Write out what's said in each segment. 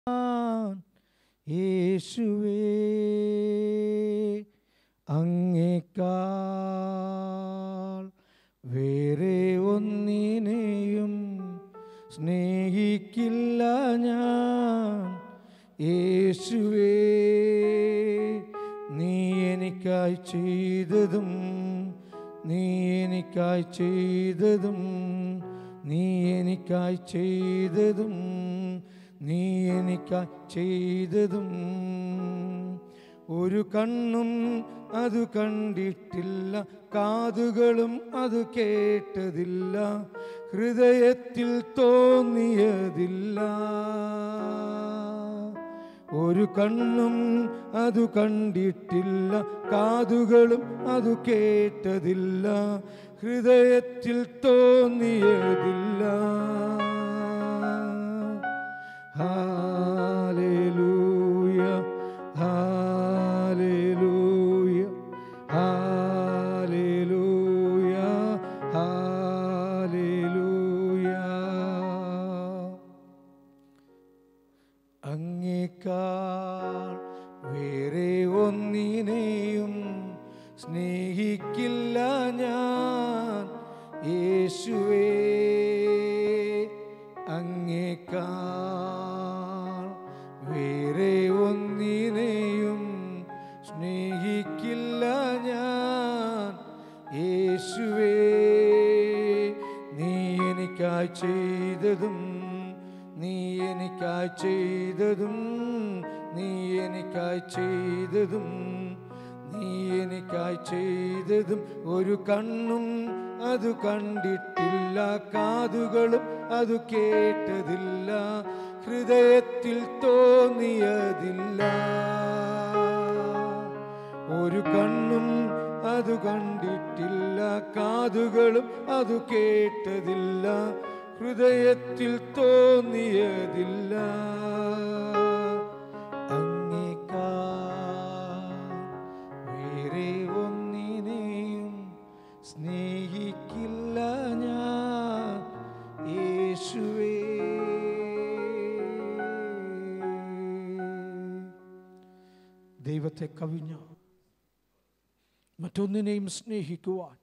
യേശുവേ അങ്ങേക്കാൾ വേറെ ഒന്നിനെയും സ്നേഹിക്കില്ല ഞാൻ യേശുവേ നീ എനിക്കായി ചെയ്തതും നീ എനിക്കായി ചെയ്തതും നീ എനിക്കായി ചെയ്തതും നീ എനിക്കായി ചെയ്തതും ഒരു കണ്ണും അത് കണ്ടിട്ടില്ല കാതുകളും അത് കേട്ടതില്ല ഹൃദയത്തിൽ തോന്നിയതില്ല ഒരു കണ്ണും അത് കണ്ടിട്ടില്ല കാതുകളും അത് കേട്ടതില്ല ഹൃദയത്തിൽ തോന്നിയതില്ല ഹാലേലൂയ ഹാലേലൂയ ഹാലേലൂയ ഹാലേലൂയ അങ്ങേക്കാൾ വേറെ ഒന്നിനെയും സ്നേഹിക്കില്ല ഞാൻ യേശുവേ അങ്ങേക്കാൾ വേറെ ഒന്നിനെയും സ്നേഹിക്കില്ല ഞാൻ യേശുവേ നീ എനിക്കായി ചെയ്തതും നീ എനിക്കായി ചെയ്തതും നീ എനിക്കായി ചെയ്തതും നീ എനിക്കായി ചെയ്തതും ഒരു കണ്ണും അത് കണ്ടിട്ടില്ല കാതുകളും അത് കേട്ടതില്ല ഹൃദയത്തിൽ തോന്നിയതില്ല ഒരു കണ്ണും അത് കണ്ടിട്ടില്ല കാതുകളും അത് കേട്ടതില്ല ഹൃദയത്തിൽ തോന്നിയതില്ല അങ്ങേക്കാൾ വേറെ ഒന്നിനെയും സ്നേഹിക്കില്ല ഞാൻ യേശുവേ ദൈവത്തെ കവിഞ്ഞ മറ്റൊന്നിനെയും സ്നേഹിക്കുവാൻ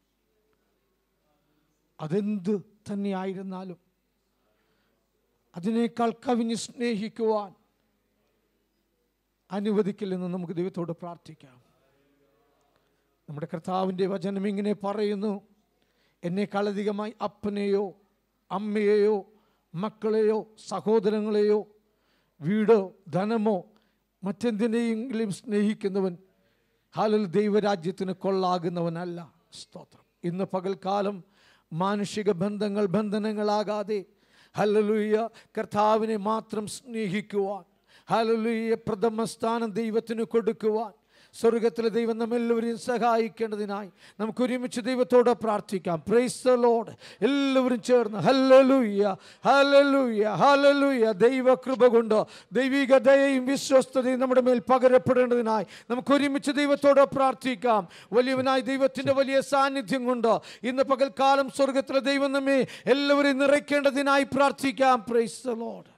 അതെന്ത് തന്നെയായിരുന്നാലും അതിനേക്കാൾ കവിഞ്ഞ് സ്നേഹിക്കുവാൻ അനുവദിക്കില്ലെന്ന് നമുക്ക് ദൈവത്തോട് പ്രാർത്ഥിക്കാം നമ്മുടെ കർത്താവിൻ്റെ വചനം ഇങ്ങനെ പറയുന്നു എന്നേക്കാൾ അധികമായി അപ്പനെയോ അമ്മയെയോ മക്കളെയോ സഹോദരങ്ങളെയോ വീടോ ധനമോ മറ്റെന്തിനെയെങ്കിലും സ്നേഹിക്കുന്നവൻ ഹാലൽ ദൈവരാജ്യത്തിന് കൊള്ളാകുന്നവനല്ല സ്തോത്രം ഇന്ന് പകൽക്കാലം മാനുഷിക ബന്ധങ്ങൾ ബന്ധനങ്ങളാകാതെ ഹലലുയ്യ കർത്താവിനെ മാത്രം സ്നേഹിക്കുവാൻ ഹലലുയ്യ പ്രഥമ സ്ഥാനം ദൈവത്തിന് കൊടുക്കുവാൻ സ്വർഗത്തിലെ ദൈവം നമ്മെല്ലാവരെയും സഹായിക്കേണ്ടതിനായി നമുക്ക് ഒരുമിച്ച് ദൈവത്തോട് പ്രാർത്ഥിക്കാം പ്രൈസ് ദ ലോഡ് എല്ലാവരും ചേർന്ന് ഹല്ലലൂയ ഹല്ലലൂയ ഹല്ലലൂയ ദൈവ കൃപ കൊണ്ട് ദൈവിക ദയയും വിശ്വസ്തതയും നമ്മുടെ മേൽ പകരപ്പെടേണ്ടതിനായി നമുക്ക് ഒരുമിച്ച് ദൈവത്തോട് പ്രാർത്ഥിക്കാം വലിയവനായ ദൈവത്തിൻ്റെ വലിയ സാന്നിധ്യം കൊണ്ട് ഇന്ന് പകൽക്കാലം സ്വർഗത്തിലെ ദൈവം നമ്മെ എല്ലാവരെയും നിറയ്ക്കേണ്ടതിനായി പ്രാർത്ഥിക്കാം പ്രൈസ് ദ ലോഡ്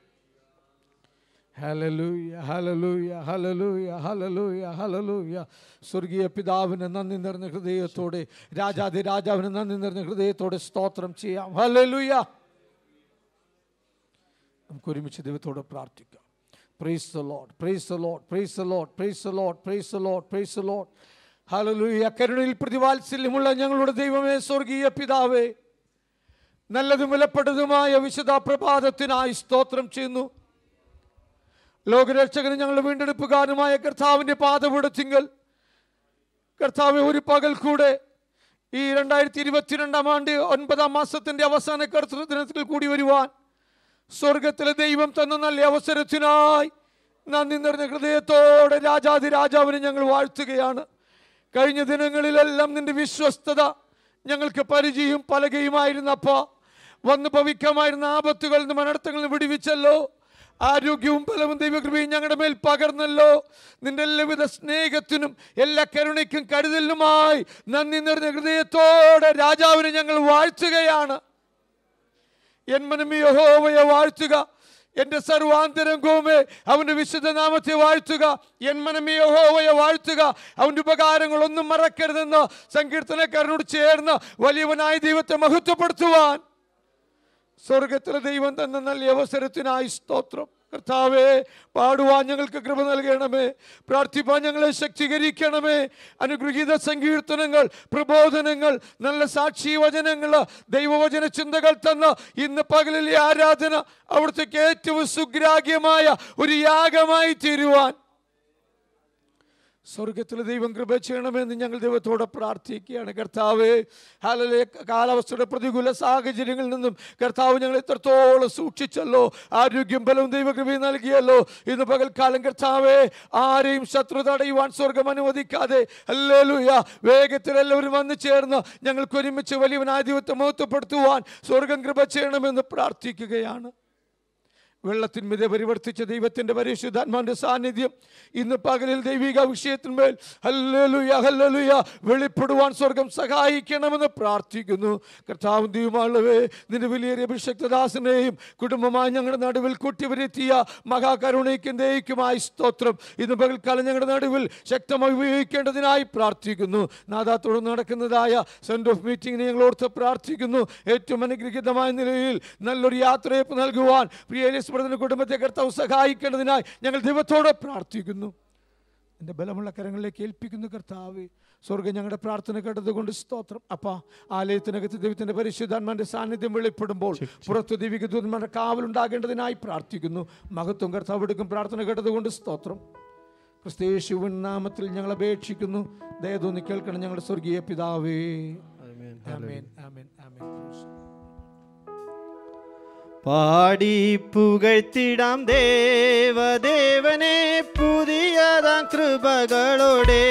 ഹലലൂയ ഹലലൂയ ഹലലൂയ ഹലലൂയ ഹലലൂയ സ്വർഗീയ പിതാവിന് നന്ദി നിറഞ്ഞ ഹൃദയത്തോടെ രാജാതി രാജാവിന് നന്ദി നിറഞ്ഞ ഹൃദയത്തോടെ സ്തോത്രം ചെയ്യാം ഹലലൂയ നമുക്ക് ഒരുമിച്ച് ദൈവത്തോട് പ്രാർത്ഥിക്കാം praise the Lord praise the Lord praise the Lord praise the Lord praise the Lord praise the Lord ഹലലൂയ കരുണയിൽ പ്രതിവാത്സല്യമുള്ള ഞങ്ങളുടെ ദൈവമേ സ്വർഗീയ പിതാവേ നല്ലതും വിലപ്പെട്ടതുമായ വിശുദ്ധ പ്രഭാതത്തിനായി സ്തോത്രം ചെയ്യുന്നു ലോകരക്ഷകന് ഞങ്ങൾ വീണ്ടെടുപ്പുകാരനുമായ കർത്താവിൻ്റെ പാതപീഠത്തിങ്കൽ കർത്താവ് ഒരു പകൽ കൂടെ ഈ രണ്ടായിരത്തി ഇരുപത്തിരണ്ടാം ആണ്ട് ഒൻപതാം മാസത്തിന്റെ അവസാന കർത്തൃ ദിനത്തിൽ കൂടി വരുവാൻ സ്വർഗത്തിലെ ദൈവം തന്ന നല്ല അവസരത്തിനായി നന്ദി നിറഞ്ഞ ഹൃദയത്തോടെ രാജാതി രാജാവിനെ ഞങ്ങൾ വാഴ്ത്തുകയാണ് കഴിഞ്ഞ ദിനങ്ങളിലെല്ലാം നിന്റെ വിശ്വസ്തത ഞങ്ങൾക്ക് പരിചയം പലകയുമായിരുന്നപ്പ വന്ന് ഭവിക്കമായിരുന്ന ആപത്തുകളിൽ നിന്ന് മനടത്തങ്ങളിൽ നിന്ന് വിടുവിച്ചല്ലോ ആരോഗ്യവും ബലവും ദൈവകൃപയും ഞങ്ങളുടെ മേൽ പകർന്നല്ലോ നിന്റെ എല്ലാവിധ സ്നേഹത്തിനും എല്ലാ കരുണയ്ക്കും കരുതലിനുമായി നന്ദി നിറഞ്ഞ ഹൃദയത്തോടെ രാജാവിനെ ഞങ്ങൾ വാഴ്ത്തുകയാണ് എൻ മനമി യഹോവയെ വാഴ്ത്തുക എന്റെ സർവാന്തരംഗവുമേ അവന്റെ വിശുദ്ധ നാമത്തെ വാഴ്ത്തുക എൻ മനമേ യഹോവയെ വാഴ്ത്തുക അവന്റെ ഉപകാരങ്ങളൊന്നും മറക്കരുതെന്ന് സങ്കീർത്തനക്കാരനോട് ചേർന്ന് വലിയവനായ ദൈവത്തെ മഹത്വപ്പെടുത്തുവാൻ സ്വർഗത്തിലെ ദൈവം തന്ന നല്ല അവസരത്തിനായി സ്തോത്രം കർത്താവേ പാടുവാൻ ഞങ്ങൾക്ക് കൃപ നൽകണമേ പ്രാർത്ഥിപ്പാൻ ഞങ്ങളെ ശക്തീകരിക്കണമേ അനുഗ്രഹീത സങ്കീർത്തനങ്ങൾ പ്രബോധനങ്ങൾ നല്ല സാക്ഷി വചനങ്ങൾ ദൈവവചന ചിന്തകൾ തന്ന് ഇന്ന് പകലിൽ ഈ ആരാധന അവിടുത്തേക്ക് ഏറ്റവും സുഗ്രാഹ്യമായ ഒരു യാഗമായി തീരുവാൻ സ്വർഗത്തിലെ ദൈവം കൃപ ചെയ്യണമെന്ന് ഞങ്ങൾ ദൈവത്തോടെ പ്രാർത്ഥിക്കുകയാണ് കർത്താവ് ഹാലലെ കാലാവസ്ഥയുടെ പ്രതികൂല സാഹചര്യങ്ങളിൽ നിന്നും കർത്താവ് ഞങ്ങൾ എത്രത്തോളം സൂക്ഷിച്ചല്ലോ ആരോഗ്യം ബലവും ദൈവകൃപയും നൽകിയല്ലോ ഇന്ന് പകൽക്കാലം കർത്താവെ ആരെയും ശത്രു തടയുവാൻ സ്വർഗം അനുവദിക്കാതെ അല്ലേലൂയ വേഗത്തിൽ എല്ലാവരും വന്നു ചേർന്ന് ഞങ്ങൾക്ക് ഒരുമിച്ച് വലിയവനായ ദൈവത്തെ മഹത്വപ്പെടുത്തുവാൻ സ്വർഗം കൃപ ചെയ്യണമെന്ന് പ്രാർത്ഥിക്കുകയാണ് വെള്ളത്തിന്മീതെ പരിവർത്തിച്ച ദൈവത്തിൻ്റെ പരിശുദ്ധാത്മാവിൻ്റെ സാന്നിധ്യം ഇന്ന് പകലിൽ ദൈവിക വിഷയത്തിന്മേൽ ഹല്ലേലൂയ ഹല്ലേലൂയ വെളിപ്പെടുവാൻ സ്വർഗം സഹായിക്കണമെന്ന് പ്രാർത്ഥിക്കുന്നു കർത്താവും ദൈവമാളവേ നിന്റെ വലിയ അഭിഷക്തദാസനെയും കുടുംബമായി ഞങ്ങളുടെ നടുവിൽ കൂട്ടിവരുത്തിയ മഹാകരുണയ്ക്കും ദൈവയ്ക്കുമായി സ്തോത്രം ഇന്ന് പകൽക്കാലം ഞങ്ങളുടെ നടുവിൽ ശക്തമായി ഉപയോഗിക്കേണ്ടതിനായി പ്രാർത്ഥിക്കുന്നു നാദാ തുടർന്ന് നടക്കുന്നതായ സെൻറ് ഓഫ് മീറ്റിംഗിനെ ഞങ്ങൾ ഓർത്ത് പ്രാർത്ഥിക്കുന്നു ഏറ്റവും അനുഗ്രഹീതമായ നിലയിൽ നല്ലൊരു യാത്രയപ്പ് നൽകുവാൻ പ്രിയ എലിസ് ബ്രദറിന്റെ കുടുംബത്തെ കർത്താവ് സഹായിക്കേണ്ടതിനായി ഞങ്ങൾ ദൈവത്തോട് പ്രാർത്ഥിക്കുന്നു എൻ്റെ ബലമുള്ള കരങ്ങളിലേക്ക് ഏൽപ്പിക്കുന്നു കർത്താവ് സ്വർഗം ഞങ്ങളുടെ പ്രാർത്ഥന കേട്ടതുകൊണ്ട് സ്തോത്രം അപ്പ ആലയത്തിനകത്ത് ദൈവത്തിൻ്റെ പരിശുദ്ധാത്മാന്റെ സാന്നിധ്യം വെളിപ്പെടുമ്പോൾ പുറത്തു ദൈവിക ദൂതന്മാരുടെ കാവലുണ്ടാകേണ്ടതിനായി പ്രാർത്ഥിക്കുന്നു മഹത്വം കർത്താവ് എടുക്കും പ്രാർത്ഥന കേട്ടതുകൊണ്ട് സ്തോത്രം ക്രിസ്തയേശുവിൻ നാമത്തിൽ ഞങ്ങൾ അപേക്ഷിക്കുന്നു ദയതോന്നി കേൾക്കണം ഞങ്ങളുടെ സ്വർഗീയ പിതാവേ ആമേൻ ആമേൻ ആമേൻ പാടി പുകഴ്ത്തിടാം ദേവദേവനെ പുതിയതാം കൃപകളോടെ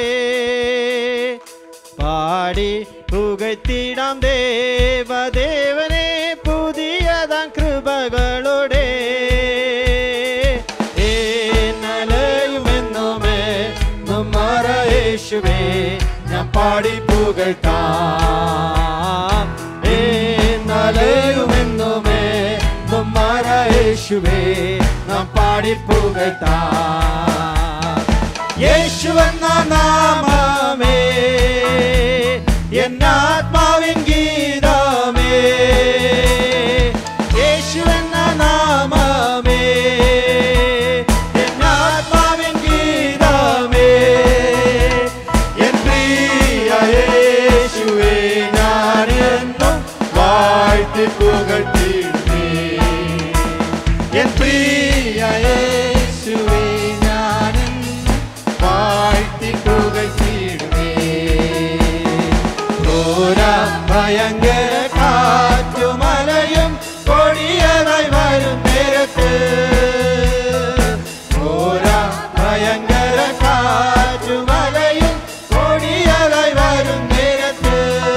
പാടി പുകഴ്ത്തിടാം ദേവദേവനെ പുതിയതാം കൃപകളോടെ ഏനലയുമെന്നുമേ നമ്മറ യേശുവേ ഞാൻ പാടി പുകഴ്ത്താം ഏനലയുമെന്നുമേ നമ്മറ യേശുവേ നാം പാടി പുകഴ്ത്താം യേശുവെന്ന നാമമേ എന്നാത്മാവിൻ ഗീതമേ യേശുവെന്ന നാമമേ എന്നാത്മാവിൻ ഗീതമേ എൻ പ്രിയ യേശുവേ ഞാൻ എന്നും വാഴ്ത്തി പുകഴ്ത്തിയിടുന്നേ എൻ പ്രിയ യേശുവേ ഞാനും വാഴ്ത്തി പുകഴ്ത്തിയിടുമേ ഘോര ഭയങ്കര കാറ്റുമലയും കൊടിയതായി വരും നേരത്ത് ഘോര ഭയങ്കര കാറ്റുമലയും കൊടിയതായി വരും നേരത്ത്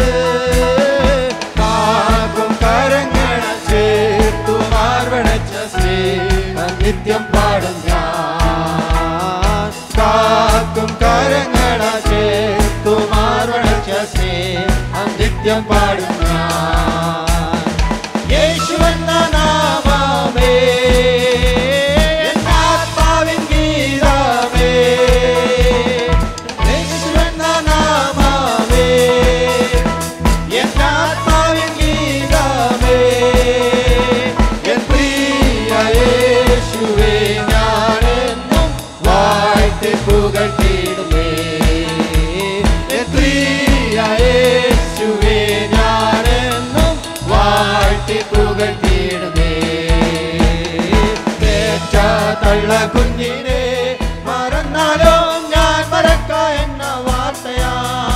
കാക്കും കരങ്ങൾ ചേർത്തു മാർവണച്ച സ്നേഹം നിത്യം പാടും ഞാൻ കാക്കും കരങ്ങൾ ചേർത്തു മാർവണച്ച സ്നേഹം നിത്യം പാടും ഞാൻ യേശുവെന്ന നാമമേ എന്നാത്മാവിൻ ഗീതമേ യേശുവെന്ന നാമമേ എന്നാത്മാവിൻ ഗീതമേ എൻ പ്രിയ യേശുവേ ഞാനെന്നും വാഴ്ത്തി പുകഴ്ത്തിയിടുമേ എൻ പ്രിയ യേശുവേ ഞാനെന്നും വാഴ്ത്തി പുകഴ്ത്തിയിടുമേ പേറ്റ തള്ള കുഞ്ഞിനെ മറന്നാലോ ഞാൻ മറക്ക എന്ന വാർത്തയാ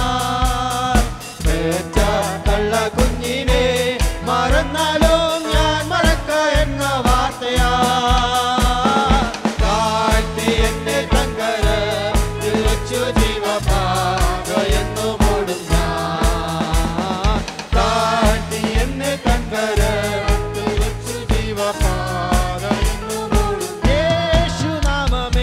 പേറ്റ തള്ള കുഞ്ഞിനെ മറന്നാലോ ഞാൻ മറക്ക എന്ന വാർത്തയാ കാട്ടി എന്നെ തങ്കര തിരിച്ചു ജീവപാക എന്നു മൂടും ഞാൻ കാട്ടി എന്നെ തങ്കര തിരിച്ചു ജീവപാക എന്നു മൂടും യേശുനാമം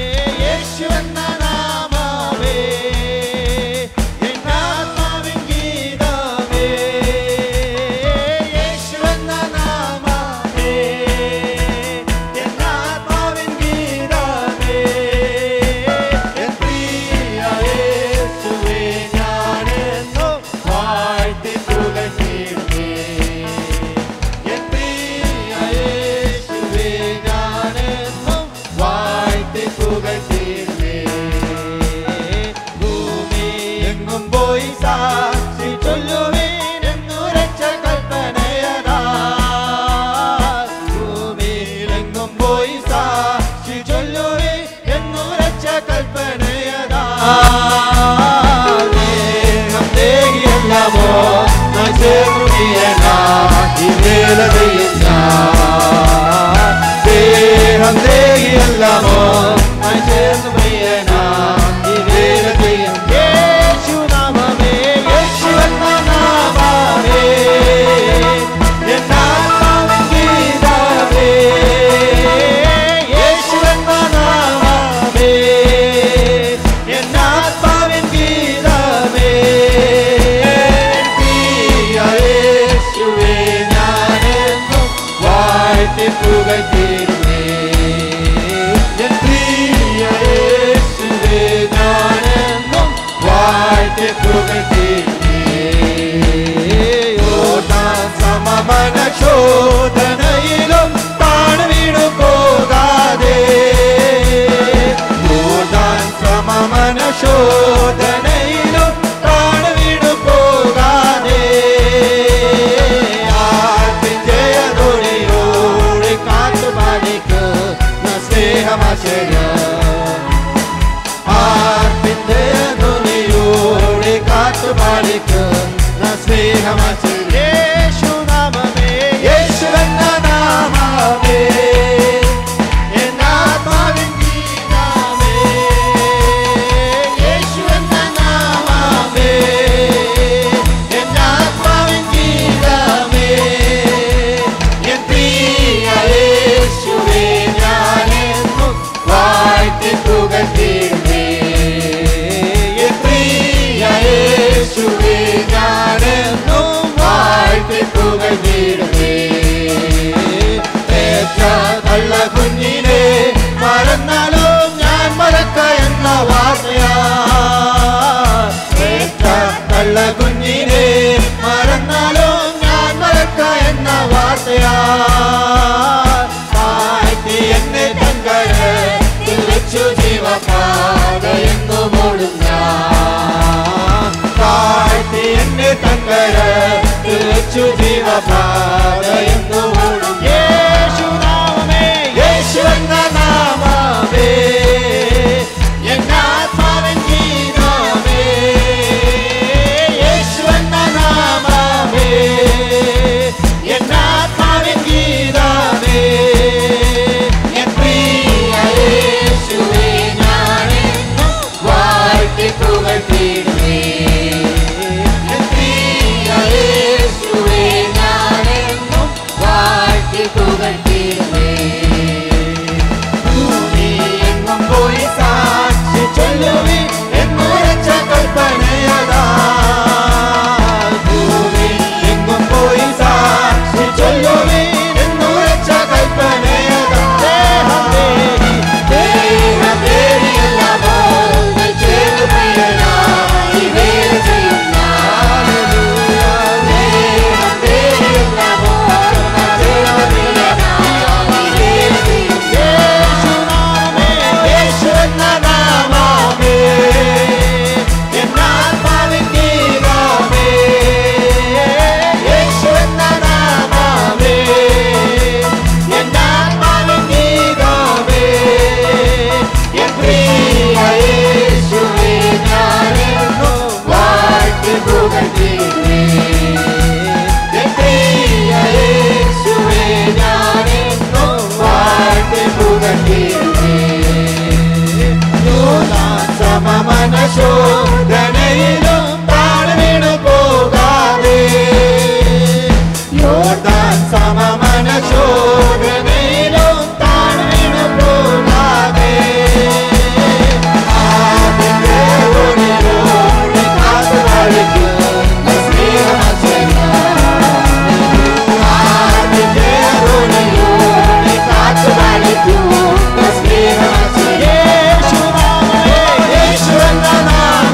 വേല ചെയ്യും ഞാൻ ദേഹം ദേഹിയല്ലാമോ ചേർന്ന് പ്രിയനാ ഈ വേല ചെയ്യും യേശു നാമമേ യേശു എന്ന നാമമേ എന്നാത്മാവിൻ ഗീതമേ യേശു എന്ന നാമമേ എന്നാത്മാവിൻ ഗീതമേ പ്രിയ യേശുവേ ഞാനെന്നും വാഴ്ത്തി പുകഴ്ത്തിരുന്നേ എൻ പ്രിയ യേശുവേ ഞാനെന്നും വാഴ്ത്തി പുകഴ്ത്തിരുന്നേ യോർദാൻ സമമന ശോധനയിലും താണു വീണു പോകാതെ യോർദാൻ സമമന ശോധനയിലും താണു വീണു പോകാതെ ആർത്തിൻ ജയതൊടിയോട് കാത്തുപാടിക്കുന്ന സ്നേഹമാശ്ചര്യം ആർപ്പിന്റെ ധ്വനിയോടെ കാത്തുപാടിക്കുന്ന സ്നേഹമേ യേശു നാമമേ യേശു എന്ന നാമമേ എന്നാത്മാവിൻ ഗീതമേ യേശു എന്ന നാമമേ എന്നാത്മാവിൻ ഗീതമേ എൻ പ്രിയ യേശുവേ ഞാനെന്നും വാഴ്ത്തി പുകഴ്ത്തിയിടുമേ എൻ പ്രിയ യേശുവേ ഞാനെന്നും വാഴ്ത്തി പുകഴ്ത്തിയിടുമേ പെറ്റ തള്ള കുഞ്ഞിനെ മറന്നാലും ഞാൻ മറക്ക എന്ന വാർത്തയാ പെറ്റ തള്ള കുഞ്ഞിനെ മറന്നാലും ഞാൻ മറക്ക എന്ന വാർത്തയാ താഴ്ത്തി എന്നെ തങ്കര തിരിച്ചു ജീവപാത എന്നു മൂടും ഞാൻ താഴ്ത്തി എന്നെ തങ്കര തിരിച്ചു ജീവപാത എന്നു മൂടും യേശു നാമമേ യേശു എന്ന നാമമേ എന്നാത്മാവിൻ ഗീതമേ യേശു എന്ന നാമമേ എന്നാത്മാവിൻ ഗീതമേ എൻ പ്രിയ യേശുവേ ഞാനെന്നും വാഴ്ത്തി പുകഴ്ത്തിയിടുമേ എൻ പ്രിയ യേശുവേ ഞാനെന്നും വാഴ്ത്തി പുകഴ്ത്തിയിടുമേ ഭൂമി എങ്ങും പോയി സാക്ഷി ചൊല്ലുവി എന്നുരച്ച കൽപ്പനയതാ ഭൂമി എങ്ങും പോയി സാക്ഷി ചൊല്ലുവി എന്നുരച്ച കൽപ്പനയതാ ദേഹം തേടി ദേഹം തേടിയല്ലാമോ ചേർന്ന് പ്രിയനായി വേല ചെയ്യുന്ന ദേഹം തേടിയല്ലാമോ ചേർന്ന് പ്രിയനായി വേല ചെയ്യുന്ന യേശു എന്ന നാമമേ എന്നാത്മാവിൻ ഗീതമേ യേശു എന്ന നാമമേ എന്നാത്മാവിൻ ഗീതമേ എൻ പ്രിയ യേശുവേ ഞാനെന്നും വാഴ്ത്തി പുകഴ്ത്തിയിടുമേ എൻ പ്രിയ യേശുവേ ഞാനെന്നും വാഴ്ത്തി പുകഴ്ത്തിയിടുമേ സമമനശോധനയിലും താഴ് വീണു പോകാതെ യോർദാൻ സമമനശോധനയിലും താഴ് വീണു പോകാതെ ആദിന്റെ ഒളിയോടെ കാത്തുവളിക്കുന്ന സ്നേഹമചര്യം ആദിന്റെ ഒളിയോടെ കാത്തുവളിക്കുന്ന സ്നേഹമചര്യം യേശു നാമമേ യേശു എന്ന നാമമേ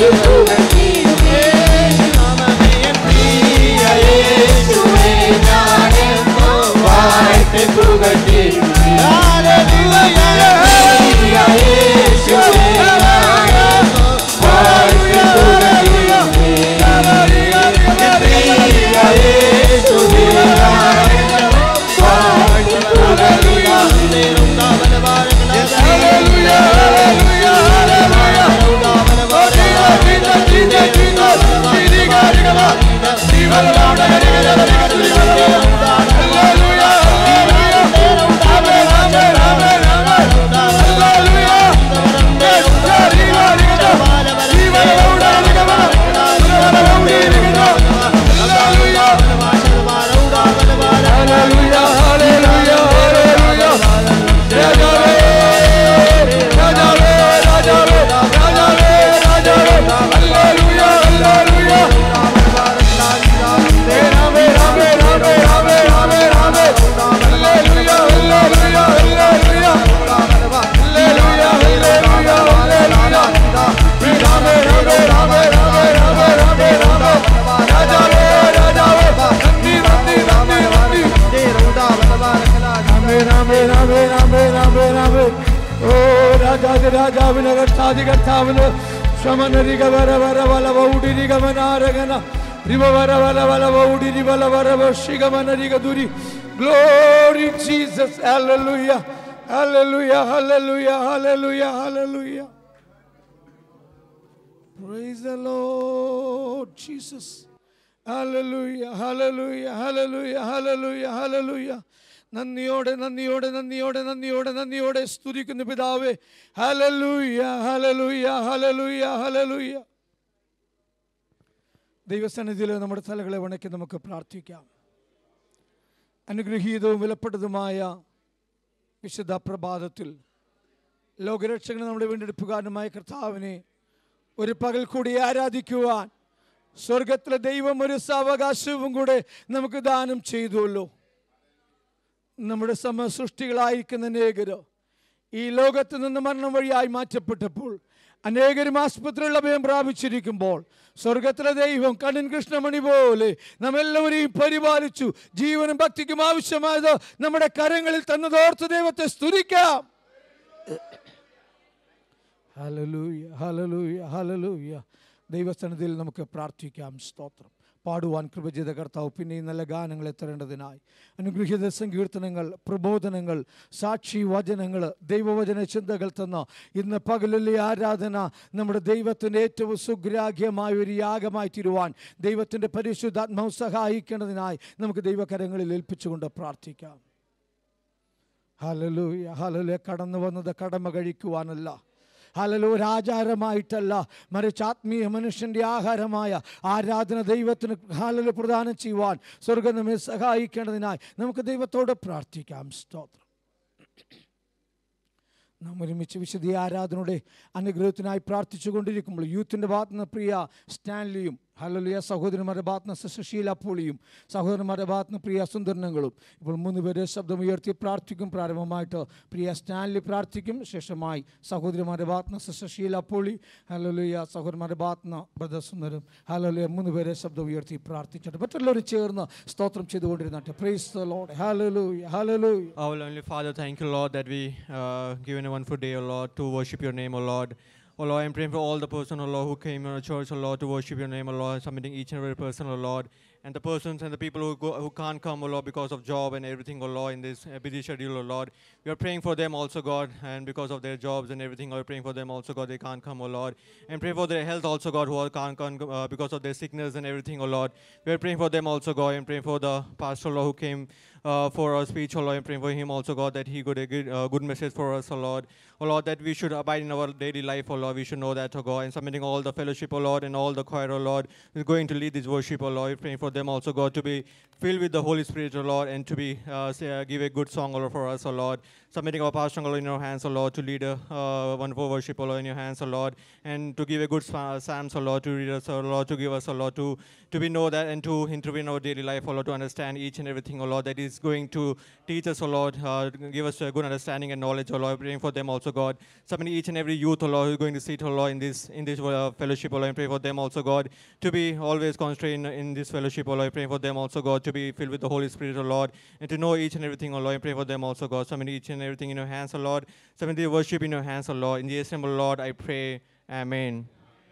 ഓ രാജാതി രാജാവിന് കർത്താതി കർത്താവിന് ശമനരിക വര വര വല വൗഡിരികമനാരകന റിവ വര വല വല വൗഡിരി വല വര വശികമനരിക ദുരി ഗ്ലോറി ജീസസ് ഹല്ലേലൂയ ഹല്ലേലൂയ ഹല്ലേലൂയ ഹല്ലേലൂയ ഹല്ലേലൂയ Praise the Lord Jesus. Hallelujah, hallelujah, hallelujah, hallelujah, hallelujah. നന്ദിയോടെ നന്ദിയോടെ നന്ദിയോടെ നന്ദിയോടെ നന്ദിയോടെ സ്തുതിക്കുന്ന പിതാവേ ഹലലൂയ ഹലലൂയ ഹലലൂയ ഹലലൂയ ദൈവസന്നിധിയിൽ നമ്മുടെ തലകളെ വണക്കി നമുക്ക് പ്രാർത്ഥിക്കാം അനുഗ്രഹീതവും വിലപ്പെട്ടതുമായ വിശുദ്ധ പ്രഭാതത്തിൽ ലോകരക്ഷകന് നമ്മുടെ വീണ്ടെടുപ്പുകാരനുമായ കർത്താവിനെ ഒരു പകൽ കൂടി ആരാധിക്കുവാൻ സ്വർഗത്തിലെ ദൈവം ഒരു സാവകാശവും കൂടെ നമുക്ക് ദാനം ചെയ്തുവല്ലോ നമ്മുടെ സമസൃഷ്ടികളായിരിക്കുന്ന അനേകര് ഈ ലോകത്ത് നിന്ന് മരണം വഴിയായി മാറ്റപ്പെട്ടപ്പോൾ അനേകരും ആസ്പത്രിയിൽ അഭയം പ്രാപിച്ചിരിക്കുമ്പോൾ സ്വർഗത്തിലെ ദൈവം കണ്ണൻ കൃഷ്ണമണി പോലെ നമ്മെല്ലാവരെയും പരിപാലിച്ചു ജീവനും ഭക്തിക്കും ആവശ്യമായത് നമ്മുടെ കരങ്ങളിൽ തന്നതോർത്ത് ദൈവത്തെ സ്തുതിക്കാം ഹലലൂയ ഹലലൂയ ഹലലൂയ ദൈവസന്നിധിയിൽ നമുക്ക് പ്രാർത്ഥിക്കാം സ്തോത്രം പാടുവാൻ കൃപ ചെയ്ത കർത്താവ് പിന്നെ ഈ നല്ല ഗാനങ്ങൾ എത്തരേണ്ടതിനായി അനുഗ്രഹീത സങ്കീർത്തനങ്ങൾ പ്രബോധനങ്ങൾ സാക്ഷി വചനങ്ങൾ ദൈവവചന ചിന്തകൾ തന്ന ഇന്ന് പകലിലെ ആരാധന നമ്മുടെ ദൈവത്തിൻ്റെ ഏറ്റവും സുഗ്രാഹ്യമായ ഒരു യാഗമായി തീരുവാൻ ദൈവത്തിൻ്റെ പരിശുദ്ധാത്മാവ് സഹായിക്കേണ്ടതിനായി നമുക്ക് ദൈവകരങ്ങളിൽ ഏൽപ്പിച്ചുകൊണ്ട് പ്രാർത്ഥിക്കാം ഹലലൂയ ഹലലൂയ കടന്നു വന്നത് കടമ കഴിക്കുവാനല്ല ഹലലോ ഒരാചാരമായിട്ടല്ല മറിച്ച് ആത്മീയ മനുഷ്യൻ്റെ ആഹാരമായ ആരാധന ദൈവത്തിന് ഹാലല് പ്രദാനം ചെയ്യുവാൻ സ്വർഗം നമ്മെ സഹായിക്കേണ്ടതിനായി നമുക്ക് ദൈവത്തോട് പ്രാർത്ഥിക്കാം സ്തോത്രം നാം ഒരുമിച്ച് വിശുദ്ധ ആരാധനയുടെ അനുഗ്രഹത്തിനായി പ്രാർത്ഥിച്ചു കൊണ്ടിരിക്കുമ്പോൾ യൂത്തിൻ്റെ ഭാഗത്ത് നിന്ന് പ്രിയ സ്റ്റാൻലിയും ഹലലിയ സഹോദരന്മാരുടെ ഭാഗത്ത് നിന്ന് സിസ്റ്റർ ഷീല പോളിയും സഹോദരന്മാരുടെ ഭാഗത്ത് നിന്ന് പ്രിയ സുന്ദരനങ്ങളും ഇപ്പോൾ മൂന്ന് പേരെ ശബ്ദമുയർത്തി പ്രാർത്ഥിക്കും പ്രാരംഭമായിട്ട് പ്രിയ സ്റ്റാൻലി പ്രാർത്ഥിക്കും ശേഷമായി സഹോദരിമാരുടെ ഭാഗത്ത് നിന്ന് സിസ്റ്റർ ഷീല പോളി ഹലലിയ സഹോദരന്മാരുടെ ഭാഗത്ത് നിന്ന് ബ്രദർ സുന്ദരം ഹലലിയ മൂന്ന് പേരെ ശബ്ദം ഉയർത്തി പ്രാർത്ഥിച്ചിട്ട് മറ്റുള്ളവർ ചേർന്ന് സ്തോത്രം ചെയ്തുകൊണ്ടിരുന്നിട്ട് പ്രൈസ് ദ ലോർഡ് ഹലലൂയ ഹലലൂയ Our Heavenly Father, thank you, Lord, that we uh, given a wonderful day, O Lord, to worship your name, O Lord. O Lord, I'm praying for all the person, O Lord, who came in our church, O Lord, to worship your name, O Lord, submitting each and every person, O Lord, and the persons and the people who go, who can't come, O Lord, because of job and everything, O Lord, in this uh, busy schedule, O Lord. We are praying for them also, God, and because of their jobs and everything, we are praying for them also, God, they can't come, O Lord, and pray for their health also, God, who are can't come uh, because of their sickness and everything, O Lord. We are praying for them also, God, and praying for the pastor, Lord, who came uh, for our speech, O Lord, and praying for him also, God, that he got a good, uh, good message for us, O Lord. O Lord, that we should abide in our daily life, O Lord. We should know that, O God, and submitting all the fellowship, O Lord, and all the choir, O Lord, is going to lead this worship, O Lord. Praying for for them also, God, to be filled with the Holy Spirit, O Lord, and to be uh, say, uh, give a good song, O Lord, for us, O Lord. Submitting our pastor, O Lord, in your hands, O Lord, to lead a uh, wonderful worship, O Lord, in your hands, O Lord, and to give a good sa- psalms, O Lord, to read us, O Lord, to give us, O Lord, to to be know that and to intervene in our daily life, O Lord, to understand each and everything, O Lord, that is going to teach us, O Lord, uh, give us a good understanding and knowledge, O Lord, praying for them also, God. Submitting each and every youth, O Lord, who is going to sit, O Lord, in this in this uh, fellowship, O Lord, and pray for them also, God, to be always constrained in this fellowship, O Lord, praying for them also, God, to be filled with the Holy Spirit, O Lord, and to know each and everything, O Lord, and pray for them also, God. Submit each and everything in your hands, O Lord. Submit the worship in your hands, O Lord. In the name of the Lord, I pray. Amen.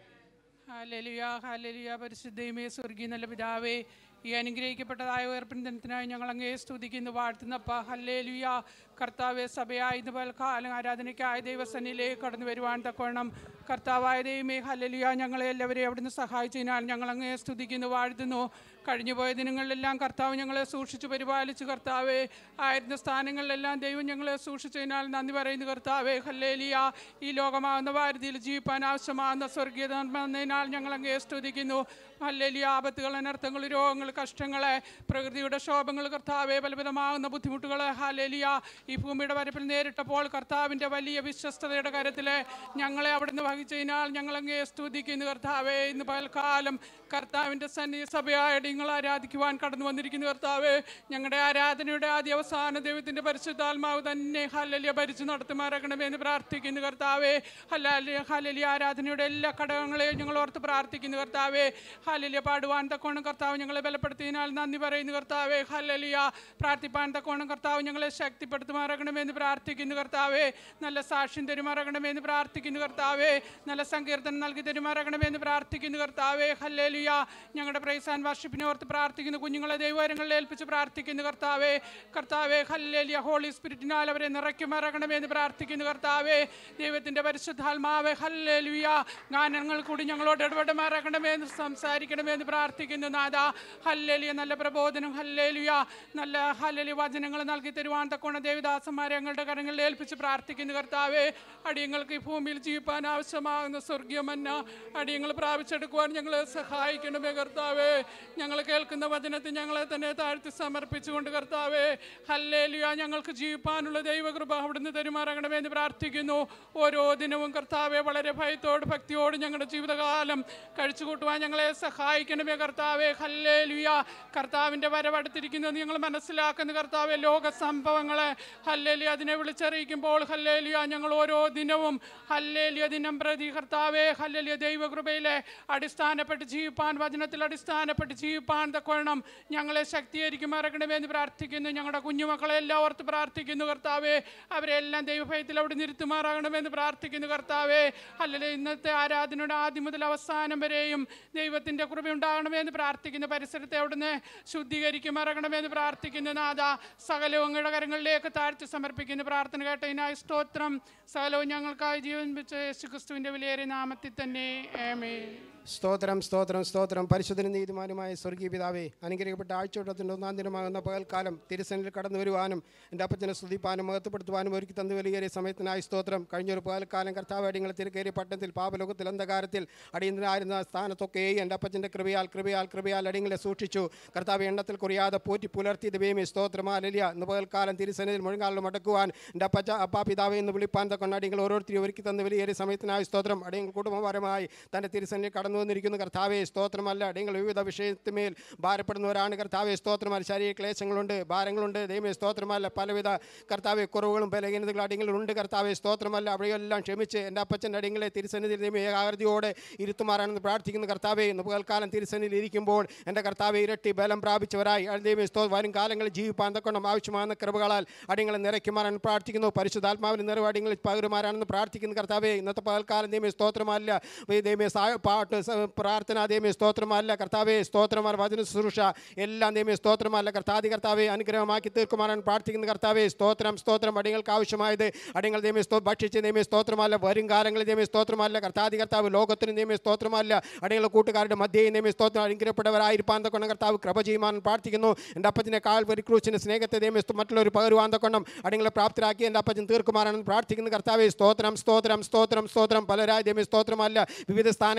ഹാലലിയ ഹാലലിയ പരിശുദ്ധയുമേ സ്വർഗീയ നല്ല പിതാവേ ഈ അനുഗ്രഹിക്കപ്പെട്ടതായ ഉയർപ്പിൻ ദിനത്തിനായി ഞങ്ങൾ അങ്ങേ സ്തുതിക്കുന്നു വാഴ്ത്തുന്നപ്പ hallelujah കർത്താവെ സഭയായി ഇതുപോലെ കാലം ആരാധനയ്ക്കായ ദൈവസന്നിലേക്ക് കടന്നു വരുവാൻ തക്കവണ്ണം കർത്താവായ ദൈവമേ ഹല്ലേലുയ ഞങ്ങളെ എല്ലാവരെയും അവിടുന്ന് സഹായിച്ചതിനാൽ ഞങ്ങൾ അങ്ങേ സ്തുതിക്കുന്നു വാഴ്ത്തുന്നു കഴിഞ്ഞുപോയ ദിനങ്ങളിലെല്ലാം കർത്താവ് ഞങ്ങളെ സൂക്ഷിച്ചു പരിപാലിച്ചു കർത്താവെ ആയിരുന്ന സ്ഥാനങ്ങളിലെല്ലാം ദൈവം ഞങ്ങളെ സൂക്ഷിച്ചതിനാൽ നന്ദി പറയുന്നു കർത്താവെ ഹല്ലേലിയ ഈ ലോകമാകുന്ന ഭാരതിയിൽ ജീവിപ്പാൻ ആവശ്യമാകുന്ന സ്വർഗീയ എന്നതിനാൽ ഞങ്ങൾ അങ്ങേ സ്തുതിക്കുന്നു ഹല്ലേലിയ ആപത്തുകൾ അനർത്ഥങ്ങൾ രോഗങ്ങൾ കഷ്ടങ്ങളെ പ്രകൃതിയുടെ ശോഭങ്ങൾ കർത്താവെ പലവിധമാകുന്ന ബുദ്ധിമുട്ടുകളെ ഹല്ലേലിയ ഈ ഭൂമിയുടെ വരപ്പിൽ നേരിട്ടപ്പോൾ കർത്താവിൻ്റെ വലിയ വിശ്വസ്തതയുടെ കാര്യത്തിൽ ഞങ്ങളെ അവിടുന്ന് വഹിച്ചതിനാൽ ഞങ്ങൾ അങ്ങേ സ്തുതിക്കുന്നു കർത്താവെ ഇന്ന് പകൽക്കാലം കർത്താവിൻ്റെ സന്നിധി സഭയായിട്ട് നിങ്ങൾ ആരാധിക്കുവാൻ കടന്നു വന്നിരിക്കുന്നു കർത്താവെ ഞങ്ങളുടെ ആരാധനയുടെ ആദ്യ അവസാന ദൈവത്തിൻ്റെ പരിശുദ്ധാത്മാവ് തന്നെ ഹല്ലലിയ ഭരിച്ചു നടത്തുമാറാക്കണമേ എന്ന് പ്രാർത്ഥിക്കുന്നു കർത്താവെ ഹല്ലാലിയ ഹല്ലലിയ ആരാധനയുടെ എല്ലാ ഘടകങ്ങളെയും ഞങ്ങൾ ഓർത്ത് പ്രാർത്ഥിക്കുന്നു കർത്താവെ ഹല്ലലിയ പാടുവാൻ തക്കോണം കർത്താവ് ഞങ്ങളെ ബലപ്പെടുത്തിയതിനാൽ നന്ദി പറയുന്നു കർത്താവെ ഹല്ലലിയ പ്രാർത്ഥിപ്പാൻ തക്കോണം കർത്താവ് ഞങ്ങളെ ശക്തിപ്പെടുത്തുമാറാകണമേ എന്ന് പ്രാർത്ഥിക്കുന്നു കർത്താവെ നല്ല സാക്ഷ്യം തരുമാറാകണമേ എന്ന് പ്രാർത്ഥിക്കുന്നു കർത്താവെ നല്ല സങ്കീർത്തനം നൽകി തരുമാറാകണമേ എന്ന് പ്രാർത്ഥിക്കുന്നു കർത്താവെ ഹല്ലേലുയ ഞങ്ങളുടെ പ്രൈസ് ആൻഡ് വർഷിപ്പിനെ ഓർത്ത് പ്രാർത്ഥിക്കുന്നു കുഞ്ഞുങ്ങളെ ദൈവകരങ്ങളിൽ ഏൽപ്പിച്ച് പ്രാർത്ഥിക്കുന്നു കർത്താവെ കർത്താവെ ഹല്ലേലിയ ഹോളി സ്പിരിറ്റിനാൽ അവരെ നിറയ്ക്കുമാറാകണമേ എന്ന് പ്രാർത്ഥിക്കുന്നു കർത്താവെ ദൈവത്തിൻ്റെ പരിശുദ്ധാത്മാവെ ഹല്ലേലുയ ഗാനങ്ങൾ കൂടി ഞങ്ങളോട് ഇടപെടുമാറാകണമേ എന്ന് സംസാരിക്കണമേ എന്ന് പ്രാർത്ഥിക്കുന്നു നാഥ ഹല്ലേലിയ നല്ല പ്രബോധനം ഹല്ലേലുയ നല്ല ഹല്ലേലി വചനങ്ങൾ നൽകി തരുവാൻ തക്കോണ ദേവിദാസന്മാരെ ഞങ്ങളുടെ കരങ്ങളിൽ ഏൽപ്പിച്ച് പ്രാർത്ഥിക്കുന്നു കർത്താവെ അടിയങ്ങൾക്ക് ഈ ഭൂമിയിൽ ജീവിപ്പാൻ ആവശ്യമാകുന്ന സ്വർഗീയമന്ന അടിയങ്ങൾ പ്രാപിച്ചെടുക്കുവാൻ ഞങ്ങളെ സഹായിക്കണമേ കർത്താവേ ഞങ്ങൾ കേൾക്കുന്ന വചനത്തിൽ ഞങ്ങളെ തന്നെ താഴ്ത്തി സമർപ്പിച്ചുകൊണ്ട് കർത്താവേ ഹല്ലേലുയ ഞങ്ങൾക്ക് ജീവിപ്പാനുള്ള ദൈവകൃപ അവിടുന്ന് തരുമാറാകണമേ എന്ന് പ്രാർത്ഥിക്കുന്നു ഓരോ ദിനവും കർത്താവെ വളരെ ഭയത്തോട് ഭക്തിയോട് ഞങ്ങളുടെ ജീവിതകാലം കഴിച്ചു കൂട്ടുവാൻ ഞങ്ങളെ സഹായിക്കണമേ കർത്താവെ ഹല്ലേലുയ കർത്താവിൻ്റെ വരവടുത്തിരിക്കുന്നത് ഞങ്ങൾ മനസ്സിലാക്കുന്ന കർത്താവെ ലോക സംഭവങ്ങളെ ഹല്ലേലിയ അതിനെ വിളിച്ചറിയിക്കുമ്പോൾ ഹല്ലേലിയ ഞങ്ങൾ ഓരോ ദിനവും ഹല്ലേലിയ ദിനം പ്രതി കർത്താവെ ഹല്ലേലിയ ദൈവകൃപയിലെ അടിസ്ഥാനപ്പെട്ട് ജീവിപ്പാൻ വചനത്തിൽ അടിസ്ഥാനപ്പെട്ട് ജീവിപ്പാൻ തക്കവണ്ണം ഞങ്ങളെ ശക്തീകരിക്കുമാറക്കണമേ എന്ന് പ്രാർത്ഥിക്കുന്നു ഞങ്ങളുടെ കുഞ്ഞുമക്കളെ എല്ലാം ഓർത്ത് പ്രാർത്ഥിക്കുന്നു കർത്താവെ അവരെല്ലാം ദൈവഭയത്തിൽ അവിടെ നിർത്തുമാറാകണമെന്ന് പ്രാർത്ഥിക്കുന്നു കർത്താവെ അല്ലെങ്കിൽ ഇന്നത്തെ ആരാധനയുടെ ആദ്യം മുതൽ അവസാനം വരെയും ദൈവത്തിൻ്റെ കൃപയുണ്ടാകണമേ എന്ന് പ്രാർത്ഥിക്കുന്നു പരിസരത്തെ അവിടുന്ന് ശുദ്ധീകരിക്കുമാറകണമേ എന്ന് പ്രാർത്ഥിക്കുന്നു നാഥ സകലവും അങ്ങയുടെ കരങ്ങളിലേക്ക് താഴ്ത്തി സമർപ്പിക്കുന്നു പ്രാർത്ഥന കേട്ടതിനായി സ്തോത്രം സകലവും ഞങ്ങൾക്കായി ജീവൻ വെച്ച യേശു ക്രിസ്തുവിൻ്റെ വിലയേറിയ നാമത്തിൽ തന്നെ ഏമേ സ്തോത്രം സ്തോത്രം സ്തോത്രം പരിശുദ്ധന നീതിമാനുമായ സ്വർഗീയ പിതാവേ അനുഗ്രഹിക്കപ്പെട്ട ആഴ്ചവട്ടത്തിൻ്റെ ഒന്നാം ദിനമാകുന്ന പകൽക്കാലം തിരുസനിൽ കടന്നു വരുവാനും എൻ്റെ അപ്പച്ചനെ സ്തുതിപ്പാനും മഹത്വപ്പെടുത്തുവാനും ഒരുക്കി തന്നു വലിയേറിയ സമയത്തിനായി സ്തോത്രം കഴിഞ്ഞൊരു പകൽക്കാലം കർത്താവ് അടിയങ്ങൾ തിരക്കേറിയ പട്ടണത്തിൽ പാപലോകത്തിൽ അന്ധകാരത്തിൽ അടിയന്തരായിരുന്ന സ്ഥാനത്തൊക്കെയും എൻ്റെ അപ്പച്ചൻ്റെ കൃപയാൽ കൃപയാൽ കൃപയാൽ അടിയങ്ങളെ സൂക്ഷിച്ചു കർത്താവ് എണ്ണത്തിൽ കുറയാതെ പോറ്റി പുലർത്തി ദൈവമേ സ്തോത്രമാലിയ ഇന്ന് പകൽക്കാലം തിരുസനിൽ മുഴങ്ങാളിൽ മടക്കുവാൻ എൻ്റെ അപ്പച്ച അപ്പാ പിതാവെ എന്ന് വിളിപ്പാൻ തക്കൊണ്ട് അടിയങ്ങൾ ഓരോരുത്തരും ഒരുക്കി തന്ന വലിയേറിയ സമയത്തിനായി സ്തോത്രം അടിയങ്ങൾ കുടുംബപരമായി തൻ്റെ തിരുസനിൽ കടന്നു വന്നിരിക്കുന്ന കർത്താവെ സ്തോത്രമല്ല അടിയങ്ങൾ വിവിധ വിഷയത്തിന്മേൽ ഭാരപ്പെടുന്നവരാണ് കർത്താവെ സ്തോത്രമല്ല ശരീര ക്ലേശങ്ങളുണ്ട് ഭാരങ്ങളുണ്ട് ദൈവമേ സ്തോത്രമല്ല പലവിധ കർത്താവെ കുറവുകളും ബലഹീനതകളും അടിയങ്ങളുണ്ട് കർത്താവെ സ്തോത്രമല്ല അവിടെയെല്ലാം ക്ഷമിച്ച് എൻ്റെ അപ്പച്ചൻ്റെ അടിയങ്ങളെ തിരുസന്നിധിയിൽ ദൈവം ഏകാഗ്രതയോടെ ഇരുത്തുമാറാണെന്ന് പ്രാർത്ഥിക്കുന്ന കർത്താവെ ഇന്ന് പകൽക്കാലം തിരുസന്നിധിയിൽ ഇരിക്കുമ്പോൾ എൻ്റെ കർത്താവെ ഇരട്ടി ബലം പ്രാപിച്ചവരായി ദൈവമേ സ്തോ വരും കാലങ്ങളിൽ ജീവിപ്പാൻ തക്കൊണ്ട് ആവശ്യമാകുന്ന കൃപകളാൽ അടിയങ്ങളെ നിറയ്ക്കുമാറാണ് പ്രാർത്ഥിക്കുന്നു പരിശുദ്ധാത്മാവിന് നിറവ് അടിയങ്ങളിൽ പകരുമാറാണെന്ന് പ്രാർത്ഥിക്കുന്ന കർത്താവെ ഇന്നത്തെ പകൽക്കാലം ദൈവമേ സ്തോത്രമല്ല ദൈവമേ സാ പാട്ട് സ- പ്രാർത്ഥന ദൈവമേ സ്തോത്രമല്ല കർത്താവെ സ്തോത്രമാർ വചന ശുശ്രൂഷ എല്ലാം ദൈവമേ സ്തോത്രമല്ല കർത്താതി കർത്താവെ അനുഗ്രഹമാക്കി തീർക്കുമാറാൻ പ്രാർത്ഥിക്കുന്ന കർത്താവെ സ്തോത്രം സ്തോത്രം അടിയങ്ങൾക്ക് ആവശ്യമായത് അടിയങ്ങൾ ദൈവമേ സ്തോ ഭക്ഷിച്ച് ദൈവമേ സ്തോത്രമല്ല വരും കാലങ്ങളിൽ ദൈവമേ സ്തോത്രമല്ല കർത്താതി കർത്താവ് ലോകത്തിന് ദൈവമേ സ്തോത്രമല്ല അടിയങ്ങളുടെ കൂട്ടുകാരുടെ മധ്യേ ദൈവമേ സ്തോത്രം അനുഗ്രഹപ്പെട്ടവരായിരിക്കാൻ തക്കൊണ്ട് കർത്താവ് കൃപ ചെയ്യുവാൻ പ്രാർത്ഥിക്കുന്നു എൻ്റെ അപ്പത്തിൻ്റെ കാൽവരി ക്രൂശിൻ്റെ സ്നേഹത്തെ ദൈവമേ സ്തോ- മറ്റുള്ളവർ പകരുവാൻ തക്കൊണ്ടും അടിയങ്ങളെ പ്രാപ്തരാക്കി എൻ്റെ അപ്പച്ചൻ തീർക്കുമാറാണെന്ന് പ്രാർത്ഥിക്കുന്ന കർത്താവെ സ്തോത്രം സ്തോത്രം സ്തോത്രം സ്തോത്രം പലരായ ദൈവമേ സ്തോത്രമല്ല വിവിധ സ്ഥാനങ്ങളിലായിരിക്കുന്ന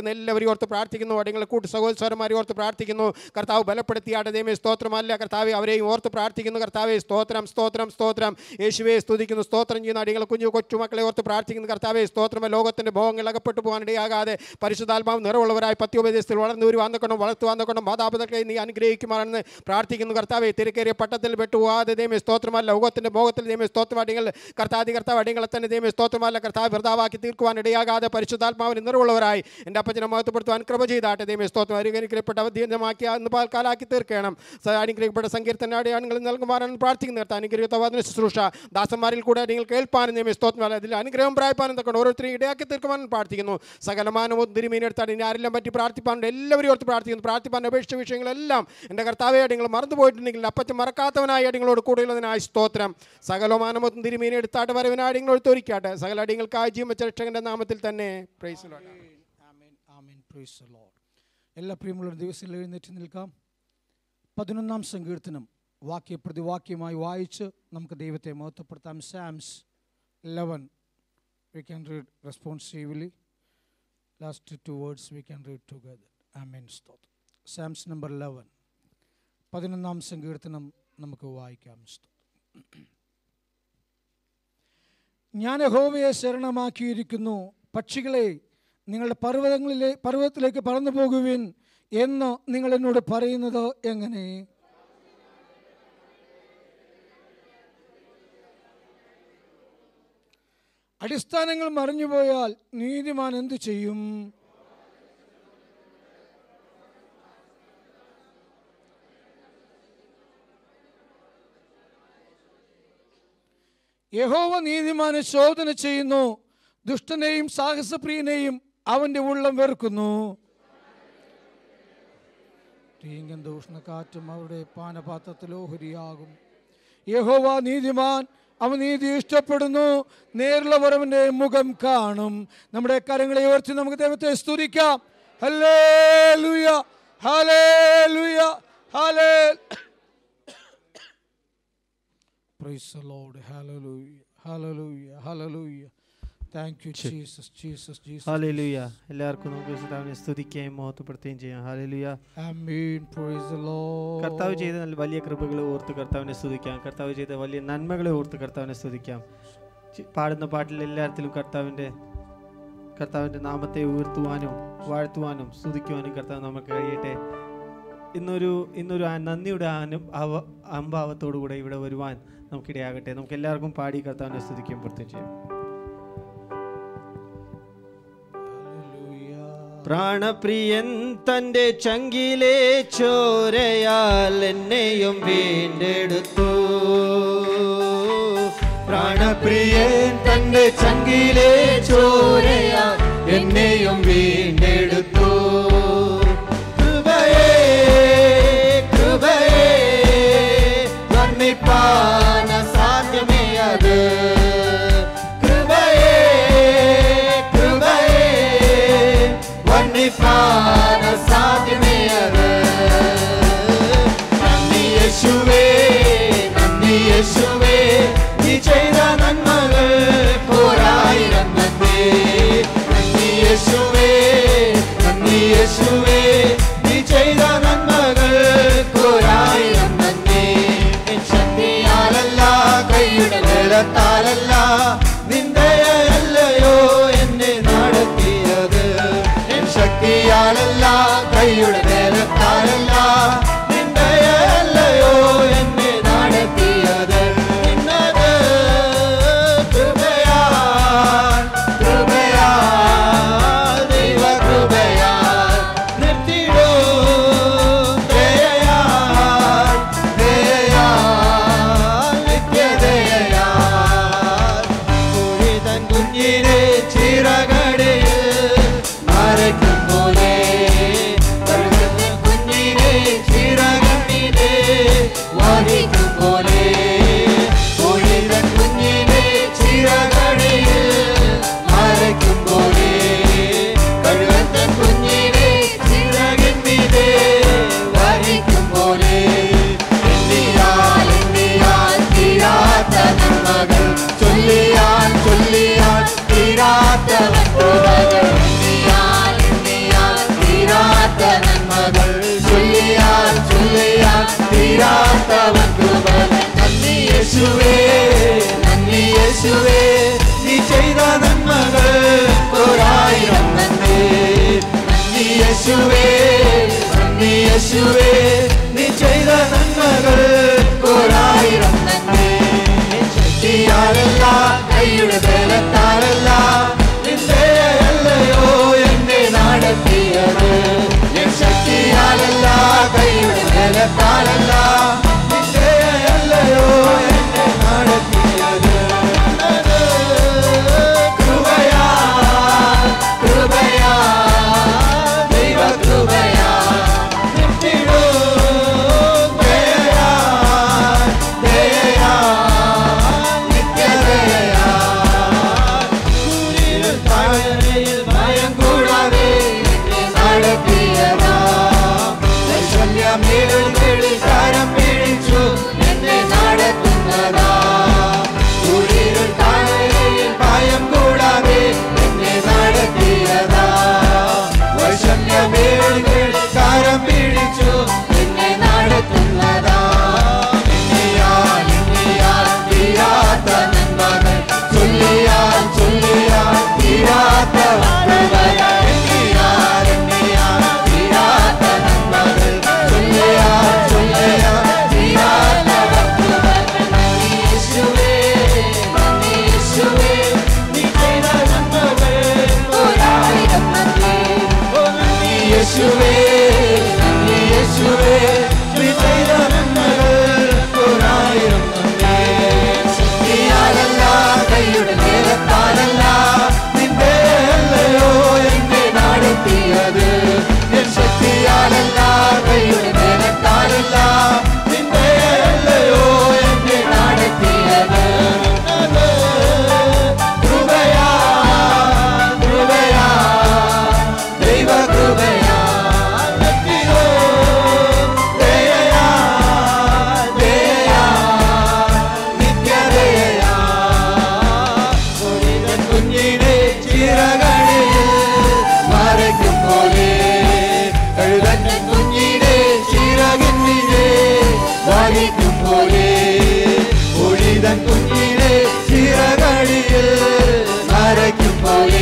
വന്ന എല്ലാവരെയും ഓർത്ത് പ്രാർത്ഥിക്കുന്നു അടിങ്ങളെ കൂട്ട് സഹോദരന്മാരെ ഓർത്ത് പ്രാർത്ഥിക്കുന്നു കർത്താവ് ബലപ്പെടുത്തിയാട്ടെ ദൈവമേ സ്തോത്രമല്ല കർത്താവെ അവരെയും ഓർത്ത് പ്രാർത്ഥിക്കുന്നു കർത്താവെ സ്തോത്രം സ്തോത്രം സ്തോത്രം യേശുവെ സ്തുതിക്കുന്നു സ്തോത്രം ചെയ്യുന്ന അടികളെ കുഞ്ഞു കൊച്ചുമക്കളെ ഓർത്ത് പ്രാർത്ഥിക്കുന്നു കർത്താവെ സ്തോത്രം ലോകത്തിൻ്റെ ഭോഗങ്ങൾ അകപ്പെട്ടു പോകാനിടയാകാതെ പരിശുദ്ധാത്മാവ് നിറവുള്ളവരായി പത്യോപദേശത്തിൽ വളർന്നു വരുവാന്നക്കൊണ്ടും വളർത്തുവാന്നക്കൊണ്ടും മാതാപിതാക്കളെ നീ അനുഗ്രഹിക്കുമാണെന്ന് പ്രാർത്ഥിക്കുന്നു കർത്താവെ തിരക്കേറിയ പട്ടത്തിൽ പെട്ടുപോകാതെ ദൈവമേ സ്തോത്രമല്ല ലോകത്തിൻ്റെ ഭോഗത്തിൽ ദൈവമേ സ്തോത്രം അടികൾ കർത്താതി കർത്താവ് അടികളെ തന്നെ ദൈവമേ സ്തോത്രമല്ല കർത്താവ് ഭർത്താവാക്കി തീർക്കുവാൻ ഇടയാകാതെ പരിശുദ്ധാത്മാവിന് നിറവുള്ളവരായി എൻ്റെ അപ്പച്ചനെ മഹത്വപ്പെടുത്തുവാൻ കൃപ ചെയ്താട്ടെ ദൈവമേ സ്തോത്രം അനുഗ്രഹിക്കപ്പെട്ട അവധീനമാക്കി അന്ന് പാൽക്കാലാക്കി തീർക്കണം സ- അനുഗ്രഹിക്കപ്പെട്ട സങ്കീർത്തനാടി ആണുങ്ങൾ നൽകുമാറാണ് പ്രാർത്ഥിക്കുന്ന നേരത്തെ അനുഗ്രഹിത്ത വചന ശുശ്രൂഷ ദാസന്മാരിൽ കൂടെ നിങ്ങൾ കേൾപ്പാനും ദൈവമേ സ്തോത്രം അതിൽ അനുഗ്രഹം പ്രായപ്പാനും തക്കൊണ്ട് ഓരോരുത്തരെയും ഇടയാക്കി തീർക്കുവാനും പ്രാർത്ഥിക്കുന്നു സകലമാനവും തിരുമീനെടുത്താണ് ഇനി ആരെല്ലാം പറ്റി പ്രാർത്ഥിപ്പാനുണ്ട് എല്ലാവരും ഓർത്ത് പ്രാർത്ഥിക്കുന്നു പ്രാർത്ഥിപ്പാൻ അപേക്ഷിച്ച വിഷയങ്ങളെല്ലാം എൻ്റെ കർത്താവെ നിങ്ങൾ മറന്നുപോയിട്ടുണ്ടെങ്കിൽ അപ്പച്ച മറക്കാത്തവനായി അടിങ്ങളോട് കൂടെയുള്ളതിനായി സ്തോത്രം സകലമാനമൊത്തും തിരുമീനെ എടുത്താട്ട് വരവിനായി അടിങ്ങളോട് തൊരിക്കാട്ടെ സകല അടികൾക്കായി ജീവൻ വെച്ച രക്ഷകന്റെ നാമത്തിൽ തന്നെ പ്രൈസ് ആമേൻ ആമേൻ പ്രൈസ് ദി ലോർഡ് എല്ലാ പ്രിയമുള്ള ദിവസങ്ങളിൽ എഴുന്നേറ്റ് നിൽക്കാം പതിനൊന്നാം സങ്കീർത്തനം വാക്യ പ്രതിവാക്യമായി വായിച്ച് നമുക്ക് ദൈവത്തെ മഹത്വപ്പെടുത്താം Psalms eleven we can read responsively last two words we can read together ആമേൻ സ്തോത്രം സാംസ് നമ്പർ ലെവൻ പതിനൊന്നാം സങ്കീർത്തനം നമുക്ക് വായിക്കാം സ്തോത്രം ഞാൻ യഹോവയെ ശരണമാക്കിയിരിക്കുന്നു പക്ഷികളെ നിങ്ങളുടെ പർവ്വതങ്ങളിലെ പർവ്വതത്തിലേക്ക് പറന്നു പോകുവിൻ എന്ന് നിങ്ങൾ എന്നോട് പറയുന്നത് എങ്ങനെ അടിസ്ഥാനങ്ങൾ മറിഞ്ഞുപോയാൽ നീതിമാൻ എന്തു ചെയ്യും യഹോവ നീതിമാനെ ശോധന ചെയ്യുന്നു ദുഷ്ടനെയും സാഹസപ്രിയനെയും അവന്റെ ഉള്ളം വെറുക്കുന്നു തീങ്ങൻ ദൂഷണക്കാറ്റും അവരുടെ പാനപാത്രത്തിൽ ഓഹരിയാകും യഹോവ നീതിമാൻ അവൻ നീതി ഇഷ്ടപ്പെടുന്നു നേരിലുള്ളവർ അവന്റെ മുഖം കാണും നമ്മുടെ കരങ്ങളെ ഉയർത്തി നമുക്ക് ദൈവത്തെ സ്തുതിക്കാം ഹലേ ലുയ ഹലേ ലുയ ഹലേ Praise the Lord. Hallelujah. Hallelujah. Hallelujah. Thank you, Jesus. Jesus. Jesus. ഹാലലുയ എല്ലാവർക്കും നമുക്ക് കർത്താവിനെ സ്തുതിക്കുകയും മഹത്വപ്പെടുത്തുകയും ചെയ്യാം ഹാലലുയ Amen. Praise the Lord. കർത്താവ് ചെയ്ത നല്ല വലിയ കൃപകളെ ഓർത്ത് കർത്താവിനെ സ്തുതിക്കാം കർത്താവ് ചെയ്ത വലിയ നന്മകളെ ഓർത്ത് കർത്താവിനെ സ്തുതിക്കാം ചി- പാടുന്ന പാട്ടിൽ എല്ലാത്തിലും കർത്താവിൻ്റെ കർത്താവിൻ്റെ നാമത്തെ ഉയർത്തുവാനും വാഴ്ത്തുവാനും സ്തുതിക്കുവാനും കർത്താവ് നമുക്ക് കഴിയട്ടെ ഇന്നൊരു ഇന്നൊരു ആ നന്ദിയുടെ അനു അവ അംഭാവത്തോടു കൂടെ ഇവിടെ വരുവാൻ നമുക്കിടയാകട്ടെ നമുക്ക് എല്ലാവർക്കും പാടി കർത്താവിനെ സ്തുതിക്കുകയും പ്രത്യേകം ചെയ്യാം Hallelujah. പ്രാണപ്രിയൻ തന്റെ ചങ്കിലെ ചോരയാൽ എന്നെയും വീണ്ടെടുത്തു പ്രാണപ്രിയൻ തന്റെ ചങ്കിലെ ചോരയാ എന്നെയും വീണ്ടെടുത്തു കൃപയേ കൃപയേ വർണ്ണിപ്പാന സാധ്യമേ അത് കൃപയേ കൃപയേ വർണ്ണിപ്പാന സാധ്യമേ അത് നന്ദി യേശുവേ നന്ദി യേശുവേ നീ ചെയ്ത നന്മകൾ പോരായിരം നന്ദി നന്ദി യേശുവേ നന്ദി യേശുവേ നീ ചെയ്ത നന്മകൾ പോരായിരം നന്ദി എൻ ശക്തിയാലല്ല കൈയുടെ ബലത്താലല്ല നിന്ദയല്ലയോ എന്നെ നടത്തിയത് എൻ ശക്തിയാലല്ല കൈയുടെ ബലത്താലല്ല നിന്ദയല്ലയോ എന്നെ നടത്തിയത് നിന്നത് കൃപയാൽ കൃപയാൽ ദൈവ കൃപയാൽ നിർത്തിടൂ ദയയാൽ ദയയാൽ നിത്യദയയാൽ യേശുവേ നന്ദി യേശുവേ നീ ചെയ്ത നന്മകൾ ഒരായിരം നന്ദി നന്ദി യേശുവേ നന്ദി യേശുവേ നീ ചെയ്ത നന്മകൾ ഒരായിരം നന്ദി ശക്തിയാലല്ല കൈയുടെ ബലത്താലല്ല നിന്റെ അല്ലയോ എന്നെ നടത്തിയത് എൻ ശക്തിയാലല്ല കൈയുടെ ബലത്താലല്ല നിന്റെ അല്ലയോ എന്നെ നടത്തിയത് കൃപയാ കൃപയാ ദൈവ കൃപയാ നിർത്തിടൂ ദയയാ ദയയാ നിത്യദയയാ സൂര്യൻ താഴ്വരയിൽ ഭയം കൂടാതെ എന്നെ നടത്തിയതാ വൈഷമ്യമേടുകളിൽ കരം പിടിച്ചു എന്നെ നടത്തുന്നതാ സൂര്യൻ താഴ്വരയിൽ ഭയം കൂടാതെ എന്നെ നടത്തിയതാ വൈഷമ്യമേടുകളിൽ കരം പിടിച്ചു എന്നെ നടത്തുന്നതാ എണ്ണിയാൽ എണ്ണിയാൽ തീരാത്ത നന്മകൾ ചൊല്ലിയാൽ ചൊല്ലിയാൽ തീരാത്ത കൃപകൾ എണ്ണിയാൽ എണ്ണിയാൽ തീരാത്ത നന്മകൾ ചൊല്ലിയാൽ ചൊല്ലിയാൽ തീരാത്ത കൃപകൾ നന്ദി യേശുവേ നന്ദി യേശുവേ നീ ചെയ്ത നന്മകൾ ഒരായിരം നന്ദി ഓ നന്ദി യേശുവേ നന്ദി യേശുവേ നീ ചെയ്ത നന്മകൾ ഒരായിരം നന്ദി ശക്തിയാലല്ല കൈയുടെ നേരത്താലല്ല നിന്റെ അല്ലയോ എന്നെ നടത്തിയത് എൻ ശക്തിയാലല്ല കൈയുടെ നേരത്താലല്ല നിന്റെ അല്ലയോ എന്നെ നടത്തിയത് കൃപയാ കൃപയാ ദൈവ കൃപയാ ലഭ്യോ ദയയാ ദയയാ നിത്യദയയാ ഒരിതൻ കുഞ്ഞിനെ ചിറകടിയിൽ മറയ്ക്കും പോലെ കഴുതൻ കുഞ്ഞിനെ ചിറകിന്നിനെ വഹിക്കും പോലെ ഒഴിതൻ കുഞ്ഞിനെ ചിറകടിയിൽ മറയ്ക്കും പോലെ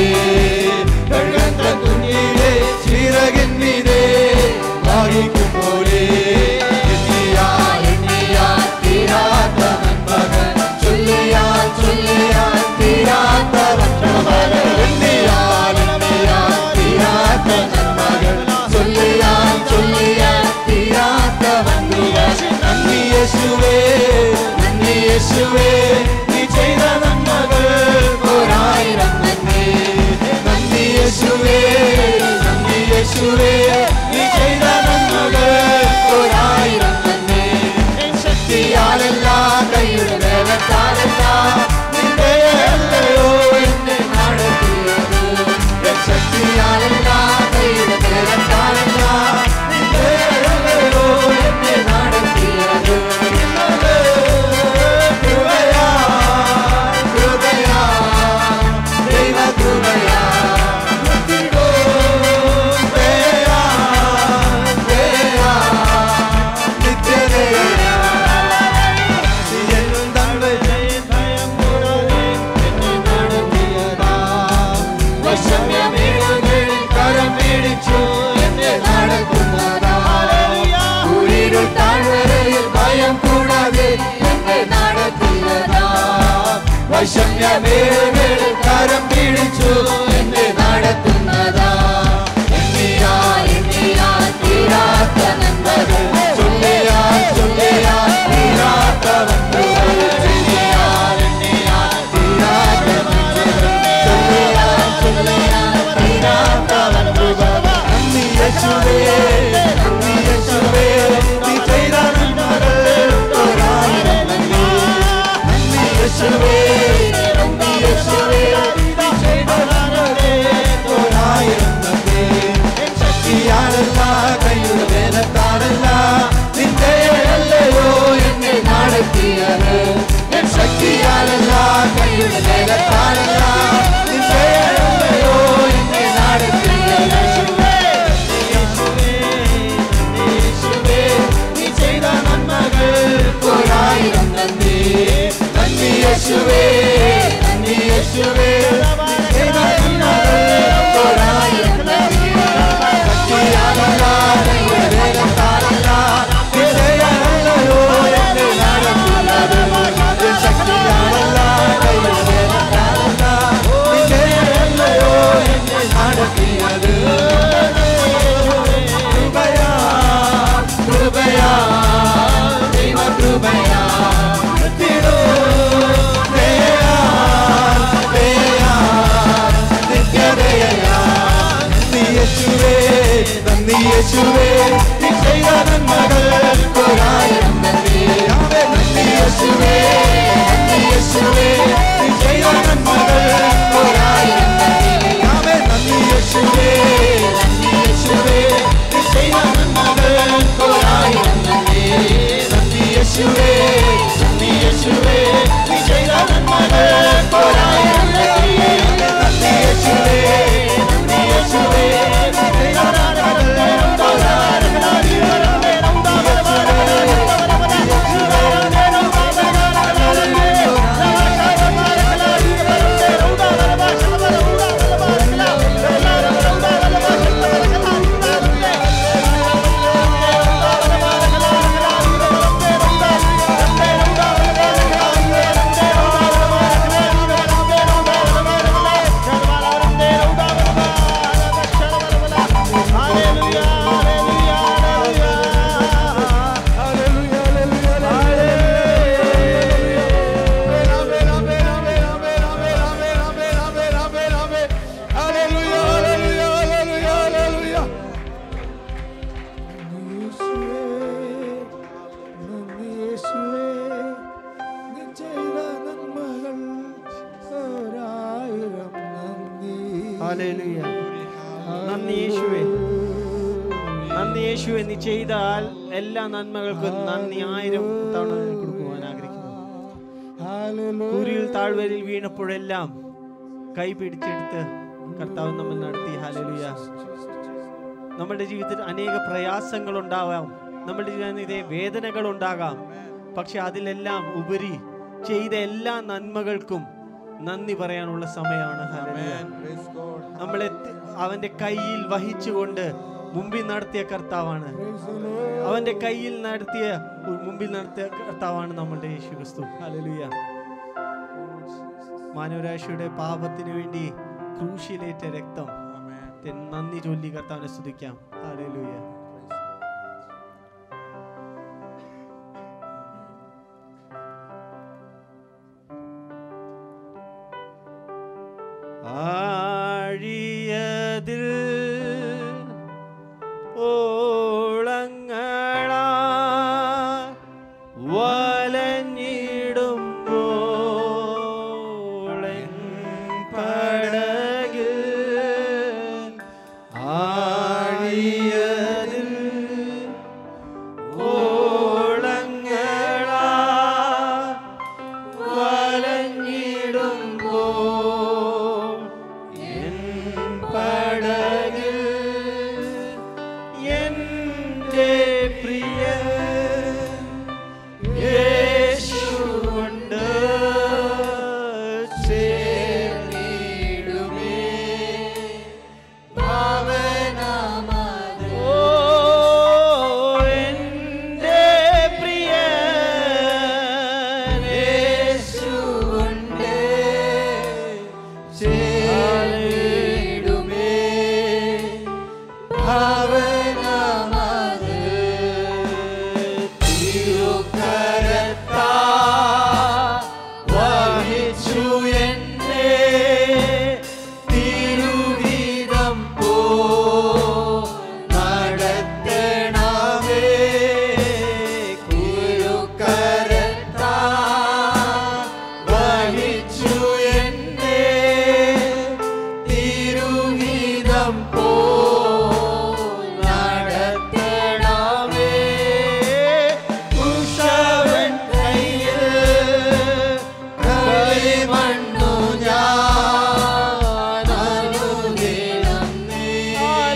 കഴുതൻ കുഞ്ഞിനെ ചിറകിന്നിനെ വഹിക്കും പോലെ എണ്ണിയാൽ എണ്ണിയാൽ തീരാത്ത നന്മകൾ ചൊല്ലിയാൽ ചൊല്ലിയാൽ തീരാത്ത നന്മകൾ എണ്ണിയാൽ എണ്ണിയാൽ തീരാത്ത നന്മകൾ ചൊല്ലിയാൽ ചൊല്ലിയാൽ തീരാത്ത നന്മകൾ നന്ദി യേശുവേ നന്ദി യേശുവേ നീ ചെയ്ത നന്മകൾ ഒരായിരം നന്ദി നന്ദി യേശുവേ നന്ദി യേശുവേ നീ ചെയ്ത നന്മകൾ ഒരായിരം നന്ദി എൻ ശക്തിയാലല്ല കൈയുടെ വേലത്താലല്ല നിന്റെ അല്ലയോ എന്നെ നടത്തിയത് എൻ ശക്തിയാലല്ല കൈയുടെ വേലത്താലല്ല നിന്റെ അല്ലയോ എന്നെ നടത്തിയത് ഇന്നത് കൃപയാ കൃപയാ ദൈവ കൃപയാ നിർത്തിടൂ ദയയാ ദയയാ നിത്യദയയാ എന്നും തമ്പഴയിൽ ഭയം കൂടാതെ എന്നെ നടത്തിയതാ. വൈഷമ്യമേടുകളിൽ കരം പിടിച്ചു എന്നെ നടത്തുന്നതാ. കുഴിരുൾ താഴ്വരയിൽ ഭയം കൂടാതെ എന്നെ നടത്തുന്നതാ. വൈഷമ്യമേടുകളിൽ കരം പിടിച്ചു എന്നെ നടത്തുന്നതാ എണ്ണിയാൽ എണ്ണിയാൽ തീരാത്ത നന്മകൾ ചൊല്ലിയാൽ ചൊല്ലിയാൽ തീരാത്ത നന്മകൾ എണ്ണിയാൽ എണ്ണിയാൽ തീരാത്ത നന്മകൾ ചൊല്ലിയാൽ ചൊല്ലിയാൽ തീരാത്ത നന്മകൾ നന്ദി യേശുവേ നന്ദി യേശുവേ നീ ചെയ്ത നന്മകൾ ഒരായിരം നന്ദി നന്ദി യേശുവേ നന്ദി യേശുവേ നീ ചെയ്ത നന്മകൾ ഒരായിരം നന്ദി എൻ ശക്തിയാലല്ല കൈയുടെ വേലത്താലല്ല നിന്റെ അല്ലയോ എന്നെ നടത്തിയത് എൻ ശക്തിയാലല്ല കൈയുടെ വേലത്താലല്ല നിന്റെ അല്ലയോ എന്നെ നടത്തിയത് യേശുവേ കൃപയാ കൃപയാ ദൈവ കൃപയാ എത്തിടൂ ദയയാ ദയയാ നിത്യദയയാ നന്ദി യേശുവേ നന്ദി യേശുവേ നീ ചെയ്ത നന്മകൾക്കൊരായിരം നന്ദി ആമേ നന്ദി യേശുവേ നന്ദി യേശുവേ നീ ചെയ്ത നന്മകൾക്കൊരായിരം നന്ദി ആമേ നന്ദി യേശുവേ നന്ദി യേശുവേ നീ ചെയ്ത നന്മകൾക്കൊരായിരം നന്ദി നന്ദി യേശുവേ നന്ദി യേശുവേ നീ ചെയ്ത നന്മകൾക്കൊരായിരം നന്ദി നന്ദി യേശുവേ നന്ദി യേശുവേ നീ ചെയ്ത ഹല്ലേലൂയ. നന്ദി യേശുവേ നന്ദി യേശുവേ നീ ചെയ്താൽ എല്ലാ നന്മകൾക്കും നന്ദി ആയിരം തവണ നിനക്ക് കൊടുക്കുവാൻ ആഗ്രഹിക്കുന്നു കുരിയിൽ താഴ്വരയിൽ വീണപ്പോഴെല്ലാം കൈ പിടിച്ചെടുത്ത് കർത്താവ് നമ്മൾ നടത്തി ഹാലലുയ നമ്മുടെ ജീവിതത്തിൽ അനേക പ്രയാസങ്ങൾ ഉണ്ടാവാം നമ്മുടെ ജീവിതത്തിൽ വേദനകൾ ഉണ്ടാകാം പക്ഷെ അതിലെല്ലാം ഉപരി ചെയ്ത എല്ലാ നന്മകൾക്കും നന്ദി പറയാനുള്ള സമയമാണ് ഹല്ലേലൂയ നമ്മളെ ത- അവന്റെ കയ്യിൽ വഹിച്ചുകൊണ്ട് മുമ്പിൽ നടത്തിയ കർത്താവാണ് അവന്റെ കയ്യിൽ നടത്തിയ മുമ്പിൽ നടത്തിയ കർത്താവാണ് നമ്മുടെ യേശു ക്രിസ്തു ഹല്ലേലൂയ മാനവരാശിയുടെ പാപത്തിന് വേണ്ടി ക്രൂശിലേറ്റ രക്തം തെ- നന്ദി ചൊല്ലി കർത്താവിനെ സ്തുതിക്കാം ഹല്ലേലൂയ ആഴിയതിൽ ഓളങ്ങളാ വലഞ്ഞിടുമ്പോളെൻ പടകിൽ ആഴിയതിൽ ഓളങ്ങളാ വലഞ്ഞിടുമ്പോൾ എൻ പടകിൽ എൻ്റെ പ്രിയ യേശുണ്ട് ചേർന്നിടുമേ ഓ എൻ്റെ പ്രിയ യേശുണ്ട് ചേർന്നിടുമേ ഭാവനമത് തിരുക്കരത്താ വഹിച്ചു എന്നെ തിരുവിധം പോ നടത്തണമേ കുരുക്കരത്താ വഹിച്ചു എന്നെ തിരുവിധം പോ നടത്തണമേ കുശവൻ കയ്യിൽ കളിമണ്ണു ഞാൻ അനുദിനം നീ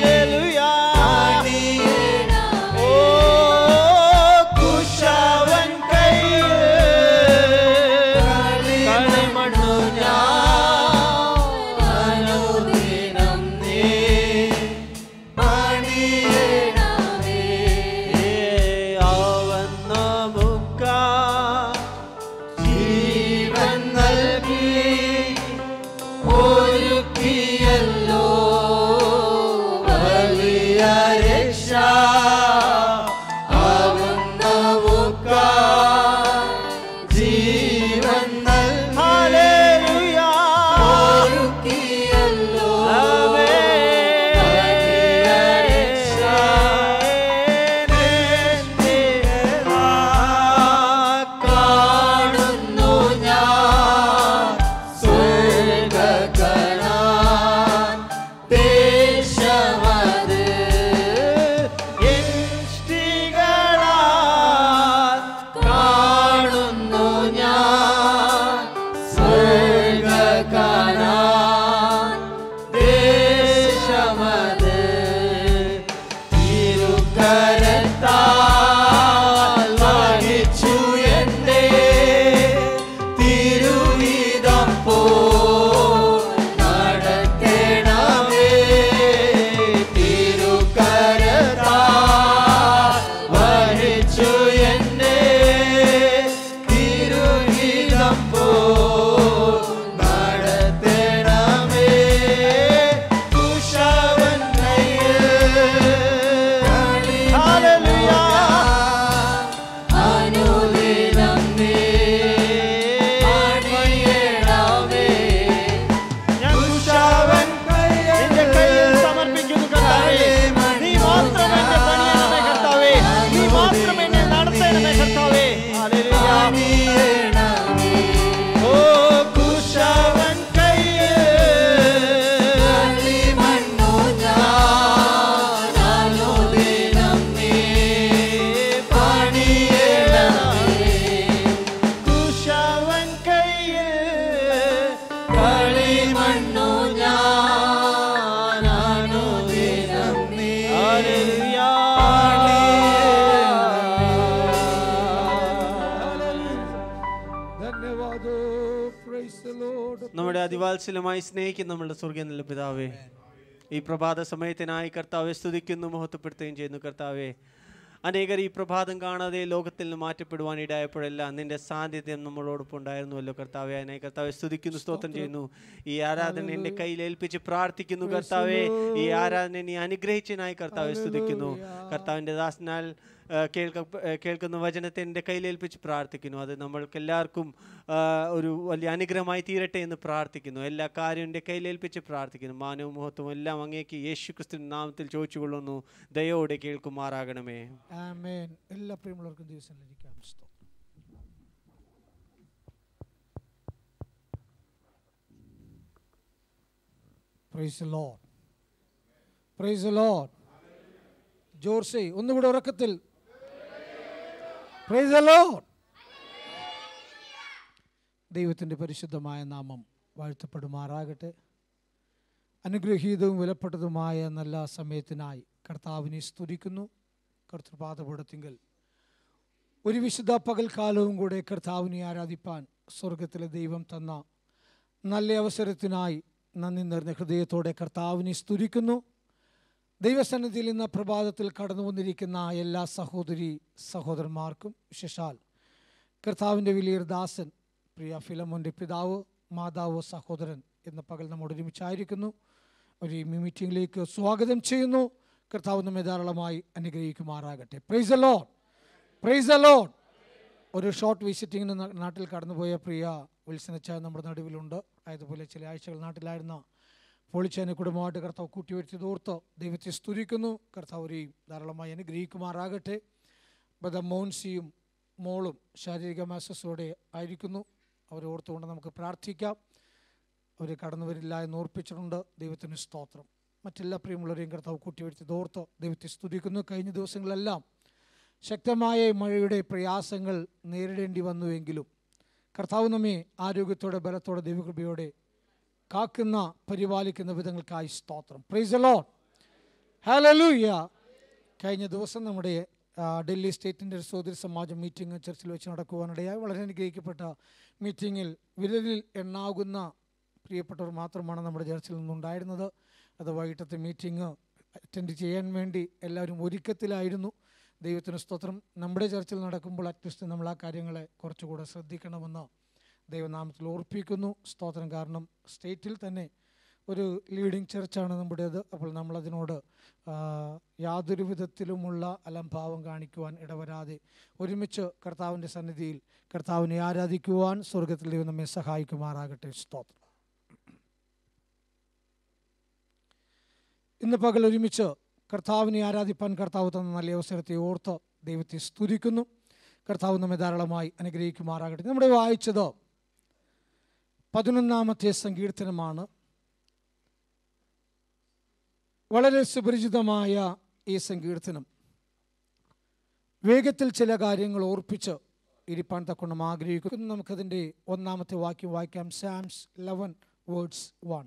ഞങ്ങളുടെ അതിവാത്സല്യമായി സ്നേഹിക്കുന്ന നമ്മളുടെ സ്വർഗീയ നല്ല പിതാവേ ഈ പ്രഭാത സമയത്തിനായി കർത്താവെ സ്തുതിക്കുന്നു മഹത്വപ്പെടുത്തുകയും ചെയ്യുന്നു കർത്താവെ അനേകർ ഈ പ്രഭാതം കാണാതെ ലോകത്തിൽ നിന്ന് മാറ്റപ്പെടുവാൻ ഇടയായപ്പോഴെല്ലാം നിന്റെ സാന്നിധ്യം നമ്മളോടൊപ്പം ഉണ്ടായിരുന്നുവല്ലോ കർത്താവെ അതിനെ കർത്താവെ സ്തുതിക്കുന്നു സ്തോത്രം ചെയ്യുന്നു ഈ ആരാധന എന്റെ കയ്യിൽ ഏൽപ്പിച്ച് പ്രാർത്ഥിക്കുന്നു കർത്താവെ ഈ ആരാധന നീ അനുഗ്രഹിച്ചതിനായി കർത്താവെ സ്തുതിക്കുന്നു കർത്താവിന്റെ ദാസനാൽ ആ, കേൾക്ക ആ, കേൾക്കുന്ന വചനത്തെ എൻ്റെ കയ്യിലേൽപ്പിച്ച് പ്രാർത്ഥിക്കുന്നു അത് നമ്മൾക്ക് എല്ലാവർക്കും ആ, ഒരു വലിയ അനുഗ്രഹമായി തീരട്ടെ എന്ന് പ്രാർത്ഥിക്കുന്നു എല്ലാ കാര്യവും എൻ്റെ കയ്യിലേൽപ്പിച്ച് പ്രാർത്ഥിക്കുന്നു മാനവും മഹത്വവും എല്ലാം അങ്ങേക്ക് യേശു ക്രിസ്തു നാമത്തിൽ ചോദിച്ചുകൊള്ളുന്നു ദയോടെ കേൾക്കുമാറാകണമേ ആമേൻ എല്ലാ പ്രിയമുള്ളവർക്കും ദിവസങ്ങളിലിരിക്കാം സ്തോത്രം പ്രൈസ് ലോഡ് പ്രൈസ് ലോഡ് ജോർസെ ഒന്നുകൂടെ ഉറക്കത്തിൽ പ്രൈസ് ലോഡ് ദൈവത്തിൻ്റെ പരിശുദ്ധമായ നാമം വാഴ്ത്തപ്പെടുമാറാകട്ടെ അനുഗ്രഹീതവും വിലപ്പെട്ടതുമായ നല്ല സമയത്തിനായി കർത്താവിനെ സ്തുതിക്കുന്നു കർത്തൃപാദപീഠത്തിങ്കൽ ഒരു വിശുദ്ധ പകൽക്കാലവും കൂടെ കർത്താവിനെ ആരാധിപ്പാൻ സ്വർഗത്തിലെ ദൈവം തന്ന നല്ല അവസരത്തിനായി നന്ദി നിറഞ്ഞ ഹൃദയത്തോടെ കർത്താവിനെ സ്തുതിക്കുന്നു ദൈവസന്നിധിയിൽ ഇന്ന് പ്രഭാതത്തിൽ കടന്നു വന്നിരിക്കുന്ന എല്ലാ സഹോദരി സഹോദരന്മാർക്കും വിശേഷാൽ കർത്താവിൻ്റെ വലിയൊരു ദാസൻ പ്രിയ ഫിലമോൻ്റെ പിതാവ് മാതാവ് സഹോദരൻ എന്ന പകൽ നമ്മോട് ഒരുമിച്ചായിരിക്കുന്നു ഒരു ഈ മീറ്റിംഗിലേക്ക് സ്വാഗതം ചെയ്യുന്നു കർത്താവ് നമ്മെ ധാരാളമായി അനുഗ്രഹിക്കുമാറാകട്ടെ പ്രൈസ് ലോഡ് പ്രൈസ് ലോഡ് ഒരു ഷോർട്ട് വിസിറ്റിങ്ങിന് ന- നാട്ടിൽ കടന്നുപോയ പ്രിയ വിൽസനച്ച നമ്മുടെ നടുവിലുണ്ട് അതുപോലെ ചില ആഴ്ചകൾ നാട്ടിലായിരുന്ന പൊളിച്ചതിനെ കുടുംബമായിട്ട് കർത്താവ് കൂട്ടിവരുത്തിയത് ഓർത്ത് ദൈവത്തെ സ്തുതിക്കുന്നു കർത്താവരെയും ധാരാളമായി അനുഗ്രഹിക്കുമാറാകട്ടെ ബദ മോൻസിയും മോളും ശാരീരിക മാസസോടെ ആയിരിക്കുന്നു അവരെ ഓർത്തുകൊണ്ട് നമുക്ക് പ്രാർത്ഥിക്കാം അവർ കടന്നു വരില്ല എന്ന് ഓർപ്പിച്ചിട്ടുണ്ട് ദൈവത്തിന് സ്തോത്രം മറ്റെല്ലാ പ്രിയമുള്ളവരെയും കർത്താവ് കൂട്ടിവരുത്തിയത് ഓർത്ത് ദൈവത്തെ സ്തുതിക്കുന്നു കഴിഞ്ഞ ദിവസങ്ങളെല്ലാം ശക്തമായ ഈ മഴയുടെ പ്രയാസങ്ങൾ നേരിടേണ്ടി വന്നുവെങ്കിലും കർത്താവ് നമ്മെ ആരോഗ്യത്തോടെ ബലത്തോടെ ദൈവകൃപയോടെ കാക്കുന്ന പരിപാലിക്കുന്ന വിധങ്ങൾക്കായി സ്തോത്രം പ്രൈസ് ലോഡ് ഹലലൂയ കഴിഞ്ഞ ദിവസം നമ്മുടെ ആ, ഡൽഹി സ്റ്റേറ്റിൻ്റെ ഒരു സോദരി സമാജം മീറ്റിംഗ് ചർച്ചിൽ വെച്ച് നടക്കുവാനിടയായി വളരെ അനുഗ്രഹിക്കപ്പെട്ട മീറ്റിങ്ങിൽ വിരലിൽ എണ്ണാകുന്ന പ്രിയപ്പെട്ടവർ മാത്രമാണ് നമ്മുടെ ചർച്ചിൽ നിന്നുണ്ടായിരുന്നത് അത് വൈകിട്ടത്തെ മീറ്റിംഗ് അറ്റൻഡ് ചെയ്യാൻ വേണ്ടി എല്ലാവരും ഒരുക്കത്തിലായിരുന്നു ദൈവത്തിന് സ്തോത്രം നമ്മുടെ ചർച്ചിൽ നടക്കുമ്പോൾ അറ്റ്ലീസ്റ്റ് നമ്മൾ ആ കാര്യങ്ങളെ കുറച്ചുകൂടെ ശ്രദ്ധിക്കണമെന്ന് ദൈവനാമത്തിൽ ഓർപ്പിക്കുന്നു സ്തോത്രം കാരണം സ്റ്റേറ്റിൽ തന്നെ ഒരു ലീഡിങ് ചർച്ചാണ് നമ്മുടേത് അപ്പോൾ നമ്മളതിനോട് ആ, യാതൊരു വിധത്തിലുമുള്ള അലംഭാവം കാണിക്കുവാൻ ഇടവരാതെ ഒരുമിച്ച് കർത്താവിൻ്റെ സന്നിധിയിൽ കർത്താവിനെ ആരാധിക്കുവാൻ സ്വർഗത്തിൽ ദൈവം നമ്മെ സഹായിക്കുമാറാകട്ടെ സ്തോത്രം ഇന്ന് പകൽ ഒരുമിച്ച് കർത്താവിനെ ആരാധിപ്പാൻ കർത്താവ് തന്ന നല്ല അവസരത്തെ ഓർത്ത് ദൈവത്തെ സ്തുതിക്കുന്നു കർത്താവ് നമ്മെ ധാരാളമായി അനുഗ്രഹിക്കുമാറാകട്ടെ നമ്മുടെ വായിച്ചത് പതിനൊന്നാമത്തെ സങ്കീർത്തനമാണ് വളരെ സുപരിചിതമായ ഈ സങ്കീർത്തനം വേഗത്തിൽ ചില കാര്യങ്ങൾ ഓർപ്പിച്ച് ഇരിപ്പാൻ തക്കൊണ്ണം ആഗ്രഹിക്കുന്നു നമുക്കതിൻ്റെ ഒന്നാമത്തെ വാക്യം വായിക്കാം സാംസ് ലെവൻ വേർഡ്സ് വൺ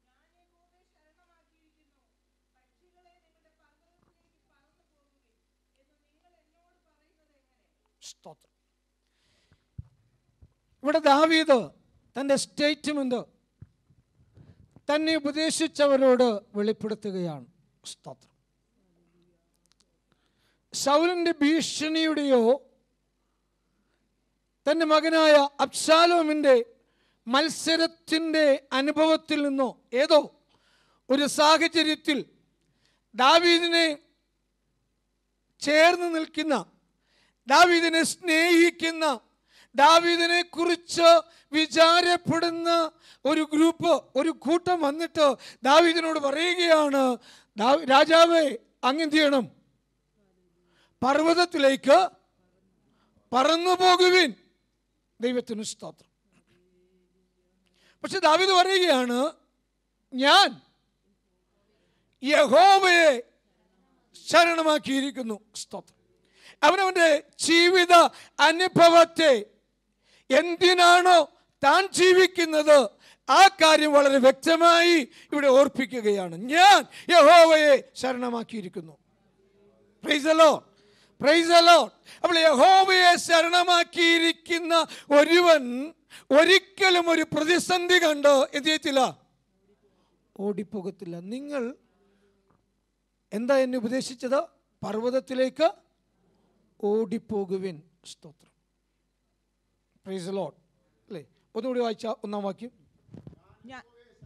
സ്തോത്രം ഇവിടെ ദാവീദ് തൻ്റെ സ്റ്റേറ്റ്മെന്റ് തന്നെ ഉപദേശിച്ചവരോട് വെളിപ്പെടുത്തുകയാണ് സ്തോത്രം ശൗലിന്റെ ഭീഷണിയുടെയോ തൻ്റെ മകനായ അബ്ശാലോമിൻ്റെ മത്സരത്തിൻ്റെ അനുഭവത്തിൽ നിന്നോ ഏതോ ഒരു സാഹചര്യത്തിൽ ദാവീദിനെ ചേർന്ന് നിൽക്കുന്ന ദാവീദിനെ സ്നേഹിക്കുന്ന ദാവീദിനെ കുറിച്ച് വിചാരപ്പെടുന്ന ഒരു ഗ്രൂപ്പ് ഒരു കൂട്ടം വന്നിട്ട് ദാവീദിനോട് പറയുകയാണ് "ദാ- രാജാവേ അങ്ങെന്ത് ചെയ്യണം പർവ്വതത്തിലേക്ക് പറന്നു പോകുവിൻ ദൈവത്തിന് സ്തോത്രം പക്ഷെ ദാവീദ് പറയുകയാണ് ഞാൻ യഹോവയെ ശരണമാക്കിയിരിക്കുന്നു സ്തോത്രം അവനവൻ്റെ ജീവിത അനുഭവത്തെ എന്തിനാണോ താൻ ജീവിക്കുന്നത് ആ കാര്യം വളരെ വ്യക്തമായി ഇവിടെ ഓർപ്പിക്കുകയാണ് ഞാൻ യഹോവയെ ശരണമാക്കിയിരിക്കുന്നു പ്രൈസലോ പ്രൈസലോ അപ്പോൾ യഹോവയെ ശരണമാക്കിയിരിക്കുന്ന ഒരുവൻ ഒരിക്കലും ഒരു പ്രതിസന്ധി കണ്ട് എന്ത് ചെയ്യത്തില്ല ഓടിപ്പോകത്തില്ല നിങ്ങൾ എന്താ എന്നെ ഉപദേശിച്ചത് പർവ്വതത്തിലേക്ക് ഓടിപ്പോകുവിൻ സ്തോത്രം പ്രൈസ് ലോഡ് അല്ലേ ഒന്നുകൂടി വായിച്ച ഒന്നാം വാക്യം ഞാൻ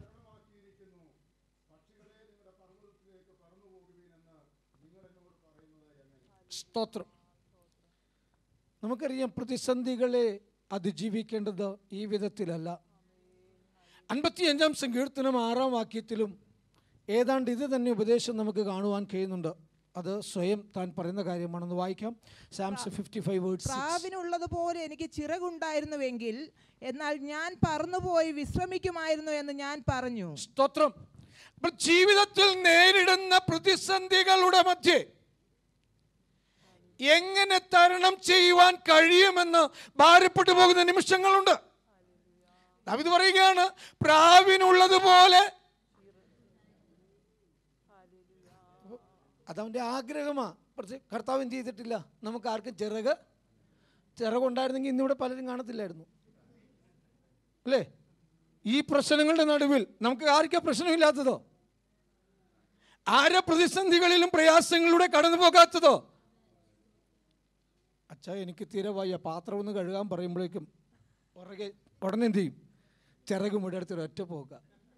സ്തോത്രം നമുക്കറിയാം പ്രതിസന്ധികളെ അതിജീവിക്കേണ്ടത് ഈ വിധത്തിലല്ല അൻപത്തിയഞ്ചാം സങ്കീർത്തനം ആറാം വാക്യത്തിലും ഏതാണ്ട് ഇത് തന്നെ ഉപദേശം നമുക്ക് കാണുവാൻ കഴിയുന്നുണ്ട് അത് സ്വയം താൻ പറയുന്ന കാര്യമാണെന്ന് വായിക്കാം സാംസ് ഫിഫ്റ്റി ഫൈവ് വേർഡ്സ് പ്രാവിനുള്ളതുപോലെ എനിക്ക് ചിറകുണ്ടായിരുന്നുവെങ്കിൽ എന്നാൽ ഞാൻ പറന്നുപോയി വിശ്രമിക്കുമായിരുന്നു എന്ന് ഞാൻ പറഞ്ഞു സ്തോത്രം അപ്പോൾ ജീവിതത്തിൽ നേരിടുന്ന പ്രതിസന്ധികളുടെ മധ്യേ എങ്ങനെ തരണം ചെയ്യുവാൻ കഴിയുമെന്ന് ഭാരപ്പെട്ടു പോകുന്ന നിമിഷങ്ങളുണ്ട് ദാവീദ് പറയുകയാണ് പ്രാവിനുള്ളതുപോലെ അതവൻ്റെ ആഗ്രഹമാ പക്ഷേ കർത്താവ് എന്ത് ചെയ്തിട്ടില്ല നമുക്ക് ആർക്കും ചിറക് ചിറകുണ്ടായിരുന്നെങ്കിൽ ഇന്നിവിടെ പലരും കാണത്തില്ലായിരുന്നു അല്ലേ ഈ പ്രശ്നങ്ങളുടെ നടുവിൽ നമുക്ക് ആർക്കാ പ്രശ്നമില്ലാത്തതോ ആരെ പ്രതിസന്ധികളിലും പ്രയാസങ്ങളിലൂടെ കടന്നു പോകാത്തതോ അച്ഛാ എനിക്ക് തീരെ വയ്യ പാത്രം ഒന്ന് കഴുകാൻ പറയുമ്പോഴേക്കും പുറകെ ഉടനെ എന്ത് ചെയ്യും ചിറക് മുടെടുത്ത് ഒറ്റ പോകുക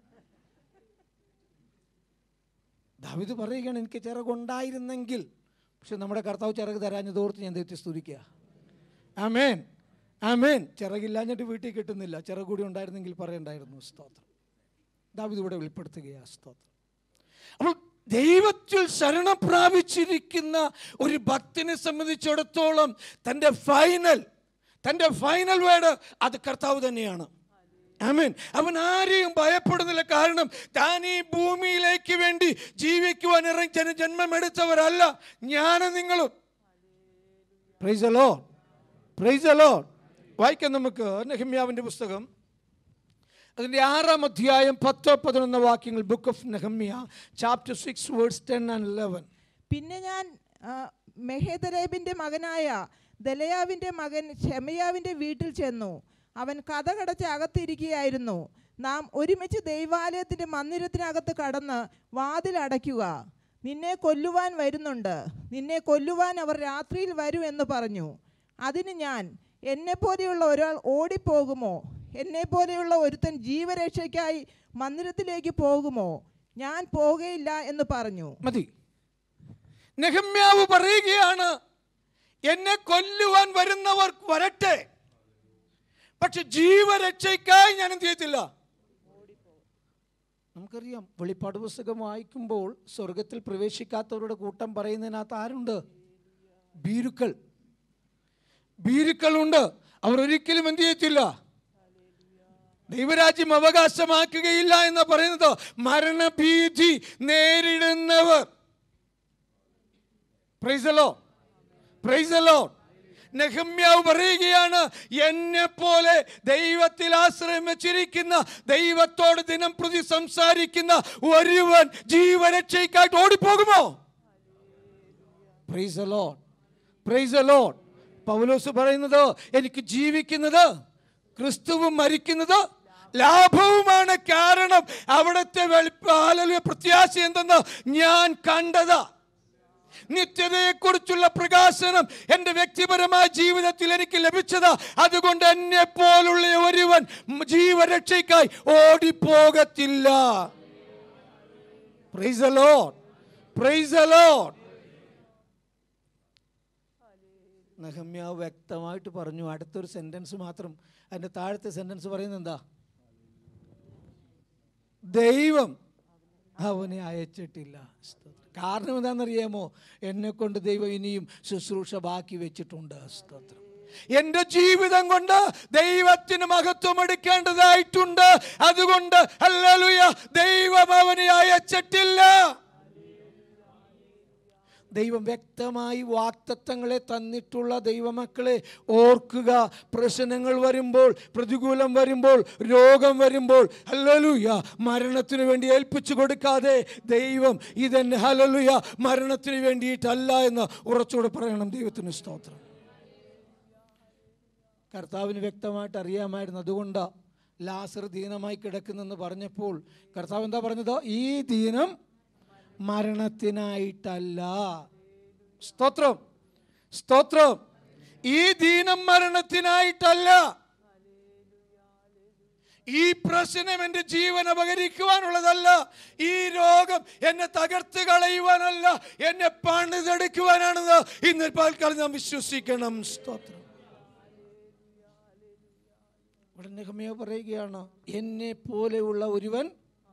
ദാവിദ് പറയുകയാണ് എനിക്ക് ചിറകുണ്ടായിരുന്നെങ്കിൽ പക്ഷെ നമ്മുടെ കർത്താവ് ചിറക് തരാഞ്ഞതോർത്ത് ഞാൻ ദൈവത്തെ സ്തുതിക്കുക ആമേൻ ആമേൻ ചിറകില്ലാഞ്ഞിട്ട് വീട്ടിൽ കിട്ടുന്നില്ല ചിറക് കൂടി ഉണ്ടായിരുന്നെങ്കിൽ പറയണ്ടായിരുന്നു സ്തോത്രം ദാവിദ് ഇവിടെ വെളിപ്പെടുത്തുകയാ സ്തോത്രം അപ്പോൾ ദൈവത്തിൽ ശരണം പ്രാപിച്ചിരിക്കുന്ന ഒരു ഭക്തനെ സംബന്ധിച്ചിടത്തോളം തൻ്റെ ഫൈനൽ തൻ്റെ ഫൈനൽ വേർഡ് അത് കർത്താവ് തന്നെയാണ് ആമേൻ അവൻ ആരെയും ഭയപ്പെടുന്നില്ല കാരണം താൻ ഈ ഭൂമിയിലേക്ക് വേണ്ടി ജീവിക്കുവാൻ ഇറങ്ങി ജന ജന്മമെടുത്തവരല്ല ഞാനും നിങ്ങളും പ്രൈസ് അലോ പ്രൈസ് അലോ വായിക്കാം നമുക്ക് നെഹമ്യാവിൻ്റെ പുസ്തകം അതിൻ്റെ ആറാം അധ്യായം പത്ത് പതിനൊന്ന് വാക്യങ്ങൾ book of Nehemiah chapter six words ten and eleven പിന്നെ ഞാൻ ആ, മെഹേദരേബിന്റെ മകനായ ദലയാവിന്റെ മകൻ ഷെമയാവിന്റെ വീട്ടിൽ ചെന്നു അവൻ കഥകടച്ച് അകത്തിരിക്കുകയായിരുന്നു നാം ഒരുമിച്ച് ദൈവാലയത്തിന്റെ മന്ദിരത്തിനകത്ത് കടന്ന് വാതിൽ അടയ്ക്കുക നിന്നെ കൊല്ലുവാൻ വരുന്നുണ്ട് നിന്നെ കൊല്ലുവാൻ അവർ രാത്രിയിൽ വരും എന്ന് പറഞ്ഞു അതിന് ഞാൻ എന്നെപ്പോലെയുള്ള ഒരാൾ ഓടിപ്പോകുമോ എന്നെപ്പോലെയുള്ള ഒരുത്തൻ ജീവരക്ഷയ്ക്കായി മന്ദിരത്തിലേക്ക് പോകുമോ ഞാൻ പോകുകയില്ല എന്ന് പറഞ്ഞു മതി നെഹമ്യാവ് പറയുകയാണ് എന്നെ കൊല്ലുവാൻ വരുന്നവർ വരട്ടെ പക്ഷെ ജീവരക്ഷയ്ക്കായി ഞാൻ എന്ത് ചെയ്യത്തില്ല നമുക്കറിയാം വെളിപ്പാട് പുസ്തകം വായിക്കുമ്പോൾ സ്വർഗത്തിൽ പ്രവേശിക്കാത്തവരുടെ കൂട്ടം പറയുന്നതിനകത്ത് ആരുണ്ട് ഭീരുക്കൾ ഭീരുക്കളുണ്ട് അവർ ഒരിക്കലും എന്ത് ചെയ്യത്തില്ല ദൈവരാജ്യം അവകാശമാക്കുകയില്ല എന്ന് പറയുന്നത് മരണഭീതി നേരിടുന്നവർ പ്രൈസലോ പ്രൈസലോ നെഹമ്യാവ് പറയുകയാണ് എന്നെ പോലെ ദൈവത്തിൽ ആശ്രയം വെച്ചിരിക്കുന്ന ദൈവത്തോട് ദിനം പ്രതി സംസാരിക്കുന്ന ഒരുവൻ ജീവരക്ഷയ്ക്കായിട്ട് ഓടിപ്പോകുമോ പ്രൈസ് അലോൺ പ്രൈസ് അലോൺ പൗലോസ് പറയുന്നത് എനിക്ക് ജീവിക്കുന്നത് ക്രിസ്തുവും മരിക്കുന്നത് ലാഭവുമാണ് കാരണം അവിടുത്തെ വെളിപ്പാലലിയ പ്രത്യാശ എന്തെന്ന് ഞാൻ കണ്ടതാ നിത്യതയെക്കുറിച്ചുള്ള പ്രകാശനം എൻ്റെ വ്യക്തിപരമായ ജീവിതത്തിൽ എനിക്ക് ലഭിച്ചത് അതുകൊണ്ട് എന്നെ പോലുള്ള ഒരുവൻ ജീവരക്ഷയ്ക്കായി ഓടിപ്പോകത്തില്ല പ്രൈസ് അലോൺ പ്രൈസ് അലോൺ നഹമ്യാവ് വ്യക്തമായിട്ട് പറഞ്ഞു അടുത്തൊരു സെന്റൻസ് മാത്രം അതിൻ്റെ താഴത്തെ സെന്റൻസ് പറയുന്നത് എന്താ ദൈവം അവനെ അയച്ചിട്ടില്ല സ്തോത്രം. കാരണം എന്താണെന്നറിയാമോ എന്നെ കൊണ്ട് ദൈവം ഇനിയും ശുശ്രൂഷ ബാക്കി വെച്ചിട്ടുണ്ട് സ്തോത്രം എൻ്റെ ജീവിതം കൊണ്ട് ദൈവത്തിന് മഹത്വം എടുക്കേണ്ടതായിട്ടുണ്ട് അതുകൊണ്ട് ഹല്ലേലൂയ ദൈവം അവനെ അയച്ചിട്ടില്ല ദൈവം വ്യക്തമായി വാക്തത്വങ്ങളെ തന്നിട്ടുള്ള ദൈവമക്കളെ ഓർക്കുക പ്രശ്നങ്ങൾ വരുമ്പോൾ പ്രതികൂലം വരുമ്പോൾ രോഗം വരുമ്പോൾ ഹലലുയ മരണത്തിന് വേണ്ടി ഏൽപ്പിച്ചു കൊടുക്കാതെ ദൈവം ഇതെന്നെ ഹലലുയ മരണത്തിന് വേണ്ടിയിട്ടല്ല എന്ന് ഉറച്ചുകൂടെ പറയണം ദൈവത്തിന് സ്തോത്രം കർത്താവിന് വ്യക്തമായിട്ട് അറിയാമായിരുന്നു അതുകൊണ്ട് ലാസർ ദീനമായി കിടക്കുന്നെന്ന് പറഞ്ഞപ്പോൾ കർത്താവ് എന്താ പറഞ്ഞത് ഈ ദീനം മരണത്തിനായിട്ടല്ല സ്തോത്രം സ്തോത്രം ഈ ദീനം മരണത്തിനായിട്ടല്ല ഈ പ്രശ്നം എൻ്റെ ജീവൻ അപകരിക്കുവാനുള്ളതല്ല ഈ രോഗം എന്നെ തകർത്ത് കളയുവാനല്ല എന്നെ പണിതെടുക്കുവാനാണെന്ന് ഇന്ന് പാൽക്കാലം നാം വിശ്വസിക്കണം സ്തോത്രം ഇവിടെ നെഹമ്യ പറയുകയാണ് എന്നെ പോലെയുള്ള ഒരുവൻ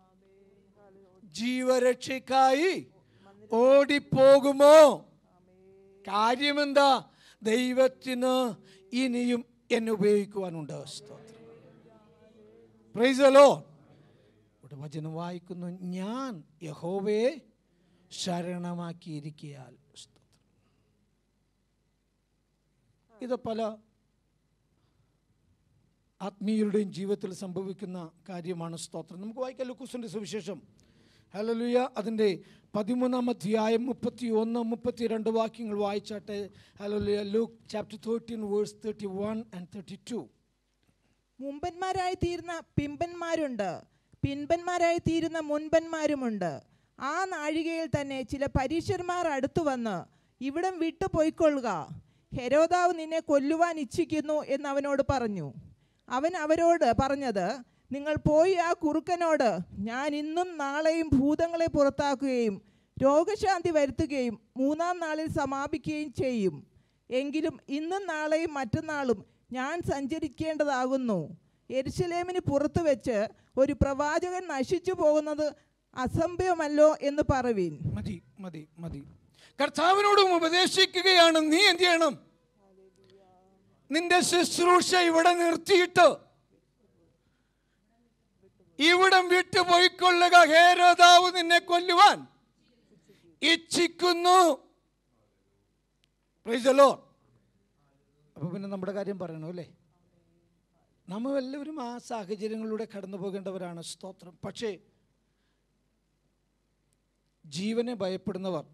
ജീവരക്ഷയ്ക്കായി ഓടിപ്പോകുമോ കാര്യമെന്താ ദൈവത്തിന് ഇനിയും എന്നെ ഉപയോഗിക്കുവാനുണ്ട് സ്തോത്രം പ്രൈസലോ ഇവിടെ വചനം വായിക്കുന്നു ഞാൻ യഹോവയെ ശരണമാക്കിയിരിക്കയാൽ സ്തോത്രം ഇത് പല ആത്മീയരുടെയും ജീവിതത്തിൽ സംഭവിക്കുന്ന കാര്യമാണ് സ്തോത്രം നമുക്ക് വായിക്കാം ലുക്കൂസിൻ്റെ സുവിശേഷം ഹലലുയ അതിൻ്റെ പതിമൂന്നാം അധ്യായം മുപ്പത്തി ഒന്ന് മുപ്പത്തിരണ്ട് വാക്യങ്ങൾ വായിച്ചാട്ടെ ഹലലുയ Luke chapter thirteen verse thirty one and thirty two മുമ്പന്മാരായി തീരുന്ന പിമ്പന്മാരുണ്ട് പിൻപന്മാരായി തീരുന്ന മുൻപന്മാരുമുണ്ട് ആ നാഴികയിൽ തന്നെ ചില പരീക്ഷന്മാർ അടുത്തു വന്ന് ഇവിടം വിട്ടു പോയിക്കൊള്ളുക ഹെരോദാവ് നിന്നെ കൊല്ലുവാൻ ഇച്ഛിക്കുന്നു എന്ന് അവനോട് പറഞ്ഞു അവൻ അവരോട് പറഞ്ഞത് നിങ്ങൾ പോയി ആ കുറുക്കനോട് ഞാൻ ഇന്നും നാളെയും ഭൂതങ്ങളെ പുറത്താക്കുകയും രോഗശാന്തി വരുത്തുകയും മൂന്നാം നാളിൽ സമാപിക്കുകയും ചെയ്യും എങ്കിലും ഇന്നും നാളെയും മറ്റന്നാളും ഞാൻ സഞ്ചരിക്കേണ്ടതാകുന്നു എരുശലേമിന് പുറത്തു വെച്ച് ഒരു പ്രവാചകൻ നശിച്ചു പോകുന്നത് അസംഭവമല്ലോ എന്ന് പറവീൻ മതി മതി മതി കർത്താവിനോടും ഉപദേശിക്കുകയാണ് നീ എന്ത് ചെയ്യണം നിന്റെ ശുശ്രൂഷ ഇവിടെ നിർത്തിയിട്ട് ഇവിടം വിട്ടു പോയിക്കൊള്ളുക ഹേരോദാവ് നിന്നെ കൊല്ലുവാൻ ഇച്ഛിക്കുന്നു Praise the Lord. അപ്പൊ പിന്നെ നമ്മുടെ കാര്യം പറയണോ അല്ലേ നമ്മൾ എല്ലാവരും ആ സാഹചര്യങ്ങളിലൂടെ കടന്നു പോകേണ്ടവരാണ് സ്തോത്രം പക്ഷേ ജീവനെ ഭയപ്പെടുന്നവർ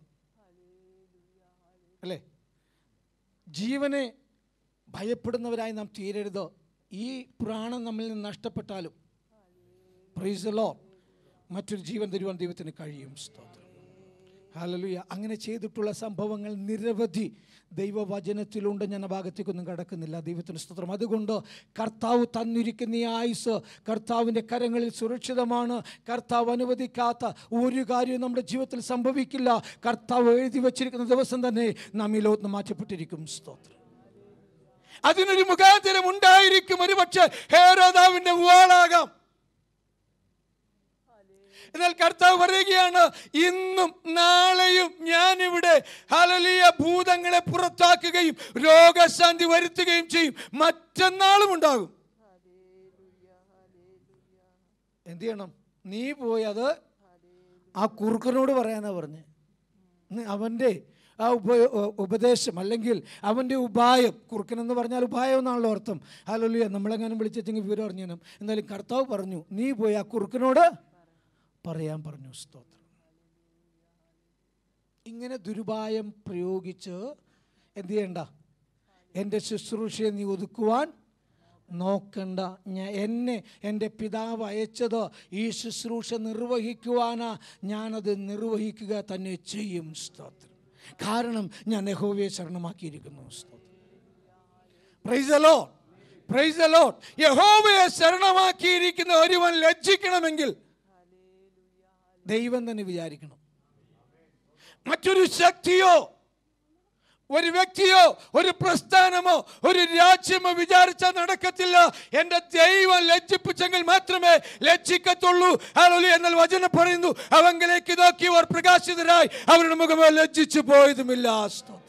അല്ലേ ജീവനെ ഭയപ്പെടുന്നവരായി നാം തീരരുത് ഈ പ്രാണൻ നമ്മിൽ നിന്ന് നഷ്ടപ്പെട്ടാലും പ്രൈസലോ മറ്റൊരു ജീവൻ തരുവാൻ ദൈവത്തിന് കഴിയും സ്തോത്രം ഹാലലുയ അങ്ങനെ ചെയ്തിട്ടുള്ള സംഭവങ്ങൾ നിരവധി ദൈവവചനത്തിലുണ്ട് ഞാൻ ആ ഭാഗത്തേക്കൊന്നും കടക്കുന്നില്ല ദൈവത്തിന് സ്തോത്രം അതുകൊണ്ട് കർത്താവ് തന്നിരിക്കുന്ന ഈ ആയുസ് കർത്താവിൻ്റെ കരങ്ങളിൽ സുരക്ഷിതമാണ് കർത്താവ് അനുവദിക്കാത്ത ഒരു കാര്യവും നമ്മുടെ ജീവിതത്തിൽ സംഭവിക്കില്ല കർത്താവ് എഴുതി വച്ചിരിക്കുന്ന ദിവസം തന്നെ നാം ഈ ലോകത്ത് മാറ്റപ്പെട്ടിരിക്കും സ്തോത്രം അതിനൊരു മുഖാന്തരം ഉണ്ടായിരിക്കും ഒരു പക്ഷേ ഹേരോദാവിൻ്റെ വാളാകാം എന്നാൽ കർത്താവ് പറയുകയാണ് ഇന്നും നാളെയും ഞാനിവിടെ ഹലലിയ ഭൂതങ്ങളെ പുറത്താക്കുകയും രോഗശാന്തി വരുത്തുകയും ചെയ്യും മറ്റന്നാളും ഉണ്ടാകും എന്ത് ചെയ്യണം നീ പോയി അത് ആ കുറുക്കനോട് പറയാനാ പറഞ്ഞ് അവൻ്റെ ആ ഉപ ഉപദേശം അല്ലെങ്കിൽ അവൻ്റെ ഉപായം കുറുക്കൻ എന്ന് പറഞ്ഞാൽ ഉപായം എന്നാണല്ലോ അർത്ഥം ഹലോലിയ നമ്മളെങ്ങാനും വിളിച്ചെങ്കിൽ വിവരം അറിഞ്ഞാലും എന്നാലും കർത്താവ് പറഞ്ഞു നീ പോയി ആ കുറുക്കനോട് പറയാൻ പറഞ്ഞു സ്തോത്രം ഇങ്ങനെ ദുരുപായം പ്രയോഗിച്ച് എന്ത് ചെയ്യണ്ട എൻ്റെ ശുശ്രൂഷയെ നീ ഒതുക്കുവാൻ നോക്കണ്ട ഞാൻ എന്നെ എൻ്റെ പിതാവ് അയച്ചത് ഈ ശുശ്രൂഷ നിർവഹിക്കുവാനാ ഞാനത് നിർവഹിക്കുക തന്നെ ചെയ്യും സ്തോത്രം കാരണം ഞാൻ യഹോവയെ ശരണമാക്കിയിരിക്കുന്നു സ്തോത്രം പ്രൈസലോ പ്രൈസലോ യഹോവയെ ശരണമാക്കിയിരിക്കുന്ന ഒരുവൻ ലജ്ജിക്കണമെങ്കിൽ ദൈവം തന്നെ വിചാരിക്കണം മറ്റൊരു ശക്തിയോ ഒരു വ്യക്തിയോ ഒരു പ്രസ്ഥാനമോ ഒരു രാജ്യമോ വിചാരിച്ചാൽ നടക്കത്തില്ല എൻ്റെ ദൈവം ലജ്ജിപ്പിച്ചെങ്കിൽ മാത്രമേ ലജ്ജിക്കത്തുള്ളൂ ഹല്ലേലൂയ എന്നാൽ വചനം പറയുന്നു അവങ്കിലേക്ക് നോക്കിയവർ പ്രകാശിതരായി അവരുടെ മുഖമോ ലജ്ജിച്ചു പോയതുമില്ല സ്തോത്രം.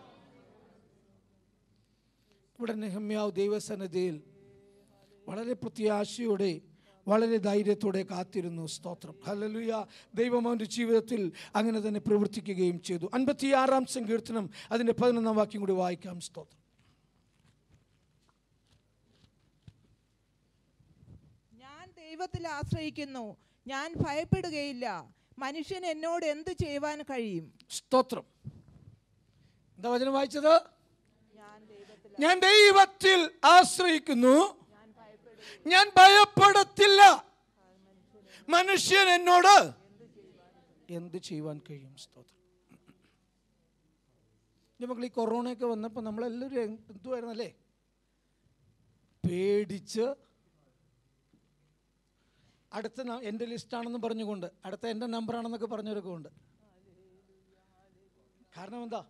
ഇവിടെ നെഹമ്യാവ് ദൈവസന്നിധിയിൽ വളരെ പ്രത്യാശയോടെ വളരെ ധൈര്യത്തോടെ കാത്തിരുന്നു സ്തോത്രം ഹല്ലേലൂയ ദൈവം അവൻ്റെ ജീവിതത്തിൽ അങ്ങനെ തന്നെ പ്രവർത്തിക്കുകയും ചെയ്തു അൻപത്തിയാറാം സങ്കീർത്തനം അതിൻ്റെ പതിനൊന്നാം വാക്യം കൂടി വായിക്കാം സ്തോത്രം ഞാൻ ദൈവത്തിൽ ആശ്രയിക്കുന്നു ഞാൻ ഭയപ്പെടുകയില്ല മനുഷ്യൻ എന്നോട് എന്ത് ചെയ്യുവാൻ കഴിയും സ്തോത്രം എന്താ വചനം വായിച്ചത് ഞാൻ ദൈവത്തിൽ ആശ്രയിക്കുന്നു ഞാൻ ഭയപ്പെടത്തില്ല മനുഷ്യൻ എന്നോട് എന്ത് ചെയ്യുവാൻ കഴിയും സ്തോത്രം നമുക്ക് ഈ കൊറോണയൊക്കെ വന്നപ്പോൾ നമ്മളെല്ലാവരും എന്തുവായിരുന്നല്ലേ പേടിച്ച് അടുത്ത ന- എൻ്റെ ലിസ്റ്റാണെന്ന് പറഞ്ഞുകൊണ്ട് അടുത്ത എൻ്റെ നമ്പറാണെന്നൊക്കെ പറഞ്ഞവരൊക്കെ ഉണ്ട് കാരണം എന്താ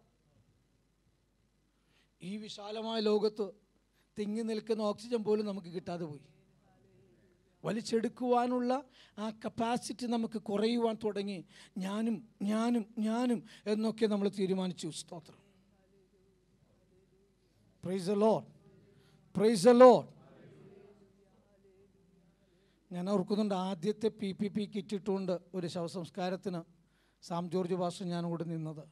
ഈ വിശാലമായ ലോകത്ത് തിങ്ങി നിൽക്കുന്ന ഓക്സിജൻ പോലും നമുക്ക് കിട്ടാതെ പോയി വലിച്ചെടുക്കുവാനുള്ള ആ കപ്പാസിറ്റി നമുക്ക് കുറയുവാൻ തുടങ്ങി ഞാനും ഞാനും ഞാനും എന്നൊക്കെ നമ്മൾ തീരുമാനിച്ചു സ്തോത്രം പ്രൈസ് ലോഡ് പ്രൈസ് ലോഡ് ഞാൻ ഓർക്കുന്നുണ്ട് ആദ്യത്തെ പി പി പി കിറ്റിട്ടുകൊണ്ട് ഒരു ശവസംസ്കാരത്തിന് സാം ജോർജ് ഭാഷ ഞാൻ കൂടെ നിന്നത്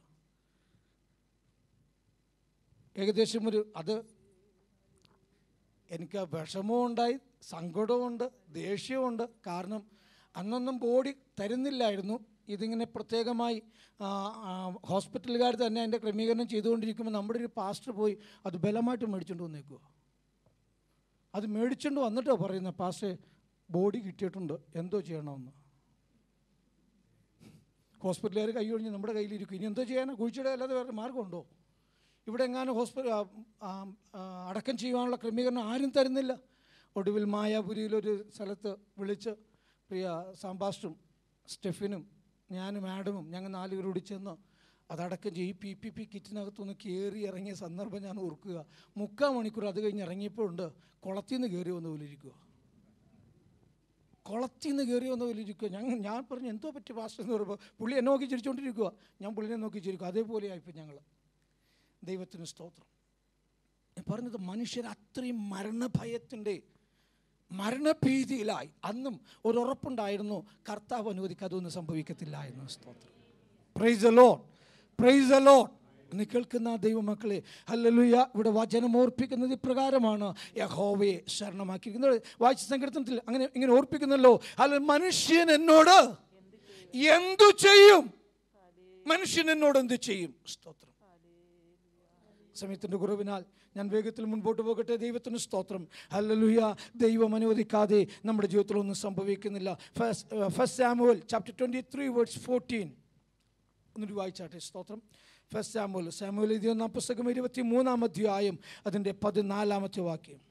ഏകദേശം ഒരു അത് എനിക്ക് വിഷമവും ഉണ്ടായി സങ്കടവുമുണ്ട് ദേഷ്യവുമുണ്ട് കാരണം അന്നൊന്നും ബോഡി തരുന്നില്ലായിരുന്നു ഇതിങ്ങനെ പ്രത്യേകമായി ആ, ആ, ഹോസ്പിറ്റലുകാർ തന്നെ അതിൻ്റെ ക്രമീകരണം ചെയ്തുകൊണ്ടിരിക്കുമ്പോൾ നമ്മുടെ ഒരു പാസ്റ്റർ പോയി അത് ബലമായിട്ട് മേടിച്ചുകൊണ്ട് വന്നേക്കുക അത് മേടിച്ചുകൊണ്ട് വന്നിട്ടോ പറയുന്നത് പാസ്റ്റേ ബോഡി കിട്ടിയിട്ടുണ്ട് എന്തോ ചെയ്യണമെന്ന് ഹോസ്പിറ്റലുകാർ കൈ ഒഴിഞ്ഞ് നമ്മുടെ കയ്യിലിരിക്കും ഇനി എന്തോ ചെയ്യാനാ കുഴിച്ചിടുക അല്ലാതെ വേറെ മാർഗമുണ്ടോ ഇവിടെ എങ്ങാനും ഹോസ്പിറ്റൽ അടക്കം ചെയ്യുവാനുള്ള ക്രമീകരണം ആരും തരുന്നില്ല ഒടുവിൽ മായാപുരിയിലൊരു സ്ഥലത്ത് വിളിച്ച് പ്രിയ സാമ്പാസ്റ്ററും സ്റ്റെഫിനും ഞാനും ആഡമും ഞങ്ങൾ നാലുപേരോട് ചെന്ന് അതടക്കം ചെയ്യും പി പി പി കിറ്റിനകത്തൊന്ന് കയറി ഇറങ്ങിയ സന്ദർഭം ഞാൻ ഓർക്കുക മുക്കാൽ മണിക്കൂർ അത് കഴിഞ്ഞ് ഇറങ്ങിയപ്പോൾ ഉണ്ട് കുളത്തിൽ നിന്ന് കയറി വന്ന പോലെ ഇരിക്കുക കുളത്തിൽ നിന്ന് കയറി വന്ന പോലെ ഇരിക്കുക ഞങ്ങൾ ഞാൻ പറഞ്ഞു എന്തോ പറ്റി പാസ്റ്റർ എന്ന് പറയുമ്പോൾ പുള്ളി എന്നെ നോക്കി ചിരിച്ചുകൊണ്ടിരിക്കുക ഞാൻ പുള്ളിനെ നോക്കി ചിരിക്കും അതേപോലെ ആയിപ്പോൾ ഞങ്ങൾ ദൈവത്തിന് സ്തോത്രം ഞാൻ പറഞ്ഞത് മനുഷ്യർ അത്രയും മരണഭയത്തിൻ്റെ മരണഭീതിയിലായി അന്നും ഒരു ഉറപ്പുണ്ടായിരുന്നു കർത്താവ് അനുവദിക്ക് അതൊന്നും സംഭവിക്കത്തില്ല എന്ന് സ്തോത്രം praise a Lord praise a Lord എന്ന് കേൾക്കുന്ന ദൈവമക്കളെ ഹല്ലേലൂയ ഇവിടെ വചനം ഓർപ്പിക്കുന്നത് ഇപ്രകാരമാണ് യഹോവയെ ശരണമാക്കിയിരിക്കുന്നത് വായിച്ച സങ്കീർത്തനത്തിൽ അങ്ങനെ ഇങ്ങനെ ഓർപ്പിക്കുന്നല്ലോ അല്ല മനുഷ്യൻ എന്നോട് എന്തു ചെയ്യും മനുഷ്യൻ എന്നോട് എന്ത് ചെയ്യും സ്തോത്രം സമയത്തിൻ്റെ കുറവിനാൽ ഞാൻ വേഗത്തിൽ മുൻപോട്ട് പോകട്ടെ ദൈവത്തിന് സ്തോത്രം ഹല്ലേലൂയ ദൈവം അനുവദിക്കാതെ നമ്മുടെ ജീവിതത്തിൽ ഒന്നും സംഭവിക്കുന്നില്ല first Samuel chapter twenty three words fourteen ഒന്നൊരു വായിച്ചാട്ടെ സ്തോത്രം ഫസ്റ്റ് സാമുവൽ സാമുവൽ ഇരുപതാം പുസ്തകം ഇരുപത്തി മൂന്നാം അധ്യായം അതിൻ്റെ പതിനാലാമത്തെ വാക്യം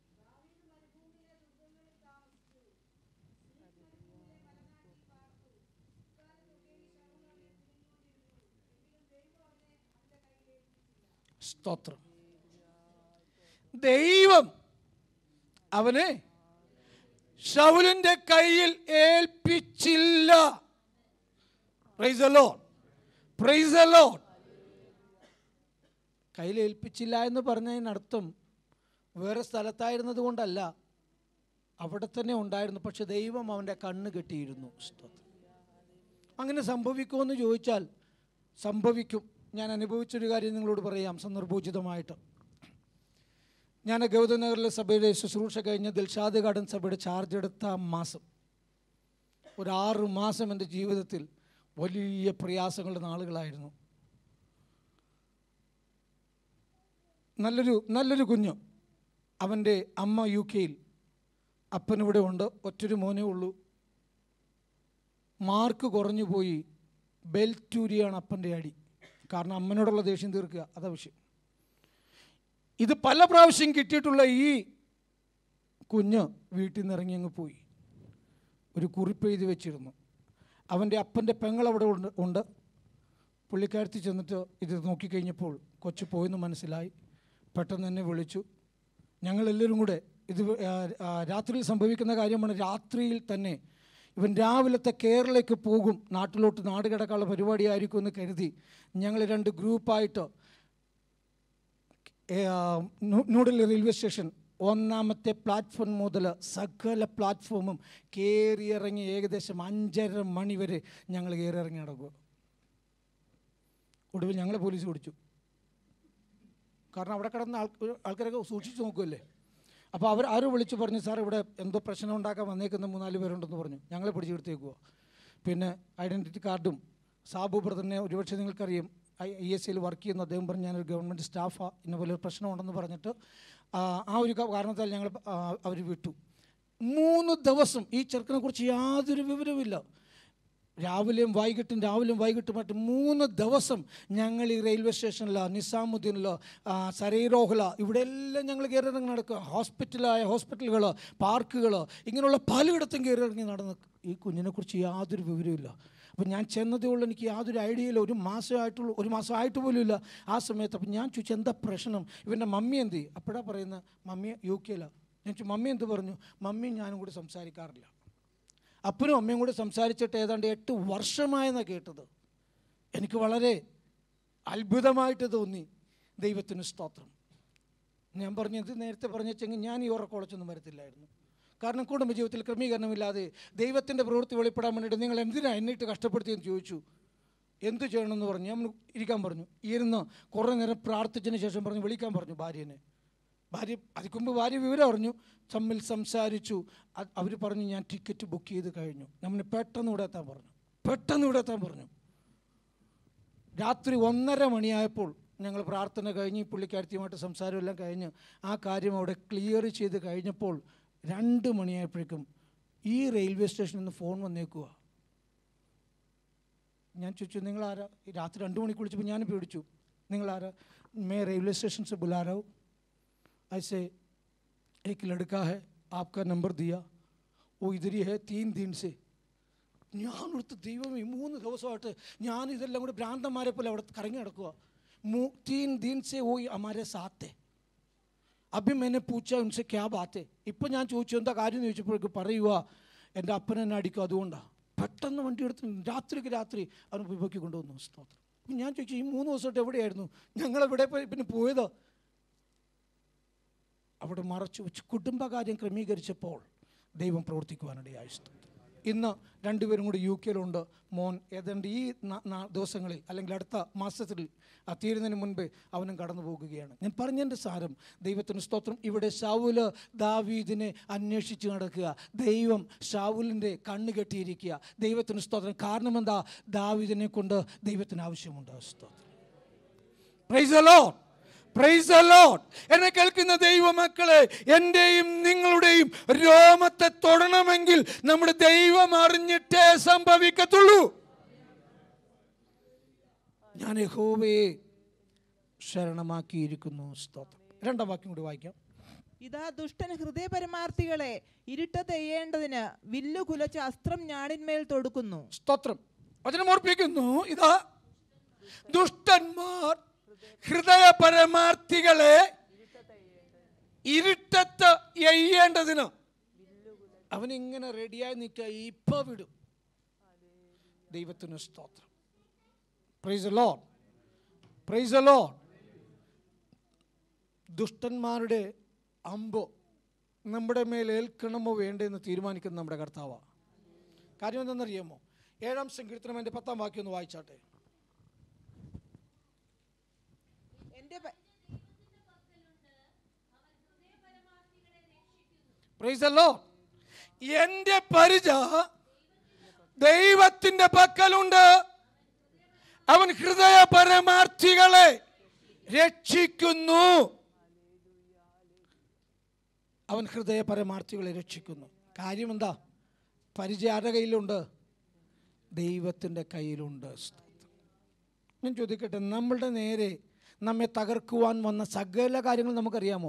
സ്തോത്രം ദൈവം അവനെ ഷൗലിന്റെ കയ്യിൽ ഏൽപ്പിച്ചില്ല praise the Lord. Praise the Lord. കയ്യിൽ ഏൽപ്പിച്ചില്ല എന്ന് പറഞ്ഞതിനർത്ഥം വേറെ സ്ഥലത്തായിരുന്നത് കൊണ്ടല്ല അവിടെ തന്നെ ഉണ്ടായിരുന്നു പക്ഷെ ദൈവം അവൻ്റെ കണ്ണ് കെട്ടിയിരുന്നു സ്തോത്രം അങ്ങനെ സംഭവിക്കുമെന്ന് ചോദിച്ചാൽ സംഭവിക്കും ഞാൻ അനുഭവിച്ചൊരു കാര്യം നിങ്ങളോട് പറയാം സന്ദർഭോചിതമായിട്ട് ഞാൻ ഗൗതനഗറിലെ സഭയുടെ ശുശ്രൂഷ കഴിഞ്ഞ് ദിൽഷാദ് ഗാർഡൻ സഭയുടെ ചാർജ് എടുത്ത മാസം ഒരു ആറ് മാസം എൻ്റെ ജീവിതത്തിൽ വലിയ പ്രയാസങ്ങളുടെ നാളുകളായിരുന്നു നല്ലൊരു നല്ലൊരു കുഞ്ഞ് അവൻ്റെ അമ്മ യു കെയിൽ അപ്പനിവിടെ ഉണ്ട് ഒറ്റൊരു മോനേ ഉള്ളൂ മാർക്ക് കുറഞ്ഞു പോയി ബെൽറ്റൂരിയാണ് അപ്പൻ്റെ അടി കാരണം അമ്മനോടുള്ള ദേഷ്യം തീർക്കുക അതാ വിഷയം ഇത് പല പ്രാവശ്യം കിട്ടിയിട്ടുള്ള ഈ കുഞ്ഞ് വീട്ടിൽ നിന്ന് ഇറങ്ങി അങ്ങ് പോയി ഒരു കുറിപ്പ് എഴുതി വെച്ചിരുന്നു അവൻ്റെ അപ്പൻ്റെ പെങ്ങൾ അവിടെ ഉണ്ട് ഉണ്ട് പുള്ളിക്കാരത്തി ചെന്നിട്ട് ഇത് നോക്കിക്കഴിഞ്ഞപ്പോൾ കൊച്ചു പോയെന്ന് മനസ്സിലായി പെട്ടെന്ന് എന്നെ വിളിച്ചു ഞങ്ങളെല്ലാവരും കൂടെ ഇത് ആ, ആ, രാത്രിയിൽ സംഭവിക്കുന്ന കാര്യമാണ് രാത്രിയിൽ തന്നെ ഇവൻ രാവിലത്തെ കേരളയ്ക്ക് പോകും നാട്ടിലോട്ട് നാട് കിടക്കാനുള്ള പരിപാടിയായിരിക്കും എന്ന് കരുതി ഞങ്ങൾ രണ്ട് ഗ്രൂപ്പായിട്ട് ഏ, ആ, ന്യൂ- ന്യൂഡൽഹി റെയിൽവേ സ്റ്റേഷൻ ഒന്നാമത്തെ പ്ലാറ്റ്ഫോം മുതൽ സകല പ്ലാറ്റ്ഫോമും കയറി ഇറങ്ങി ഏകദേശം അഞ്ചര മണി വരെ ഞങ്ങൾ കയറി ഇറങ്ങി നടക്കുക ഒടുവിൽ ഞങ്ങളെ പോലീസ് പിടിച്ചു കാരണം അവിടെ കിടന്ന ആൾ ആൾക്കാരൊക്കെ സൂക്ഷിച്ച് നോക്കുമല്ലേ അപ്പോൾ അവർ ആരും വിളിച്ച് പറഞ്ഞു സാർ ഇവിടെ എന്തോ പ്രശ്നം ഉണ്ടാക്കാൻ വന്നേക്കുന്ന മൂന്നാല് പേരുണ്ടെന്ന് പറഞ്ഞു ഞങ്ങളെ പിടിച്ചെടുത്തേക്കുക പിന്നെ ഐഡൻറ്റിറ്റി കാർഡും സാബു ബ്രദറിനെ ഒരുപക്ഷെ നിങ്ങൾക്കറിയാം ഐ ഐ എസ് സിയിൽ വർക്ക് ചെയ്യുന്ന അദ്ദേഹം പറഞ്ഞു ഞാനൊരു ഗവൺമെൻറ് സ്റ്റാഫാണ് ഇന്ന പോലെ ഒരു പ്രശ്നമുണ്ടെന്ന് പറഞ്ഞിട്ട് ആ, ആ ഒരു ക- കാരണത്താൽ ഞങ്ങൾ അവർ വിട്ടു മൂന്ന് ദിവസം ഈ ചെറുക്കനെ കുറിച്ച് യാതൊരു വിവരവുമില്ല രാവിലെയും വൈകിട്ടും രാവിലെയും വൈകിട്ടുമായിട്ട് മൂന്ന് ദിവസം ഞങ്ങൾ ഈ റെയിൽവേ സ്റ്റേഷനിലോ നിസാമുദ്ദീനിലോ സരൈറോഹല ഇവിടെ എല്ലാം ഞങ്ങൾ കയറി ഇറങ്ങി നടക്കുക ഹോസ്പിറ്റലായ ഹോസ്പിറ്റലുകൾ പാർക്കുകൾ ഇങ്ങനെയുള്ള പലയിടത്തും കയറി ഇറങ്ങി നടന്ന് ഈ കുഞ്ഞിനെക്കുറിച്ച് യാതൊരു വിവരവുമില്ല അപ്പം ഞാൻ ചെന്നതേ ഉള്ളൂ എനിക്ക് യാതൊരു ഐഡിയ ഇല്ല ഒരു മാസമായിട്ടുള്ളൂ ഒരു മാസമായിട്ട് പോലും ഇല്ല ആ സമയത്ത് അപ്പം ഞാൻ ചോദിച്ചു എന്താ പ്രശ്നം ഇവൻ്റെ മമ്മി എന്ത് ചെയ്യും അപ്പോഴാ പറയുന്നത് മമ്മി യു കെയിലാണ് ഞാൻ ചോദിച്ചു മമ്മി എന്ത് പറഞ്ഞു മമ്മിയും ഞാനും കൂടി സംസാരിക്കാറില്ല അപ്പനും അമ്മയും കൂടി സംസാരിച്ചിട്ട് ഏതാണ്ട് എട്ട് വർഷമായെന്നാണ് കേട്ടത് എനിക്ക് വളരെ അത്ഭുതമായിട്ട് തോന്നി ദൈവത്തിന് സ്തോത്രം ഞാൻ പറഞ്ഞത് നേരത്തെ പറഞ്ഞെങ്കിൽ ഞാൻ ഈ ഉറക്കോളച്ചൊന്നും വരത്തില്ലായിരുന്നു കാരണം കുടുംബജീവിതത്തിൽ ക്രമീകരണമില്ലാതെ ദൈവത്തിൻ്റെ പ്രവൃത്തി വെളിപ്പെടാൻ വേണ്ടിയിട്ട് നിങ്ങൾ എന്തിനാ എന്നിട്ട് കഷ്ടപ്പെടുത്തിയെന്ന് ചോദിച്ചു എന്ത് ചെയ്യണമെന്ന് പറഞ്ഞു ഞാൻ ഇരിക്കാൻ പറഞ്ഞു ഇരുന്ന് കുറേ നേരം പ്രാർത്ഥിച്ചതിന് ശേഷം പറഞ്ഞു വിളിക്കാൻ പറഞ്ഞു ഭാര്യനെ ഭാര്യ അതിക്ക് മുമ്പ് ഭാര്യ വിവരം അറിഞ്ഞു തമ്മിൽ സംസാരിച്ചു അവർ പറഞ്ഞു ഞാൻ ടിക്കറ്റ് ബുക്ക് ചെയ്ത് കഴിഞ്ഞു നമ്മൾ പെട്ടെന്ന് ഇവിടെ എത്താൻ പറഞ്ഞു പെട്ടെന്ന് ഇവിടെ എത്താൻ പറഞ്ഞു രാത്രി ഒന്നര മണിയായപ്പോൾ ഞങ്ങൾ പ്രാർത്ഥന കഴിഞ്ഞ് ഈ പുള്ളിക്കാരത്തിയുമായിട്ട് സംസാരമെല്ലാം കഴിഞ്ഞ് ആ കാര്യം അവിടെ ക്ലിയർ ചെയ്ത് കഴിഞ്ഞപ്പോൾ രണ്ട് മണിയായപ്പോഴേക്കും ഈ റെയിൽവേ സ്റ്റേഷനിൽ നിന്ന് ഫോൺ വന്നേക്കുക ഞാൻ ചോദിച്ചു നിങ്ങൾ ആരാ ഈ രാത്രി രണ്ട് മണിക്ക് വിളിച്ചപ്പോൾ ഞാൻ പേടിച്ചു നിങ്ങൾ ആരാ മേ റെയിൽവേ സ്റ്റേഷൻ से बुला रहा हूँ ऐसे एक लड़का है आपका नंबर दिया वो इधर ही है तीन दिन से ഞാനൊടുത്ത് ദൈവമേ മൂന്ന് ദിവസമായിട്ട് ഞാൻ ഇതെല്ലാം കൂടി ഭ്രാന്തന്മാരെ പോലെ അവിടെ കറങ്ങി നടക്കുക മൂ തീൻ ദീൻ സെ ഓ അമാരെ സാത്തെ അഭി മെന്നെ പൂച്ച ഉൻസെ ക്യാ ബാത്തെ ഇപ്പം ഞാൻ ചോദിച്ചു എന്താ കാര്യം എന്ന് ചോദിച്ചപ്പോഴേക്ക് പറയുക എൻ്റെ അപ്പൻ എന്നെ അടിക്കും അതുകൊണ്ടാണ് പെട്ടെന്ന് വണ്ടി എടുത്ത് രാത്രിക്ക് രാത്രി അവൻ വിഭയ്ക്ക് കൊണ്ടുവന്നു സ്തോത്രം അപ്പം ഞാൻ ചോദിച്ചു ഈ മൂന്ന് ദിവസമായിട്ട് എവിടെയായിരുന്നു ഞങ്ങളെവിടെ പോയി പിന്നെ പോയതോ അവിടെ മറച്ചു വെച്ച് കുടുംബകാര്യം ക്രമീകരിച്ചപ്പോൾ ദൈവം പ്രവർത്തിക്കുവാനിടയായി സ്തോത്രം ഇന്ന് രണ്ടുപേരും കൂടി യു കെയിലുണ്ട് മോൻ ഏതാണ്ട് ഈ ന- ന- ദിവസങ്ങളിൽ അല്ലെങ്കിൽ അടുത്ത മാസത്തിൽ ആ തീരുന്നതിന് മുൻപേ അവനും കടന്നു പോകുകയാണ് ഞാൻ പറഞ്ഞതിൻ്റെ സാരം ദൈവത്തിന് സ്തോത്രം ഇവിടെ ഷാവുല് ദാവീദിനെ അന്വേഷിച്ച് നടക്കുക ദൈവം ഷാവുലിൻ്റെ കണ്ണ് കെട്ടിയിരിക്കുക ദൈവത്തിന് സ്തോത്രം കാരണം എന്താ ദാവീദിനെ കൊണ്ട് ദൈവത്തിന് ആവശ്യമുണ്ട് സ്തോത്രം പ്രൈസ് ലോഡ് പ്രൈസ് ലോഡ് എന്നെ കേൾക്കുന്ന ദൈവമക്കളെ എൻ്റെയും നിങ്ങളുടെയും രോമത്തെ തൊടണമെങ്കിൽ നമ്മുടെ ദൈവം അറിഞ്ഞിട്ടേ സംഭവിക്കത്തുള്ളൂ ഞാൻ യഹോവയെ ശരണമാക്കിയിരിക്കുന്നു സ്തോത്രം രണ്ടാം വാക്യം കൂടി വായിക്കാം ഇതാ ദുഷ്ടൻ ഹൃദയപരമാർത്ഥികളെ ഇരുട്ട തെയ്യേണ്ടതിന് വില്ലു കുലച്ച് അസ്ത്രം ഞാണിന്മേൽ തൊടുക്കുന്നു സ്തോത്രം വചനം ഓർപ്പിക്കുന്നു ഇതാ ദുഷ്ടന്മാർ ഹൃദയ പരമാർത്ഥികളെ ഇരുട്ടത്ത് എയ്യേണ്ടതിന് അവനിങ്ങനെ റെഡിയായി നിൽക്കുക ഇപ്പൊ വിടും ദൈവത്തിന് സ്തോത്രം പ്രൈസ് ലോ പ്രൈസ് ലോ ദുഷ്ടന്മാരുടെ അമ്പോ നമ്മുടെ മേൽ ഏൽക്കണമോ വേണ്ടെന്ന് തീരുമാനിക്കുന്ന നമ്മുടെ കർത്താവാണ് കാര്യം എന്തെന്നറിയാമോ ഏഴാം സങ്കീർത്തനം എൻ്റെ പത്താം വാക്യം ഒന്ന് വായിച്ചാട്ടെ എൻ്റെ പ- പ്രൈസ് അല്ലോ എൻ്റെ പരിച ദൈവത്തിൻ്റെ പക്കലുണ്ട് അവൻ ഹൃദയ പരമാർത്ഥികളെ രക്ഷിക്കുന്നു അവൻ ഹൃദയ പരമാർത്ഥികളെ രക്ഷിക്കുന്നു കാര്യം എന്താ പരിചയം ആരുടെ കയ്യിലുണ്ട് ദൈവത്തിൻ്റെ കയ്യിലുണ്ട് ഞാൻ ചോദിക്കട്ടെ നമ്മളുടെ നേരെ നമ്മെ തകർക്കുവാൻ വന്ന സകല കാര്യങ്ങൾ നമുക്കറിയാമോ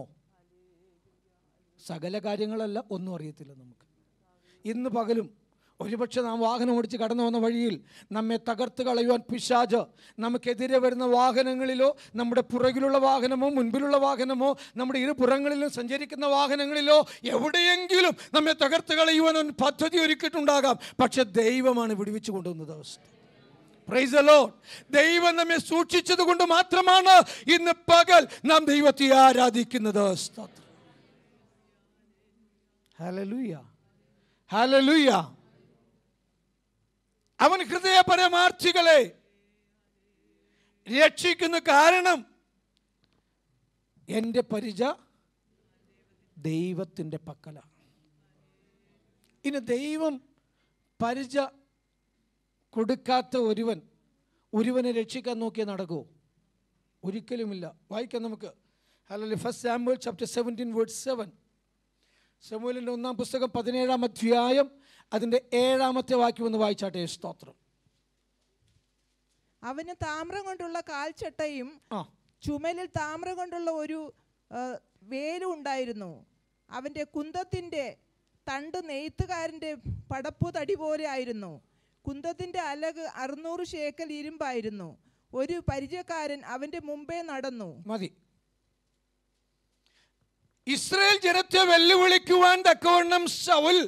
സകല കാര്യങ്ങളല്ല ഒന്നും അറിയത്തില്ല നമുക്ക് ഇന്ന് പകലും ഒരുപക്ഷെ നാം വാഹനം ഓടിച്ച് കടന്നു വന്ന വഴിയിൽ നമ്മെ തകർത്ത് കളയുവാൻ പിശാജ് നമുക്കെതിരെ വരുന്ന വാഹനങ്ങളിലോ നമ്മുടെ പുറകിലുള്ള വാഹനമോ മുൻപിലുള്ള വാഹനമോ നമ്മുടെ ഇരുപുറങ്ങളിലും സഞ്ചരിക്കുന്ന വാഹനങ്ങളിലോ എവിടെയെങ്കിലും നമ്മെ തകർത്ത് കളയുവാൻ അവൻ പദ്ധതി ഒരുക്കിയിട്ടുണ്ടാകാം പക്ഷെ ദൈവമാണ് വിടുവിച്ചു കൊണ്ടുവന്നത് അവസ്ഥ പ്രൈസ് ലോഡ് ദൈവം നമ്മെ സൂക്ഷിച്ചത് കൊണ്ട് മാത്രമാണ് ഇന്ന് പകൽ നാം ദൈവത്തെ ആരാധിക്കുന്നത് സ്തോത്രം ഹല്ലേലൂയ ഹല്ലേലൂയ അവൻ ഹൃദയ പരമാർത്ഥികളെ രക്ഷിക്കുന്ന കാരണം എൻ്റെ പരിച ദൈവത്തിൻ്റെ പക്കല ഇനി ദൈവം പരിച കൊടുക്കാത്ത ഒരുവൻ ഒരുവനെ രക്ഷിക്കാൻ നോക്കിയാൽ നടക്കുമോ ഒരിക്കലുമില്ല വായിക്കാം നമുക്ക് അല്ലെങ്കിൽ first Samuel chapter seventeen word seven സമൂലിൻ്റെ ഒന്നാം പുസ്തകം പതിനേഴാം അധ്യായം അതിൻ്റെ ഏഴാമത്തെ വാക്യം ഒന്ന് വായിച്ചാട്ടെ സ്തോത്രം അവന് താമ്രം കൊണ്ടുള്ള കാൽച്ചട്ടയും ആ ചുമലിൽ താമ്രം കൊണ്ടുള്ള ഒരു ആ, വേലും ഉണ്ടായിരുന്നു അവൻ്റെ കുന്തത്തിൻ്റെ തണ്ട് നെയ്ത്തുകാരൻ്റെ പടപ്പു തടി പോലെ ആയിരുന്നു കുന്തത്തിൻ്റെ അലക് അറുന്നൂറ് ശേക്കൽ ഇരുമ്പായിരുന്നു ഒരു പരിചയക്കാരൻ അവൻ്റെ മുമ്പേ നടന്നു മതി ഇസ്രയേൽ ജനത്തെ വെല്ലുവിളിക്കുവാൻ തക്കവണ്ണം ശൗൽ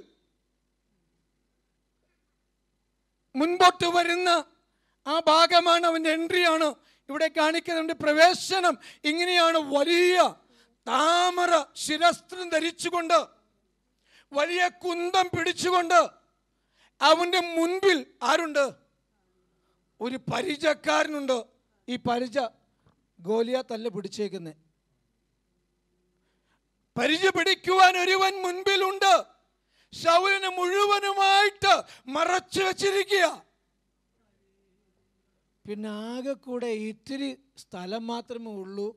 മുൻപോട്ട് വരുന്ന ആ ഭാഗമാണ് അവൻ്റെ എൻട്രിയാണ് ഇവിടെ കാണിക്കുന്നുണ്ട് പ്രവേശനം ഇങ്ങനെയാണ് വലിയ താമര ശിരസ്ത്രം ധരിച്ചുകൊണ്ട് വലിയ കുന്തം പിടിച്ചുകൊണ്ട് അവൻ്റെ മുൻപിൽ ആരുണ്ട് ഒരു പരിചക്കാരനുണ്ട് ഈ പരിച ഗോലിയാത്തല്ല പിടിച്ചേക്കുന്നത് പരിച പിടിക്കുവാൻ ഒരുവൻ മുൻപിലുണ്ട് ശൗലിനെ മുഴുവനുമായിട്ട് മറച്ചു വച്ചിരിക്കുക പിന്നെ ആകെ കൂടെ ഇത്തിരി സ്ഥലം മാത്രമേ ഉള്ളൂ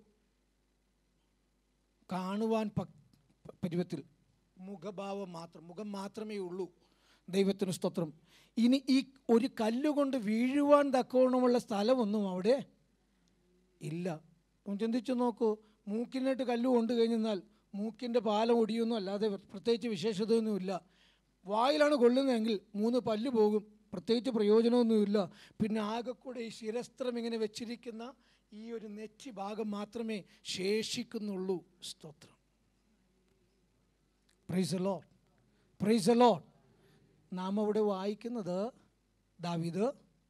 കാണുവാൻ പ- പരുവത്തിൽ മുഖഭാവം മാത്രം മുഖം മാത്രമേ ഉള്ളൂ ദൈവത്തിന് സ്തോത്രം ഇനി ഈ ഒരു കല്ലുകൊണ്ട് വീഴുവാൻ തക്കവണ്ണമുള്ള സ്ഥലമൊന്നും അവിടെ ഇല്ല ഒന്ന് ചിന്തിച്ചു നോക്കൂ മൂക്കിനായിട്ട് കല്ല് കൊണ്ടു കഴിഞ്ഞാൽ മൂക്കിൻ്റെ പാലം ഒടിയൊന്നും അല്ലാതെ പ്രത്യേകിച്ച് വിശേഷതയൊന്നുമില്ല വായിലാണ് കൊള്ളുന്നതെങ്കിൽ മൂന്ന് പല്ല് പോകും പ്രത്യേകിച്ച് പ്രയോജനമൊന്നുമില്ല പിന്നെ ആകെക്കൂടെ ഈ ശിരസ്ത്രം ഇങ്ങനെ വെച്ചിരിക്കുന്ന ഈ ഒരു നെറ്റി ഭാഗം മാത്രമേ ശേഷിക്കുന്നുള്ളൂ സ്തോത്രം പ്രൈസ് ലോ പ്രൈസ് ലോ നാം അവിടെ വായിക്കുന്നത് ദാവിദ്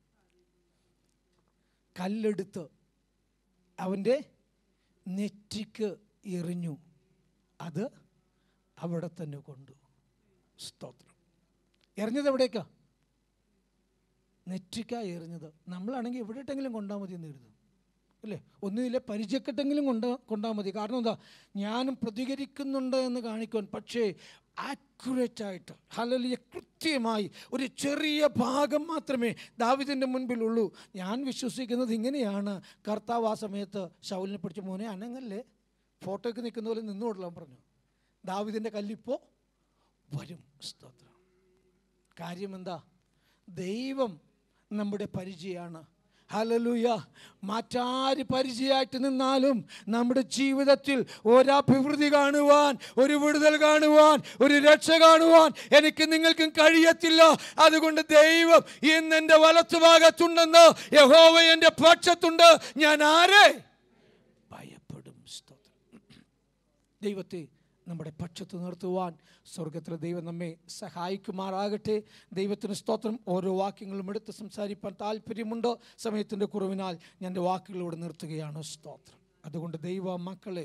കല്ലെടുത്ത് അവൻ്റെ നെറ്റിക്ക് എറിഞ്ഞു അത് അവിടെ തന്നെ കൊണ്ടു സ്തോത്രം എറിഞ്ഞത് എവിടേക്കാ നെറ്റിക്കാ എറിഞ്ഞത് നമ്മളാണെങ്കിൽ എവിടെട്ടെങ്കിലും കൊണ്ടാൽ മതി എന്ന് കരുതും അല്ലേ ഒന്നുമില്ല പരിചയക്കെട്ടെങ്കിലും കൊണ്ട് കൊണ്ടാൽ മതി കാരണം എന്താ ഞാനും പ്രതികരിക്കുന്നുണ്ട് എന്ന് കാണിക്കുവാൻ പക്ഷേ ആക്യുറേറ്റ് ആയിട്ട് ഹലലിയ കൃത്യമായി ഒരു ചെറിയ ഭാഗം മാത്രമേ ദാവിദിൻ്റെ മുൻപിലുള്ളൂ ഞാൻ വിശ്വസിക്കുന്നത് ഇങ്ങനെയാണ് കർത്താവ് ആ സമയത്ത് ശൗലിനെ പിടിച്ച് മോനെ അനങ്ങല്ലേ ഫോട്ടോയ്ക്ക് നിൽക്കുന്ന പോലെ നിന്നുകൊള്ളാൻ പറഞ്ഞു ദാവിദിൻ്റെ കല്ലിപ്പോൾ വരും സ്തോത്രം കാര്യം എന്താ ദൈവം നമ്മുടെ പരിചയമാണ് ഹലലുയ മറ്റാര് പരിചയമായിട്ട് നിന്നാലും നമ്മുടെ ജീവിതത്തിൽ ഒരഭിവൃദ്ധി കാണുവാൻ ഒരു വിടുതൽ കാണുവാൻ ഒരു രക്ഷ കാണുവാൻ എനിക്ക് നിങ്ങൾക്കും കഴിയത്തില്ല അതുകൊണ്ട് ദൈവം ഇന്ന് എൻ്റെ വലത്തുഭാഗത്തുണ്ടെന്ന് യഹോവ എൻ്റെ പക്ഷത്തുണ്ട് ഞാൻ ആരെ ഭയപ്പെടും സ്തോത്രം ദൈവത്തെ നമ്മുടെ പക്ഷത്ത് നിർത്തുവാൻ സ്വർഗത്തിലെ ദൈവം നമ്മെ സഹായിക്കുമാറാകട്ടെ ദൈവത്തിന് സ്തോത്രം ഓരോ വാക്യങ്ങളും എടുത്ത് സംസാരിപ്പാൻ താല്പര്യമുണ്ട് സമയത്തിൻ്റെ കുറവിനാൽ ഞാൻ എൻ്റെ വാക്കുകളോട് നിർത്തുകയാണ് സ്തോത്രം അതുകൊണ്ട് ദൈവ മക്കളെ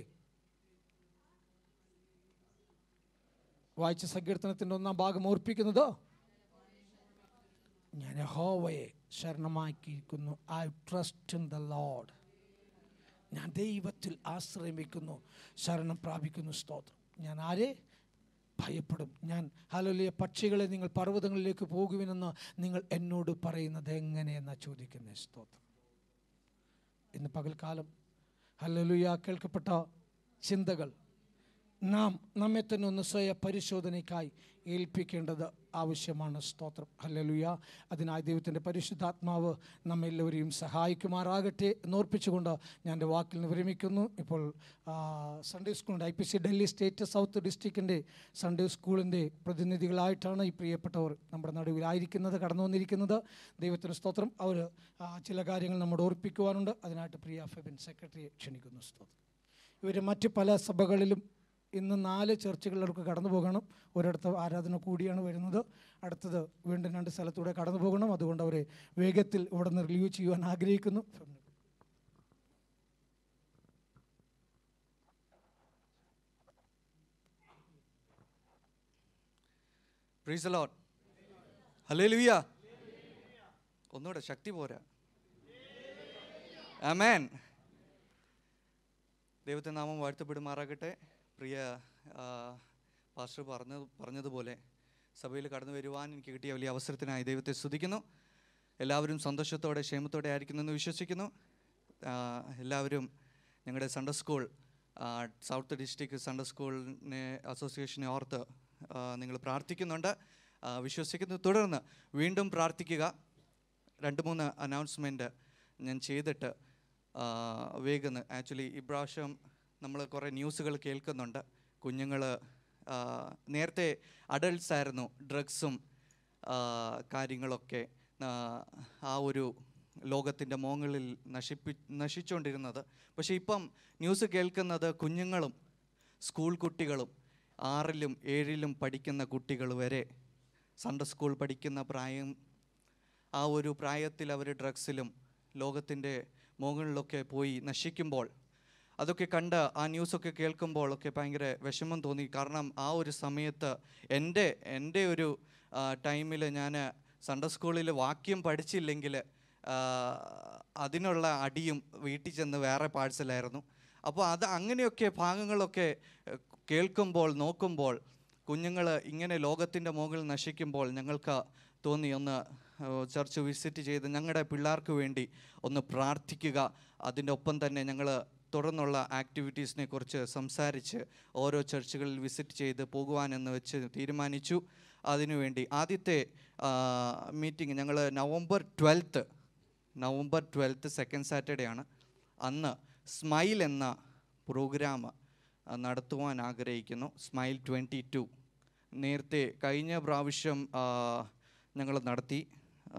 വായിച്ച സങ്കീർത്തനത്തിൻ്റെ ഒന്നാം ഭാഗം ഓർപ്പിക്കുന്നത് ഞാൻ യഹോവയെ ശരണമാക്കിയിരിക്കുന്നു I trust in the Lord ഞാൻ ദൈവത്തിൽ ആശ്രയിക്കുന്നു ശരണം പ്രാപിക്കുന്നു സ്തോത്രം ഞാൻ ആരെ ഭയപ്പെടും ഞാൻ ഹലോലിയ പക്ഷികളെ നിങ്ങൾ പർവ്വതങ്ങളിലേക്ക് പോകുവിനെന്ന് നിങ്ങൾ എന്നോട് പറയുന്നത് എങ്ങനെയെന്നാ ചോദിക്കുന്നത് സ്തോത്രം ഇന്ന് പകൽക്കാലം ഹല്ലേലൂയ കേൾക്കപ്പെട്ട ചിന്തകൾ നാം നമ്മെ തന്നെ ഒന്ന് സ്വയ പരിശോധനയ്ക്കായി ഏൽപ്പിക്കേണ്ടത് ആവശ്യമാണ് സ്തോത്രം ഹല്ലേലൂയ അതിനായി ദൈവത്തിൻ്റെ പരിശുദ്ധാത്മാവ് നമ്മെല്ലാവരെയും സഹായിക്കുമാറാകട്ടെ എന്നോർപ്പിച്ചുകൊണ്ട് ഞാൻ എൻ്റെ വാക്കിൽ നിന്ന് വിരമിക്കുന്നു ഇപ്പോൾ ആ, സൺഡേ സ്കൂളിൻ്റെ I P C Delhi state south ഡിസ്ട്രിക്റ്റിൻ്റെ സൺഡേ സ്കൂളിൻ്റെ പ്രതിനിധികളായിട്ടാണ് ഈ പ്രിയപ്പെട്ടവർ നമ്മുടെ നടുവിലായിരിക്കുന്നത് കടന്നു വന്നിരിക്കുന്നത് ദൈവത്തിന് സ്തോത്രം അവർ ചില കാര്യങ്ങൾ നമ്മോട് ഓർപ്പിക്കുവാനുണ്ട് അതിനായിട്ട് പ്രിയ ഫെബിൻ സെക്രട്ടറിയെ ക്ഷണിക്കുന്നു സ്തോത്രം ഇവർ മറ്റ് പല സഭകളിലും ഇന്ന് നാല് ചർച്ചുകളിലേക്ക് കടന്നു പോകണം ഒരിടത്ത് ആരാധന കൂടിയാണ് വരുന്നത് അടുത്തത് വീണ്ടും രണ്ട് സ്ഥലത്തൂടെ കടന്നു പോകണം അതുകൊണ്ട് അവരെ വേഗത്തിൽ ഇവിടെ നിന്ന് റിലീവ് ചെയ്യുവാൻ ആഗ്രഹിക്കുന്നു പ്രൈസ് ലോഡ് ഹലേ ലുയ്യ ഒന്നുകൂടെ ശക്തി പോരാ ആമേൻ ദൈവത്തെ നാമം വാഴ്ത്തപ്പെടുമാറാകട്ടെ പ്രിയ ആ, പാസ്റ്റർ പറഞ്ഞത് പറഞ്ഞതുപോലെ സഭയിൽ കടന്നു വരുവാൻ എനിക്ക് കിട്ടിയ വലിയ അവസരത്തിനായി ദൈവത്തെ സ്തുതിക്കുന്നു എല്ലാവരും സന്തോഷത്തോടെ ക്ഷേമത്തോടെ ആയിരിക്കുന്നെന്ന് വിശ്വസിക്കുന്നു ആ, എല്ലാവരും ഞങ്ങളുടെ സൺഡേ സ്കൂൾ ആ, സൗത്ത് ഡിസ്ട്രിക്ട് സൺഡേ സ്കൂളിനെ അസോസിയേഷനെ ഓർത്ത് നിങ്ങൾ പ്രാർത്ഥിക്കുന്നുണ്ട് ആ, വിശ്വസിക്കുന്നു തുടർന്ന് വീണ്ടും പ്രാർത്ഥിക്കുക രണ്ട് മൂന്ന് അനൗൺസ്മെൻറ്റ് ഞാൻ ചെയ്തിട്ട് വേഗന്ന് ആക്ച്വലി ഇപ്രാവശ്യം നമ്മൾ കുറേ ന്യൂസുകൾ കേൾക്കുന്നുണ്ട് കുഞ്ഞുങ്ങൾ നേരത്തെ അഡൾട്ട്സ് ആയിരുന്നു ഡ്രഗ്സും കാര്യങ്ങളൊക്കെ ആ, ആ ഒരു ലോകത്തിൻ്റെ മോങ്ങളിൽ നശിപ്പി നശിച്ചുകൊണ്ടിരുന്നത് പക്ഷേ ഇപ്പം ന്യൂസ് കേൾക്കുന്നത് കുഞ്ഞുങ്ങളും സ്കൂൾ കുട്ടികളും ആറിലും ഏഴിലും പഠിക്കുന്ന കുട്ടികൾ വരെ സൺഡേ സ്കൂൾ പഠിക്കുന്ന പ്രായം ആ ഒരു പ്രായത്തിൽ അവർ ഡ്രഗ്സിലും ലോകത്തിൻ്റെ മുകളിലൊക്കെ പോയി നശിക്കുമ്പോൾ അതൊക്കെ കണ്ട് ആ ന്യൂസൊക്കെ കേൾക്കുമ്പോൾ ഒക്കെ ഭയങ്കര വിഷമം തോന്നി കാരണം ആ ഒരു സമയത്ത് എൻ്റെ എൻ്റെ ഒരു ടൈമിൽ ഞാൻ സൺഡേ സ്കൂളിൽ വാക്യം പഠിച്ചില്ലെങ്കിൽ അതിനുള്ള അടിയും വീട്ടിൽ ചെന്ന് വേറെ പാഴ്സലായിരുന്നു അപ്പോൾ അത് അങ്ങനെയൊക്കെ ഭാഗങ്ങളൊക്കെ ഏഹ്, കേൾക്കുമ്പോൾ നോക്കുമ്പോൾ കുഞ്ഞുങ്ങൾ ഇങ്ങനെ ലോകത്തിൻ്റെ മുകളിൽ നശിക്കുമ്പോൾ ഞങ്ങൾക്ക് തോന്നി ഒന്ന് ഏഹ്, ചർച്ച് വിസിറ്റ് ചെയ്ത് ഞങ്ങളുടെ പിള്ളേർക്ക് വേണ്ടി ഒന്ന് പ്രാർത്ഥിക്കുക അതിൻ്റെ ഒപ്പം തന്നെ ഞങ്ങൾ തുടർന്നുള്ള ആക്ടിവിറ്റീസിനെ കുറിച്ച് സംസാരിച്ച് ഓരോ ചർച്ചുകളിൽ വിസിറ്റ് ചെയ്ത് പോകുവാനെന്ന് വെച്ച് തീരുമാനിച്ചു അതിനുവേണ്ടി ആദ്യത്തെ മീറ്റിംഗ് ഞങ്ങൾ November twelfth November twelfth second Saturday ആണ് അന്ന് സ്മൈൽ എന്ന പ്രോഗ്രാം നടത്തുവാൻ ആഗ്രഹിക്കുന്നു സ്മൈൽ ട്വൻറ്റി ടു നേരത്തെ കഴിഞ്ഞ പ്രാവശ്യം ഞങ്ങൾ നടത്തി ആ,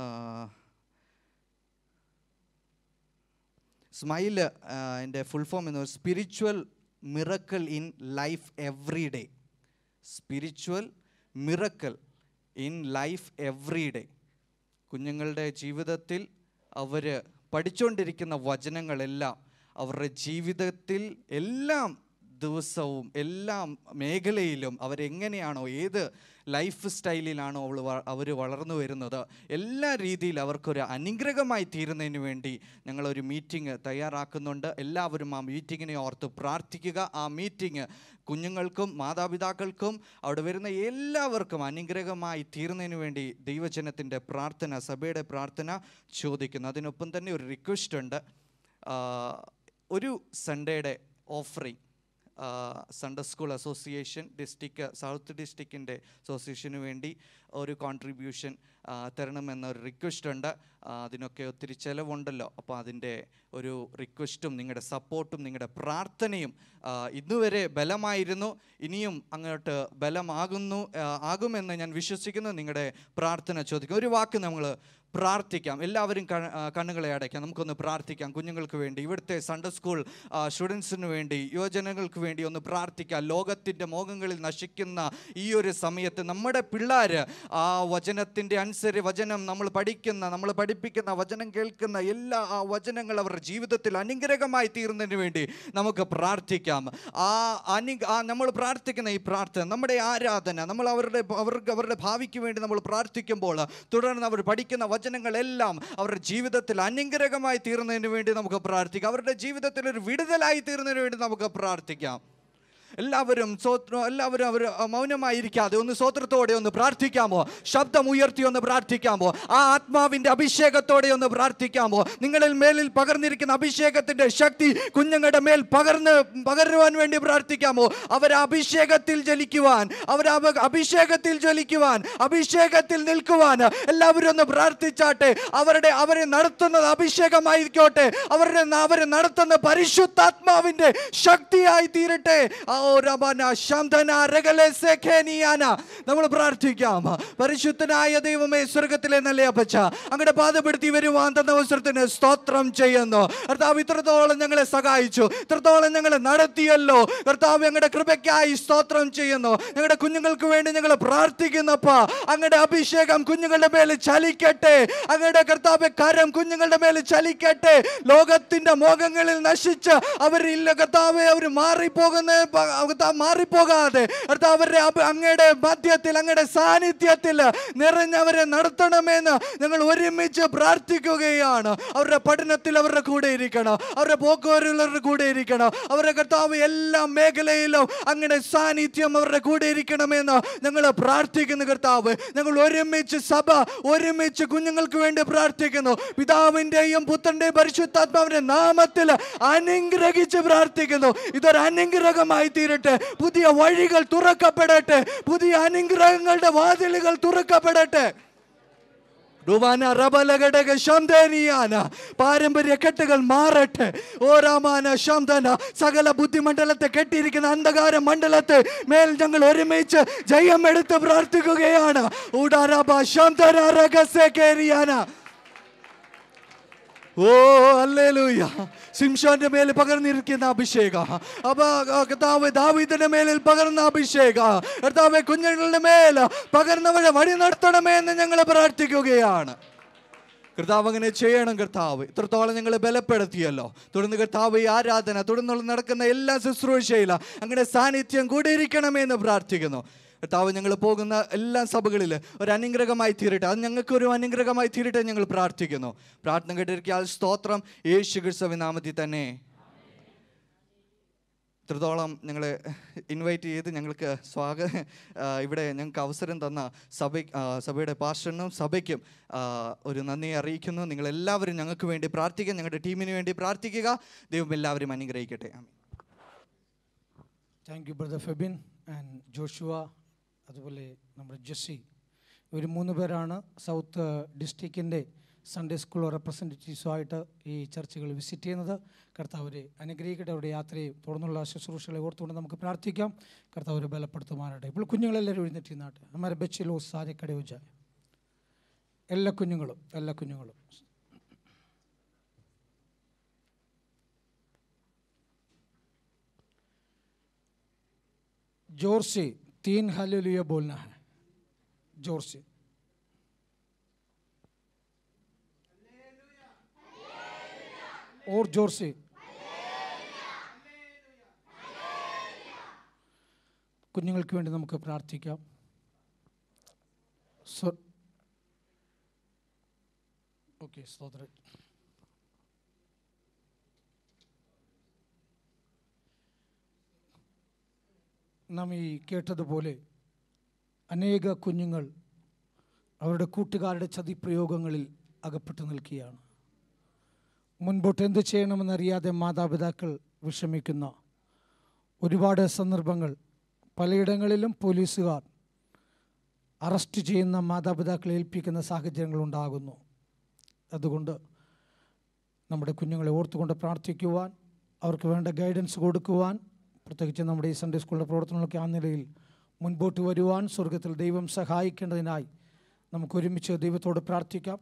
സ്മൈൽ എൻ്റെ ഫുൾ ഫോം എന്ന് spiritual miracle in life every day spiritual miracle in life every day കുഞ്ഞുങ്ങളുടെ ജീവിതത്തിൽ അവർ പഠിച്ചുകൊണ്ടിരിക്കുന്ന വചനങ്ങളെല്ലാം അവരുടെ ജീവിതത്തിൽ എല്ലാം ദിവസവും എല്ലാ മേഖലയിലും അവരെങ്ങനെയാണോ ഏത് ലൈഫ് സ്റ്റൈലിലാണോ അവൾ അവർ വളർന്നു വരുന്നത് എല്ലാ രീതിയിലും അവർക്കൊരു അനുഗ്രഹമായി തീരുന്നതിന് വേണ്ടി ഞങ്ങളൊരു മീറ്റിംഗ് തയ്യാറാക്കുന്നുണ്ട് എല്ലാവരും ആ മീറ്റിങ്ങിനെ ഓർത്ത് പ്രാർത്ഥിക്കുക ആ മീറ്റിംഗ് കുഞ്ഞുങ്ങൾക്കും മാതാപിതാക്കൾക്കും അവിടെ വരുന്ന എല്ലാവർക്കും അനുഗ്രഹമായി തീർന്നതിന് വേണ്ടി ദൈവജനത്തിൻ്റെ പ്രാർത്ഥന സഭയുടെ പ്രാർത്ഥന ചോദിക്കുന്നു അതിനൊപ്പം തന്നെ ഒരു റിക്വസ്റ്റ് ഉണ്ട് ആ, ഒരു സൺഡേയുടെ offering Sunday school association district south ഡിസ്ട്രിക്റ്റിൻ്റെ അസോസിയേഷന് വേണ്ടി ഒരു കോൺട്രിബ്യൂഷൻ തരണമെന്ന ഒരു റിക്വസ്റ്റ് ഉണ്ട് ആ, അതിനൊക്കെ ഒത്തിരി ചിലവുണ്ടല്ലോ അപ്പോൾ അതിൻ്റെ ഒരു റിക്വസ്റ്റും നിങ്ങളുടെ സപ്പോർട്ടും നിങ്ങളുടെ പ്രാർത്ഥനയും ആ, ഇന്നുവരെ ബലമായിരുന്നു ഇനിയും അങ്ങോട്ട് ബലമാകുന്നു ആ, ആകുമെന്ന് ഞാൻ വിശ്വസിക്കുന്നു നിങ്ങളുടെ പ്രാർത്ഥന ചോദിക്കും ഒരു വാക്ക് നമ്മൾ പ്രാർത്ഥിക്കാം എല്ലാവരും കണ്ണ്- ആ, കണ്ണുകളെ അടയ്ക്കാം നമുക്കൊന്ന് പ്രാർത്ഥിക്കാം കുഞ്ഞുങ്ങൾക്ക് വേണ്ടി ഇവിടുത്തെ സൺഡേ സ്കൂൾ സ്റ്റുഡൻസിന് വേണ്ടി യുവജനങ്ങൾക്ക് വേണ്ടി ഒന്ന് പ്രാർത്ഥിക്കാം ലോകത്തിൻ്റെ മോഹങ്ങളിൽ നശിക്കുന്ന ഈ ഒരു സമയത്ത് നമ്മുടെ പിള്ളേർ ആ വചനത്തിൻ്റെ അനുസരി വചനം നമ്മൾ പഠിക്കുന്ന നമ്മൾ പഠിപ്പിക്കുന്ന വചനം കേൾക്കുന്ന എല്ലാ ആ വചനങ്ങൾ അവരുടെ ജീവിതത്തിൽ അനുഗ്രഹമായി തീർന്നതിന് വേണ്ടി നമുക്ക് പ്രാർത്ഥിക്കാം ആ അനു ആ നമ്മൾ പ്രാർത്ഥിക്കുന്ന ഈ പ്രാർത്ഥന നമ്മുടെ ആരാധന നമ്മൾ അവരുടെ അവർക്ക് അവരുടെ ഭാവിക്ക് വേണ്ടി നമ്മൾ പ്രാർത്ഥിക്കുമ്പോൾ തുടർന്ന് അവർ പഠിക്കുന്ന വചനങ്ങളെല്ലാം അവരുടെ ജീവിതത്തിൽ അനുഗ്രഹമായി തീർന്നതിന് വേണ്ടി നമുക്ക് പ്രാർത്ഥിക്കാം അവരുടെ ജീവിതത്തിൽ ഒരു വിടുതലായി തീർന്നതിന് വേണ്ടി നമുക്ക് പ്രാർത്ഥിക്കാം എല്ലാവരും സ്വോത്രം എല്ലാവരും അവർ മൗനമായിരിക്കാതെ ഒന്ന് സ്വോത്രത്തോടെ ഒന്ന് പ്രാർത്ഥിക്കാമോ ശബ്ദം ഉയർത്തി ഒന്ന് പ്രാർത്ഥിക്കാമോ ആ ആത്മാവിൻ്റെ അഭിഷേകത്തോടെ ഒന്ന് പ്രാർത്ഥിക്കാമോ നിങ്ങളിൽ മേലിൽ പകർന്നിരിക്കുന്ന അഭിഷേകത്തിൻ്റെ ശക്തി കുഞ്ഞുങ്ങളുടെ മേൽ പകർന്ന് പകരുവാൻ വേണ്ടി പ്രാർത്ഥിക്കാമോ അവർ അഭിഷേകത്തിൽ ജലിക്കുവാൻ അവർ അഭിഷേകത്തിൽ ജ്വലിക്കുവാൻ അഭിഷേകത്തിൽ നിൽക്കുവാൻ എല്ലാവരും ഒന്ന് പ്രാർത്ഥിച്ചാട്ടെ അവരുടെ അവരെ നടത്തുന്നത് അഭിഷേകമായിരിക്കോട്ടെ അവരുടെ അവരെ നടത്തുന്ന പരിശുദ്ധാത്മാവിന്റെ ശക്തിയായി തീരട്ടെ ആ ഓ രബന ശംധന രഗലെ സെഖേനിയാന നമ്മൾ പ്രാർത്ഥിക്കാം പരിശുദ്ധനായ ദൈവമേ സ്വർഗത്തിലെ നല്ല അപ്പച്ച അങ്ങയുടെ പാതപ്പെടുത്തി വരുവാൻ തന്ന അവസരത്തിന് സ്തോത്രം ചെയ്യുന്നു കർത്താവ് ഇത്രത്തോളം ഞങ്ങളെ സഹായിച്ചു ഇത്രത്തോളം ഞങ്ങളെ നടത്തിയല്ലോ കർത്താവ് ഞങ്ങളുടെ കൃപയ്ക്കായി സ്തോത്രം ചെയ്യുന്നു ഞങ്ങളുടെ കുഞ്ഞുങ്ങൾക്ക് വേണ്ടി ഞങ്ങൾ പ്രാർത്ഥിക്കുന്നപ്പ അങ്ങയുടെ അഭിഷേകം കുഞ്ഞുങ്ങളുടെ മേൽ ചലിക്കട്ടെ അങ്ങയുടെ കർത്താവ് കരം കുഞ്ഞുങ്ങളുടെ മേൽ ചലിക്കട്ടെ ലോകത്തിന്റെ മോഹങ്ങളിൽ നശിച്ച് അവരില്ല കർത്താവെ അവർ മാറിപ്പോകുന്ന പ- കർത്താവ് മാറിപ്പോകാതെ കർത്താവ് അവരുടെ അഭ- അങ്ങയുടെ മധ്യത്തിൽ അങ്ങയുടെ സാന്നിധ്യത്തിൽ നിറഞ്ഞവരെ നടത്തണമെന്ന് ഞങ്ങൾ ഒരുമിച്ച് പ്രാർത്ഥിക്കുകയാണ് അവരുടെ പഠനത്തിൽ അവരുടെ കൂടെ ഇരിക്കണം അവരുടെ പോക്കുവരവുള്ളവരുടെ കൂടെ ഇരിക്കണം അവരുടെ കർത്താവ് എല്ലാ മേഖലയിലും അങ്ങയുടെ സാന്നിധ്യം അവരുടെ കൂടെ ഇരിക്കണമെന്ന് ഞങ്ങൾ പ്രാർത്ഥിക്കുന്നു കർത്താവ് ഞങ്ങൾ ഒരുമിച്ച് സഭ ഒരുമിച്ച് കുഞ്ഞുങ്ങൾക്ക് വേണ്ടി പ്രാർത്ഥിക്കുന്നു പിതാവിൻ്റെയും പുത്രൻ്റെയും പരിശുദ്ധാത്മാവിൻ്റെ നാമത്തിൽ അനുഗ്രഹിച്ച് പ്രാർത്ഥിക്കുന്നു ഇതൊരു അനുഗ്രഹമായി തീരട്ടെ പുതിയ വഴികൾ തുറക്കപ്പെടട്ടെ പുതിയ അനുഗ്രഹങ്ങളുടെ വാതിലുകൾ തുറക്കപ്പെടട്ടെ റുവാന റബലഘടക ശാന്തനിയാന പാരമ്പര്യ കെട്ടുകൾ മാറട്ടെ ഓരാമാന ശാന്തന സകല ബുദ്ധിമണ്ഡലത്തെ കെട്ടിയിരിക്കുന്ന അന്ധകാര മണ്ഡലത്തെ മേൽ ഞങ്ങൾ ഒരുമിച്ച് ജയം എടുത്ത് പ്രാർത്ഥിക്കുകയാണ് ഉടാരബ ശാന്തന രഹസ്യക്കേറിയാന ഓ അല്ലേലൂയ സിംഷോന്റെ മേൽ പകർന്നിരിക്കുന്ന അഭിഷേക അപ്പൊ ആ, കർത്താവ് ദാവീദിന്റെ മേലിൽ പകർന്ന അഭിഷേക കർത്താവ് കുഞ്ഞുങ്ങളുടെ മേൽ പകർന്നവരെ വഴി നടത്തണമേ എന്ന് ഞങ്ങൾ പ്രാർത്ഥിക്കുകയാണ് കർത്താവ് അങ്ങനെ ചെയ്യണം കർത്താവ് ഇത്രത്തോളം ഞങ്ങൾ ബലപ്പെടുത്തിയല്ലോ തുടർന്ന് കർത്താവ് ഈ ആരാധന തുടർന്നുള്ള നടക്കുന്ന എല്ലാ ശുശ്രൂഷയിലും അങ്ങനെ സാന്നിധ്യം കൂടെ ഇരിക്കണമേ എന്ന് പ്രാർത്ഥിക്കുന്നു കർത്താവ് ഞങ്ങൾ പോകുന്ന എല്ലാ സഭകളിൽ ഒരു അനുഗ്രഹമായി തീരട്ടെ അത് ഞങ്ങൾക്ക് ഒരു അനുഗ്രഹമായി തീരട്ടെ ഞങ്ങൾ പ്രാർത്ഥിക്കുന്നു പ്രാർത്ഥന കേട്ടിരിക്കാൻ സ്തോത്രം യേശു ക്രിസ്തുവിൻ നാമത്തിൽ തന്നെ ഇത്രത്തോളം ഞങ്ങൾ ഇൻവൈറ്റ് ചെയ്ത് ഞങ്ങൾക്ക് സ്വാഗ ആ, ഇവിടെ ഞങ്ങൾക്ക് അവസരം തന്ന സഭ ആ, സഭയുടെ പാസ്റ്ററിനും സഭയ്ക്കും ആ, ഒരു നന്ദി അറിയിക്കുന്നു നിങ്ങളെല്ലാവരും ഞങ്ങൾക്ക് വേണ്ടി പ്രാർത്ഥിക്കുക ഞങ്ങളുടെ ടീമിന് വേണ്ടി പ്രാർത്ഥിക്കുക ദൈവം എല്ലാവരും അനുഗ്രഹിക്കട്ടെ ആമേൻ. Thank you brother Febin and Joshua അതുപോലെ നമ്മുടെ ജെസ്സി ഇവർ മൂന്ന് പേരാണ് സൗത്ത് ഡിസ്ട്രിക്റ്റിൻ്റെ സൺഡേ സ്കൂൾ റെപ്രസെൻറ്റേറ്റീവ്സുമായിട്ട് ഈ ചർച്ചകൾ വിസിറ്റ് ചെയ്യുന്നത് കർത്താവ് അവരെ അനുഗ്രഹിക്കട്ടെ അവരുടെ യാത്രയും തുടർന്നുള്ള ശുശ്രൂഷകളെ ഓർത്തുകൊണ്ട് നമുക്ക് പ്രാർത്ഥിക്കാം കർത്താവ് അവരെ ബലപ്പെടുത്തുമാറാട്ടെ ഇപ്പോൾ കുഞ്ഞുങ്ങളെല്ലാവരും എഴുന്നേറ്റ് നാട്ട് അമ്മാരെ ബച്ചിലോ സാരെ കടയോജ എല്ലാ കുഞ്ഞുങ്ങളും എല്ലാ കുഞ്ഞുങ്ങളും जोर से तीन हालेलुया बोलना है जोर से और जोर से കുഞ്ഞുങ്ങൾക്ക് വേണ്ടി നമുക്ക് പ്രാർത്ഥിക്കാം ഓക്കെ സ്തോത്രം നാം ഈ കേട്ടതുപോലെ അനേക കുഞ്ഞുങ്ങൾ അവരുടെ കൂട്ടുകാരുടെ ചതിപ്രയോഗങ്ങളിൽ അകപ്പെട്ടു നിൽക്കുകയാണ് മുൻപോട്ട് എന്ത് ചെയ്യണമെന്നറിയാതെ മാതാപിതാക്കൾ വിഷമിക്കുന്ന ഒരുപാട് സന്ദർഭങ്ങൾ പലയിടങ്ങളിലും പോലീസുകാർ അറസ്റ്റ് ചെയ്യുന്ന മാതാപിതാക്കളെ ഏൽപ്പിക്കുന്ന സാഹചര്യങ്ങൾ ഉണ്ടാകുന്നു അതുകൊണ്ട് നമ്മുടെ കുഞ്ഞുങ്ങളെ ഓർത്തുകൊണ്ട് പ്രാർത്ഥിക്കുവാൻ അവർക്ക് വേണ്ട ഗൈഡൻസ് കൊടുക്കുവാൻ പ്രത്യേകിച്ച് നമ്മുടെ ഈ സൺഡേ സ്കൂളിലെ പ്രവർത്തനങ്ങളൊക്കെ ആ നിലയിൽ മുൻപോട്ട് വരുവാൻ സ്വർഗത്തിൽ ദൈവം സഹായിക്കേണ്ടതിനായി നമുക്ക് ഒരുമിച്ച് ദൈവത്തോട് പ്രാർത്ഥിക്കാം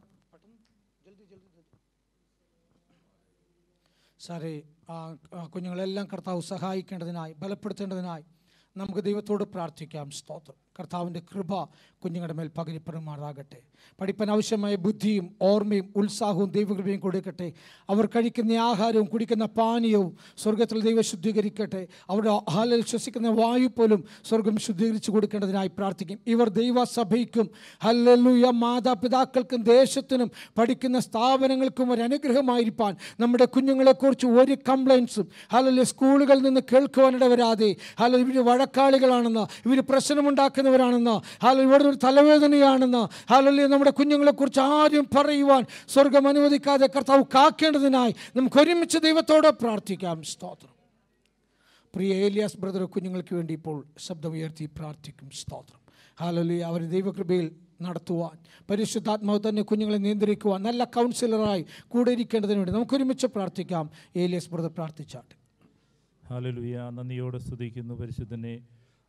സാറേ ആ ആ കുഞ്ഞുങ്ങളെല്ലാം കർത്താവ് സഹായിക്കേണ്ടതിനായി ബലപ്പെടുത്തേണ്ടതിനായി നമുക്ക് ദൈവത്തോട് പ്രാർത്ഥിക്കാം സ്തോത്രം കർത്താവിൻ്റെ കൃപ കുഞ്ഞുങ്ങളുടെ മേൽ പകരിപ്പെടുമാറാകട്ടെ പഠിപ്പാൻ ആവശ്യമായ ബുദ്ധിയും ഓർമ്മയും ഉത്സാഹവും ദൈവകൃപയും കൊടുക്കട്ടെ അവർ കഴിക്കുന്ന ആഹാരവും കുടിക്കുന്ന പാനീയവും സ്വർഗത്തിൽ ദൈവം ശുദ്ധീകരിക്കട്ടെ അവരുടെ ഹാലിൽ ശ്വസിക്കുന്ന വായു പോലും സ്വർഗം ശുദ്ധീകരിച്ചു കൊടുക്കേണ്ടതിനായി പ്രാർത്ഥിക്കും ഇവർ ദൈവസഭയ്ക്കും ഹല്ലേലൂയ മാതാപിതാക്കൾക്കും ദേശത്തിനും പഠിക്കുന്ന സ്ഥാപനങ്ങൾക്കും ഒരു അനുഗ്രഹമായിരിക്കാൻ നമ്മുടെ കുഞ്ഞുങ്ങളെക്കുറിച്ച് ഒരു കംപ്ലൈൻസും ഹല്ലേലൂയ സ്കൂളുകളിൽ നിന്ന് കേൾക്കുവാനിട വരാതെ ഹലോ ഇവർ വഴക്കാളികളാണെന്ന് ഇവർ പ്രശ്നമുണ്ടാക്കുന്നവരാണെന്ന് ഹലോ ഇവിടെ ഒരു തലവേദനയാണെന്ന് ഹലോ നമ്മുടെ കുഞ്ഞുങ്ങളെക്കുറിച്ച് ആരും പറയുവാൻ സ്വർഗം അനുവദിക്കാതെ കർത്താവ് കാക്കേണ്ടതിനായി നമുക്ക് ഒരുമിച്ച് ദൈവത്തോട് പ്രാർത്ഥിക്കാം സ്തോത്രം പ്രിയ ഏലിയാസ് ബ്രദർ കുഞ്ഞുങ്ങൾക്ക് വേണ്ടി ഇപ്പോൾ ശബ്ദമുയർത്തി പ്രാർത്ഥിക്കും സ്തോത്രം ഹാലലി അവർ ദൈവകൃപയിൽ നടത്തുവാൻ പരിശുദ്ധാത്മാവ് തന്നെ കുഞ്ഞുങ്ങളെ നിയന്ത്രിക്കുവാൻ നല്ല കൗൺസിലറായി കൂടെ ഇരിക്കേണ്ടതിന് വേണ്ടി നമുക്ക് ഒരുമിച്ച് പ്രാർത്ഥിക്കാം ഏലിയാസ് ബ്രദർ പ്രാർത്ഥിച്ചാട്ടെ ഹാലലുയ നന്ദിയോടെ സ്തുതിക്കുന്നു പരിശുദ്ധനെ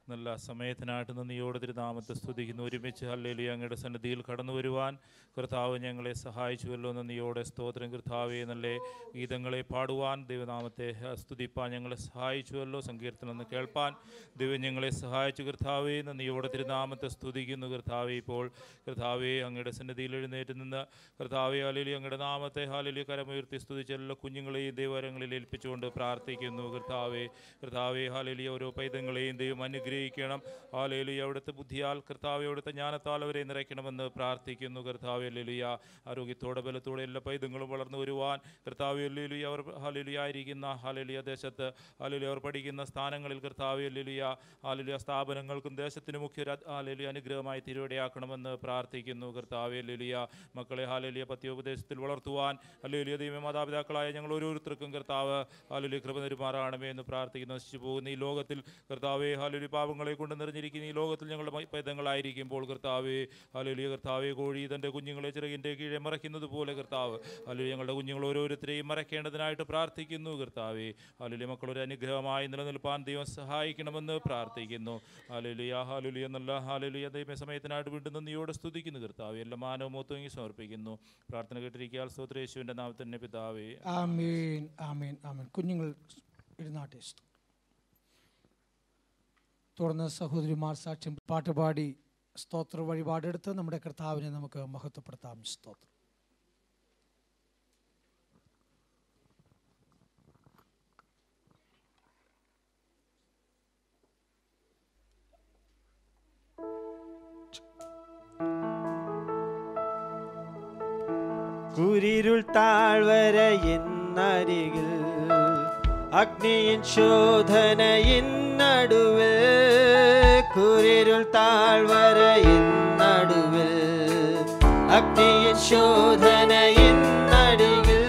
നല്ല സമയത്തിനായിട്ട് നന്ദിയോട് തിരുനാമത്തെ സ്തുതിക്കുന്നു ഒരുമിച്ച് ഹല്ലേലി അങ്ങയുടെ സന്നിധിയിൽ കടന്നു വരുവാൻ കർത്താവ് ഞങ്ങളെ സഹായിച്ചുവല്ലോ നന്ദിയോടെ സ്തോത്രം കർത്താവെ നല്ല ഗീതങ്ങളെ പാടുവാൻ ദൈവനാമത്തെ ആ, സ്തുതിപ്പാൻ ഞങ്ങളെ സഹായിച്ചുവല്ലോ സങ്കീർത്തനം ഒന്ന് കേൾപ്പാൻ ദൈവം ഞങ്ങളെ സഹായിച്ചു കർത്താവെ നന്ദിയോടെ തിരുനാമത്തെ സ്തുതിക്കുന്നു കർത്താവെ ഇപ്പോൾ കർത്താവെ അങ്ങയുടെ സന്നിധിയിൽ എഴുന്നേറ്റ് നിന്ന് കർത്താവെ ഹാലേലി അങ്ങയുടെ നാമത്തെ ഹാലേലി കരമുയർത്തി സ്തുതിച്ച എല്ലാ കുഞ്ഞുങ്ങളെയും ദൈവരങ്ങളിൽ ഏൽപ്പിച്ചുകൊണ്ട് പ്രാർത്ഥിക്കുന്നു കർത്താവെ കർത്താവെ ഹാലേലി ഓരോ പൈതങ്ങളെയും ദൈവം അനുഗ്രഹിക്കണം ഹാലേലി അവിടുത്തെ ബുദ്ധിയാൽ കർത്താവെ അവിടുത്തെ ജ്ഞാനത്താൽ അവരെ നിറയ്ക്കണമെന്ന് പ്രാർത്ഥിക്കുന്നു കർത്താവെ ലെലിയ ആരോഗ്യത്തോടെ ബലത്തോടെ എല്ലാ പൈതങ്ങളും വളർന്നു വരുവാൻ കർത്താവെ ലെലിയ അവർ ഹാലേലിയ ആയിരിക്കുന്ന ഹാലേലിയ ദേശത്ത് ഹാലേലിയ അവർ പഠിക്കുന്ന സ്ഥാനങ്ങളിൽ കർത്താവെ ലെലിയ ഹാലേലിയ സ്ഥാപനങ്ങൾക്കും ദേശത്തിനും മുഖ്യ ഹാലേലിയ അനുഗ്രഹമായി തിരുവടയാക്കണമെന്ന് പ്രാർത്ഥിക്കുന്നു കർത്താവെ ലെലിയ മക്കളെ ഹാലേലിയ പത്യോപദേശത്തിൽ വളർത്തുവാൻ ഹല്ലേലിയ ദൈവ മാതാപിതാക്കളായ ഞങ്ങൾ ഓരോരുത്തർക്കും കർത്താവ് ഹാലേലിയ കൃപ തരുമാറാണമേ എന്ന് പ്രാർത്ഥിക്കുന്നു നശിച്ചു പോകുന്ന ഈ ലോകത്തിൽ കർത്താവെ ഹാലേലി പാപങ്ങളെ കൊണ്ട് നിറഞ്ഞിരിക്കുന്ന ഈ ലോകത്തിൽ ഞങ്ങളുടെ മ- പൈതങ്ങളായിരിക്കുമ്പോൾ കർത്താവെ ഹാലേലിയ കർത്താവെ കോഴി തൻ്റെ കുഞ്ഞുങ്ങളെ ചിറകിൻ്റെ കീഴെ മറയ്ക്കുന്നത് പോലെ കർത്താവ് ഹാലേലി ഞങ്ങളുടെ കുഞ്ഞുങ്ങൾ ഓരോരുത്തരെയും മറയ്ക്കേണ്ടതിനായിട്ട് പ്രാർത്ഥിക്കുന്നു കർത്താവെ ഹാലേലി മക്കളൊരു അനുഗ്രഹമായി നിലനിൽപ്പാൻ ദൈവം സഹായിക്കണമെന്ന് പ്രാർത്ഥിക്കുന്നു ഹാലേലിയ ഹാലുലിയ എന്നുള്ള ഹാലുലിയ ദൈവ സമയത്തിനായിട്ട് വീണ്ടും നന്ദിയോടെ സ്തുതിക്കുന്നു കർത്താവെ എല്ലാ മാനവും മൊത്തം സമർപ്പിക്കുന്നു പ്രാർത്ഥന കേട്ടിരിക്കാൻ സ്തോത്ര യേശുവിൻ്റെ നാമത്തിൽ തന്നെ പിതാവേ ആമീൻ ആമീൻ ആമീൻ കുഞ്ഞുങ്ങൾ എഴുന്നാട്ടെ തുടർന്ന് സഹോദരിമാർ സാക്ഷ്യം പാട്ടുപാടി സ്തോത്ര വഴിപാടെടുത്ത് നമ്മുടെ കർത്താവിനെ നമുക്ക് മഹത്വപ്പെടുത്താം സ്തോത്രം കുരിരുൾ താഴ്വര എന്നരികിൽ അഗ്നിയിൻ ശോധനയിൻ നടുവിൽ കുരിരുൾ താഴ്വര നടുവിൽ അഗ്നിയിൻ ശോധനയിൻ നടുവിൽ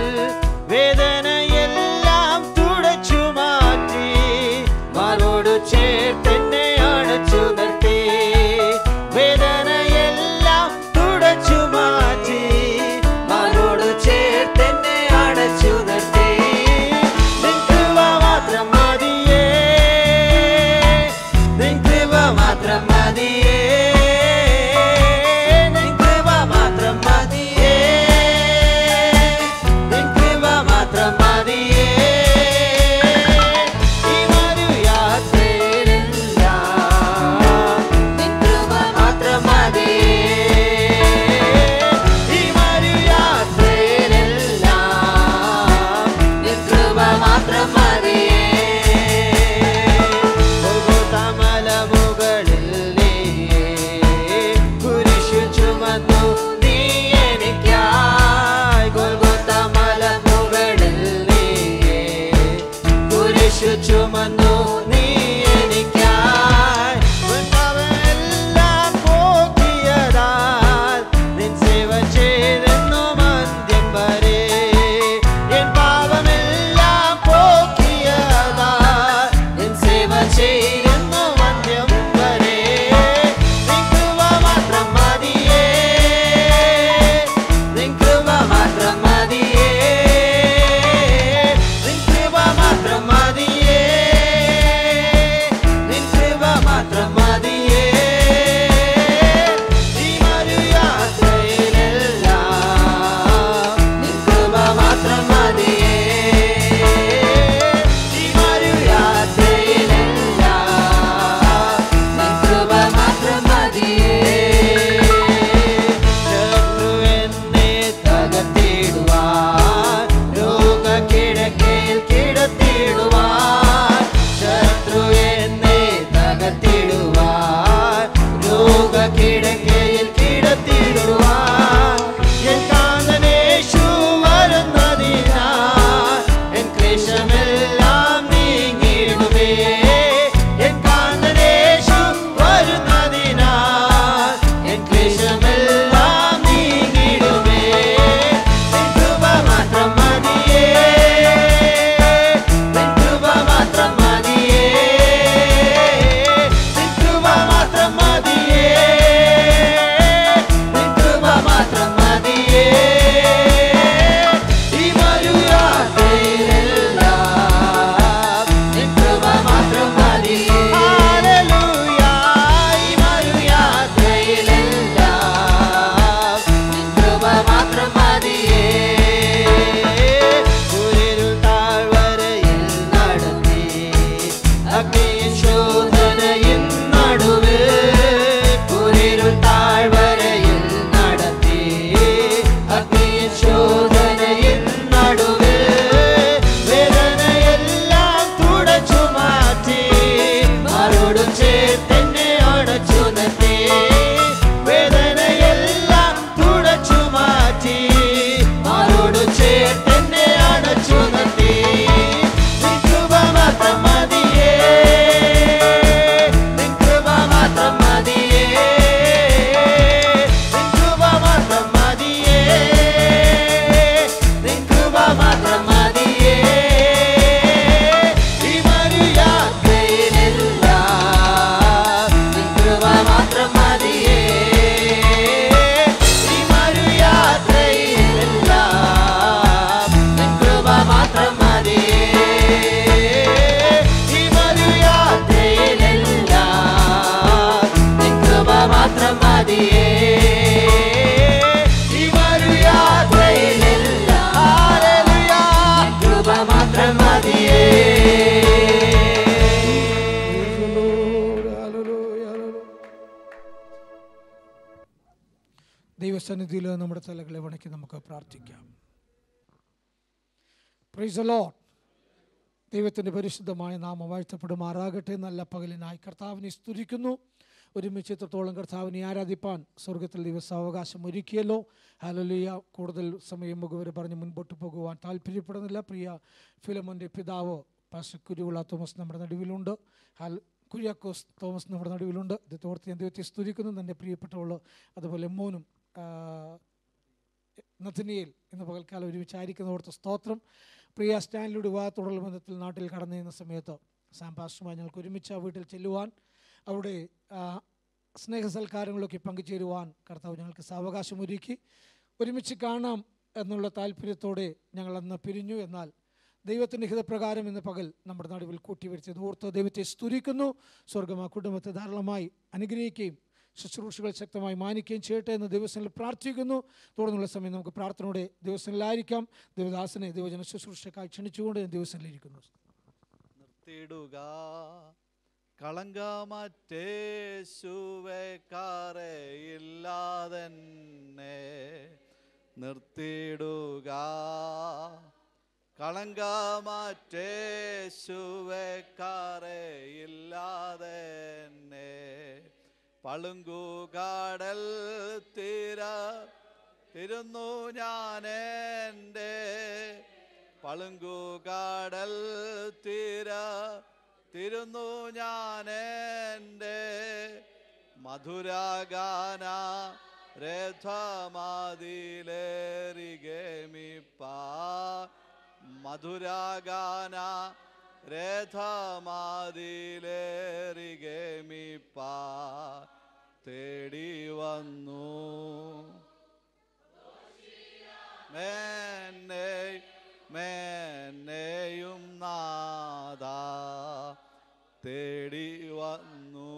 വേദനയെല്ലാം തുടച്ചു മാറ്റി മാറോട് ചേർത്തെന്നെ അടച്ചു നിർത്തി വേദനയെല്ലാം തുടച്ചു മാറ്റി മാറോട് ചേർത്തെന്നെ അടച്ചു നിർത്തി നിൻ കൃപ മാത്രം മതിയേ നിൻ കൃപ മാത്രം മതിയേ നിൻ കൃപ മാത്രം മതിയേ നിൻ കൃപ മാത്രം മതിയേ ഈ ഒരു യാത്രയിലെല്ലാം നിൻ കൃപ മാത്രം മതിയേ ഈ ഒരു യാത്രയിലെല്ലാം നിൻ കൃപ മാത്രം മതിയേ മലമുകളിൽ നീ കുരിശു ചുമന്നു നീ എനിക്കായി ഗോൽഗോത്ത മലമുകളിൽ നീ കുരിശു ചുമന്നു നീ എനിക്കായി വന്നവനെല്ലാം പോക്കിയതാൽ നിൻ സേവ ചെയ്തെന്നു മന്ത്യം വരെ എൻ പാപമെല്ലാം പോക്കിയതാൽ നിൻ സേവ ചെയ്യുന്നു മന്ത്യം വരെ നിൻ കൃപ മാത്രം മതിയേ നിൻ കൃപ മാത്രം മതിയേ നിൻ കൃപ മാത്രം മതിയേ ദൈവസന്നിധിയിൽ നമ്മുടെ തലകളെ വണക്കി നമുക്ക് പ്രാർത്ഥിക്കാം പ്രൈസ് ലോഡ് ദൈവത്തിൻ്റെ പരിശുദ്ധമായ നാമം വാഴ്ത്തപ്പെടുമാറാകട്ടെ നല്ല പകലിനായി കർത്താവിനെ സ്തുതിക്കുന്നു ഒരുമിച്ച് എത്രത്തോളം കർത്താവിനെ ആരാധിപ്പാൻ സ്വർഗത്തിൽ ദിവസം അവകാശം ഒരുക്കിയല്ലോ ഹലലിയ കൂടുതൽ സമയം മുഖവരെ പറഞ്ഞ് മുൻപോട്ട് പോകുവാൻ താല്പര്യപ്പെടുന്നില്ല പ്രിയ ഫിലമോൻ്റെ പിതാവ് പാസ്റ്റർ കുരുവിള തോമസ് നമ്മുടെ നടുവിലുണ്ട് ഹൽ കുര്യാക്കോസ് തോമസ് നമ്മുടെ നടുവിലുണ്ട് ഇത് തോർത്ത് ഞാൻ ദൈവത്തെ സ്തുതിക്കുന്നു എൻ്റെ പ്രിയപ്പെട്ടവൾ അതുപോലെ മോനും ആ, നഥനിയേൽ എന്ന പകൽക്കാലം ഒരുമിച്ച് ആയിരിക്കുന്ന ഓർത്ത സ്തോത്രം പ്രിയ സ്റ്റാൻലിയുടെ വിവാഹത്തോടുള്ള ബന്ധത്തിൽ നാട്ടിൽ കടന്നു ചെയ്യുന്ന സമയത്ത് സാം പാസ്റ്ററുമായി ഞങ്ങൾക്ക് ഒരുമിച്ച് ആ വീട്ടിൽ ചെല്ലുവാൻ അവിടെ ആ, സ്നേഹസൽക്കാരങ്ങളൊക്കെ പങ്കുചേരുവാൻ കർത്താവ് ഞങ്ങൾക്ക് സാവകാശം ഒരുക്കി ഒരുമിച്ച് കാണാം എന്നുള്ള താല്പര്യത്തോടെ ഞങ്ങൾ അന്ന് പിരിഞ്ഞു എന്നാൽ ദൈവത്തിൻ്റെ ഹിതപ്രകാരം ഇന്ന് പകൽ നമ്മുടെ നടുവിൽ കൂട്ടിവരുത്തിയത് ഓർത്ത് ദൈവത്തെ സ്തുതിക്കുന്നു സ്വർഗം ആ കുടുംബത്തെ ധാരാളമായി അനുഗ്രഹിക്കുകയും ശുശ്രൂഷകൾ ശക്തമായി മാനിക്കുകയും ചെയ്യട്ടെ എന്ന് ദിവസങ്ങളിൽ പ്രാർത്ഥിക്കുന്നു തുടർന്നുള്ള സമയം നമുക്ക് പ്രാർത്ഥനയോടെ ദിവസങ്ങളിലായിരിക്കാം ദേവദാസനെ ദൈവജന ശുശ്രൂഷക്കായി ക്ഷണിച്ചുകൊണ്ട് ഞാൻ ദിവസങ്ങളിലിരിക്കുന്നു നിർത്തിയിടുക കളങ്കമറ്റേശുവെ കറയില്ലാതെന്നെ നിർത്തിയിടുക കളങ്കമറ്റേശുവെ കറയില്ലാതെന്നെ പളുങ്കുകാടൽ തീര തിരുന്നു ഞാൻ എൻ്റെ പളുങ്കുകാടൽ തീര തിരുന്നു ഞാൻ എൻ്റെ മധുരാഗാന രഥമാതിലേറികേമിപ്പ മധുരാഗാന രഥമാതിലേറികേമിപ്പ തേടി വന്നു മേന്നെ മേന്നെയും നാദ തേടി വന്നു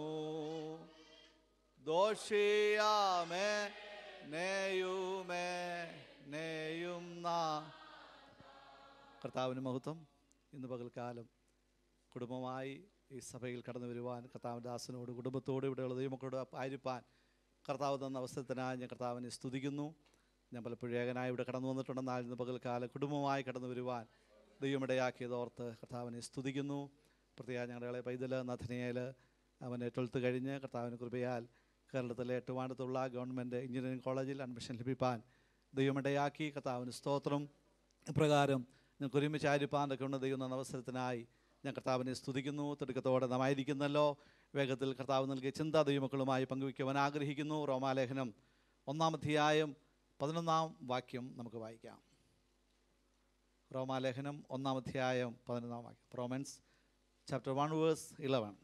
ദോഷിയാമേ നേയുമേ നേയും നാ കർത്താവിന് മഹത്വം ഇന്ന് പകൽക്കാലം കുടുംബമായി ഈ സഭയിൽ കടന്നു വരുവാൻ കർത്താവിൻ്റെ ദാസനോട് കുടുംബത്തോട് ഇവിടെയുള്ള ദൈവമക്കളോട് ആയിരിക്കാൻ കർത്താവ് തന്ന അവസരത്തിനായി ഞാൻ കർത്താവിനെ സ്തുതിക്കുന്നു ഞാൻ പലപ്പോഴും ഏകനായി ഇവിടെ കടന്നു വന്നിട്ടുണ്ടെന്നാൽ ഇന്ന് പകൽക്കാലം കുടുംബമായി കടന്നു വരുവാൻ ദൈവമിടയാക്കിയത് ഓർത്ത് കർത്താവിനെ സ്തുതിക്കുന്നു പ്രത്യേകം ഞങ്ങളുടെ ഇളയ പൈതൽ നഥനിയേൽ അവന് ട്വൽത്ത് കഴിഞ്ഞ് കർത്താവിന് കൃപയാൽ കേരളത്തിലെ എട്ടുവാണ്ടത്തുള്ള ഗവൺമെൻറ് എഞ്ചിനീയറിംഗ് കോളേജിൽ അഡ്മിഷൻ ലഭിപ്പാൻ ദൈവമിടയാക്കി കർത്താവിന് സ്തോത്രം ഇപ്രകാരം ഞങ്ങൾക്ക് ഒരുമിച്ച് ആയിരിപ്പാനൊക്കെ ഉണ്ട് ദൈവം എന്ന അവസരത്തിനായി ഞാൻ കർത്താവിനെ സ്തുതിക്കുന്നു തിടുക്കത്തോടെ നാം ആയിരിക്കുന്നല്ലോ വേഗത്തിൽ കർത്താവ് നൽകിയ ചിന്താ ദൈവമക്കളുമായി പങ്കുവയ്ക്കുവാൻ ആഗ്രഹിക്കുന്നു റോമാലേഖനം ഒന്നാം അധ്യായം പതിനൊന്നാം വാക്യം നമുക്ക് വായിക്കാം റോമാലേഖനം ഒന്നാം അധ്യായം പതിനൊന്നാം വാക്യം Romans chapter one verse eleven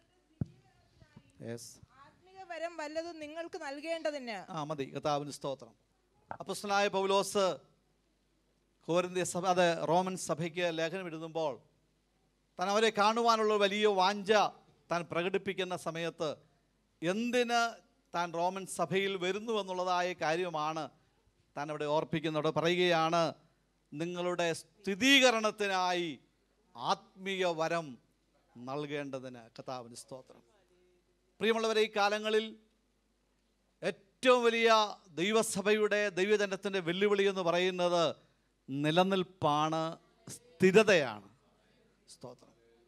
yes ആത്മിക വരം വല്ലതും നിങ്ങൾക്ക് നൽകേണ്ടതിന് ആ മതി കർത്താവിന് സ്തോത്രം അപ്പസ്തനായ പൗലോസ് കോരിന്ത്യ സഭ അത് റോമൻ സഭയ്ക്ക് ലേഖനം എഴുതുമ്പോൾ താൻ അവരെ കാണുവാനുള്ള ഒരു വലിയ വാഞ്ച താൻ പ്രകടിപ്പിക്കുന്ന സമയത്ത് എന്തിന് താൻ റോമൻ സഭയിൽ വരുന്നു എന്നുള്ളതായ കാര്യമാണ് താൻ അവിടെ ഓർപ്പിക്കുന്നവിടെ പറയുകയാണ് നിങ്ങളുടെ സ്ഥിരീകരണത്തിനായി ആത്മീയ വരം നൽകേണ്ടതിന് കർത്താവിന് സ്തോത്രം പ്രിയമുള്ളവരെ ഈ കാലങ്ങളിൽ ഏറ്റവും വലിയ ദൈവസഭയുടെ ദൈവജനത്തിൻ്റെ വെല്ലുവിളി എന്ന് പറയുന്നത് നിലനിൽപ്പാണ് സ്ഥിരതയാണ് സ്തോത്രം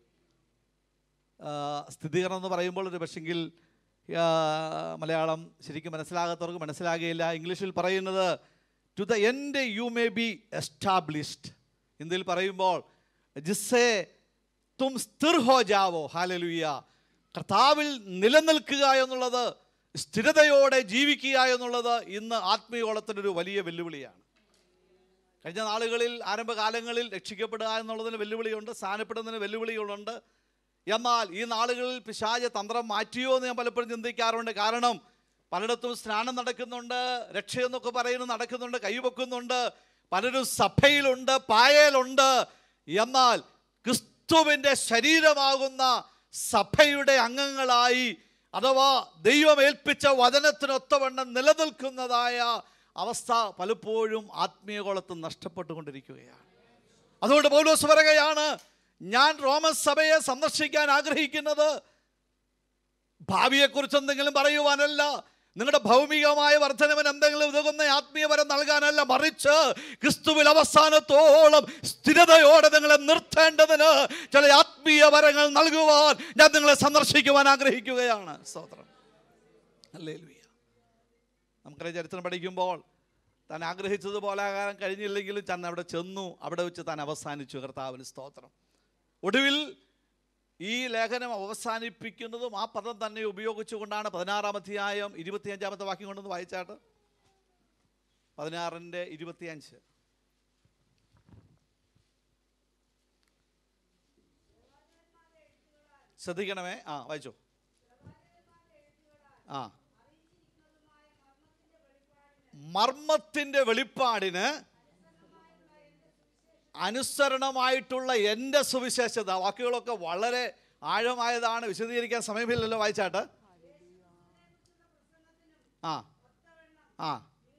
ആ, സ്ഥിരീകരണം എന്ന് പറയുമ്പോൾ ഒരു പക്ഷെങ്കിൽ ആ, മലയാളം ശരിക്കും മനസ്സിലാകാത്തവർക്ക് മനസ്സിലാകുകയില്ല ഇംഗ്ലീഷിൽ പറയുന്നത് to the end you may be established ഹിന്ദിയിൽ പറയുമ്പോൾ ജിസ്സേ തും സ്ഥിർ ഹോ ജാവോ ഹാലലുയ്യ കർത്താവിൽ നിലനിൽക്കുക എന്നുള്ളത് സ്ഥിരതയോടെ ജീവിക്കുക എന്നുള്ളത് ഇന്ന് ആത്മീയോളത്തിൻ്റെ ഒരു വലിയ വെല്ലുവിളിയാണ് കഴിഞ്ഞ നാളുകളിൽ ആരംഭകാലങ്ങളിൽ രക്ഷിക്കപ്പെടുക എന്നുള്ളതിന് വെല്ലുവിളിയുണ്ട് സ്ഥാനപ്പെടുന്നതിന് വെല്ലുവിളികളുണ്ട് എന്നാൽ ഈ നാളുകളിൽ പിശാച തന്ത്രം മാറ്റിയോ എന്ന് ഞാൻ പലപ്പോഴും ചിന്തിക്കാറുണ്ട് കാരണം പലയിടത്തും സ്നാനം നടക്കുന്നുണ്ട് രക്ഷയെന്നൊക്കെ പറയുന്നത് നടക്കുന്നുണ്ട് കൈവെക്കുന്നുണ്ട് പലരും സഭയിലുണ്ട് പായലുണ്ട് എന്നാൽ ക്രിസ്തുവിൻ്റെ ശരീരമാകുന്ന സഭയുടെ അംഗങ്ങളായി അഥവാ ദൈവം ഏൽപ്പിച്ച വചനത്തിനൊത്തവണ്ണം നിലനിൽക്കുന്നതായ അവസ്ഥ പലപ്പോഴും ആത്മീയകോളത്ത് നഷ്ടപ്പെട്ടുകൊണ്ടിരിക്കുകയാണ് അതുകൊണ്ട് പൗലോസ് പറയുകയാണ് ഞാൻ റോമൻ സഭയെ സന്ദർശിക്കാൻ ആഗ്രഹിക്കുന്നത് ഭാവിയെക്കുറിച്ച് എന്തെങ്കിലും പറയുവാനല്ല നിങ്ങളുടെ ഭൗമികമായ വർധനവിന് എന്തെങ്കിലും ഉതകുന്ന ആത്മീയപരം നൽകാനല്ല മറിച്ച് ക്രിസ്തുവിൽ അവസാനത്തോളം സ്ഥിരതയോടെ നിങ്ങളെ നിർത്തേണ്ടതിന് ചില ആത്മീയ വരങ്ങൾ നൽകുവാൻ ഞാൻ നിങ്ങളെ സന്ദർശിക്കുവാൻ ആഗ്രഹിക്കുകയാണ് സ്തോത്രം അല്ലേ നമുക്കറിയാം ചരിത്രം പഠിക്കുമ്പോൾ താൻ ആഗ്രഹിച്ചതുപോലെ ആകാൻ കഴിഞ്ഞില്ലെങ്കിലും താൻ അവിടെ ചെന്നു അവിടെ വെച്ച് താൻ അവസാനിച്ചു കർത്താവിന് സ്തോത്രം ഒടുവിൽ ഈ ലേഖനം അവസാനിപ്പിക്കുന്നതും ആ പദം തന്നെ ഉപയോഗിച്ചുകൊണ്ടാണ് പതിനാറാം അധ്യായം ഇരുപത്തിയഞ്ചാമത്തെ വാക്യം കൊണ്ടൊന്ന് വായിച്ചാട്ട് പതിനാറിൻ്റെ ഇരുപത്തിയഞ്ച് ശ്രദ്ധിക്കണമേ ആ വായിച്ചോ ആ മർമ്മത്തിൻ്റെ വെളിപ്പാടിന് അനുസരണമായിട്ടുള്ള എൻ്റെ സുവിശേഷത വാക്കുകളൊക്കെ വളരെ ആഴമായതാണ് വിശദീകരിക്കാൻ സമയമില്ലല്ലോ വായിച്ചാട്ട് ആ ആ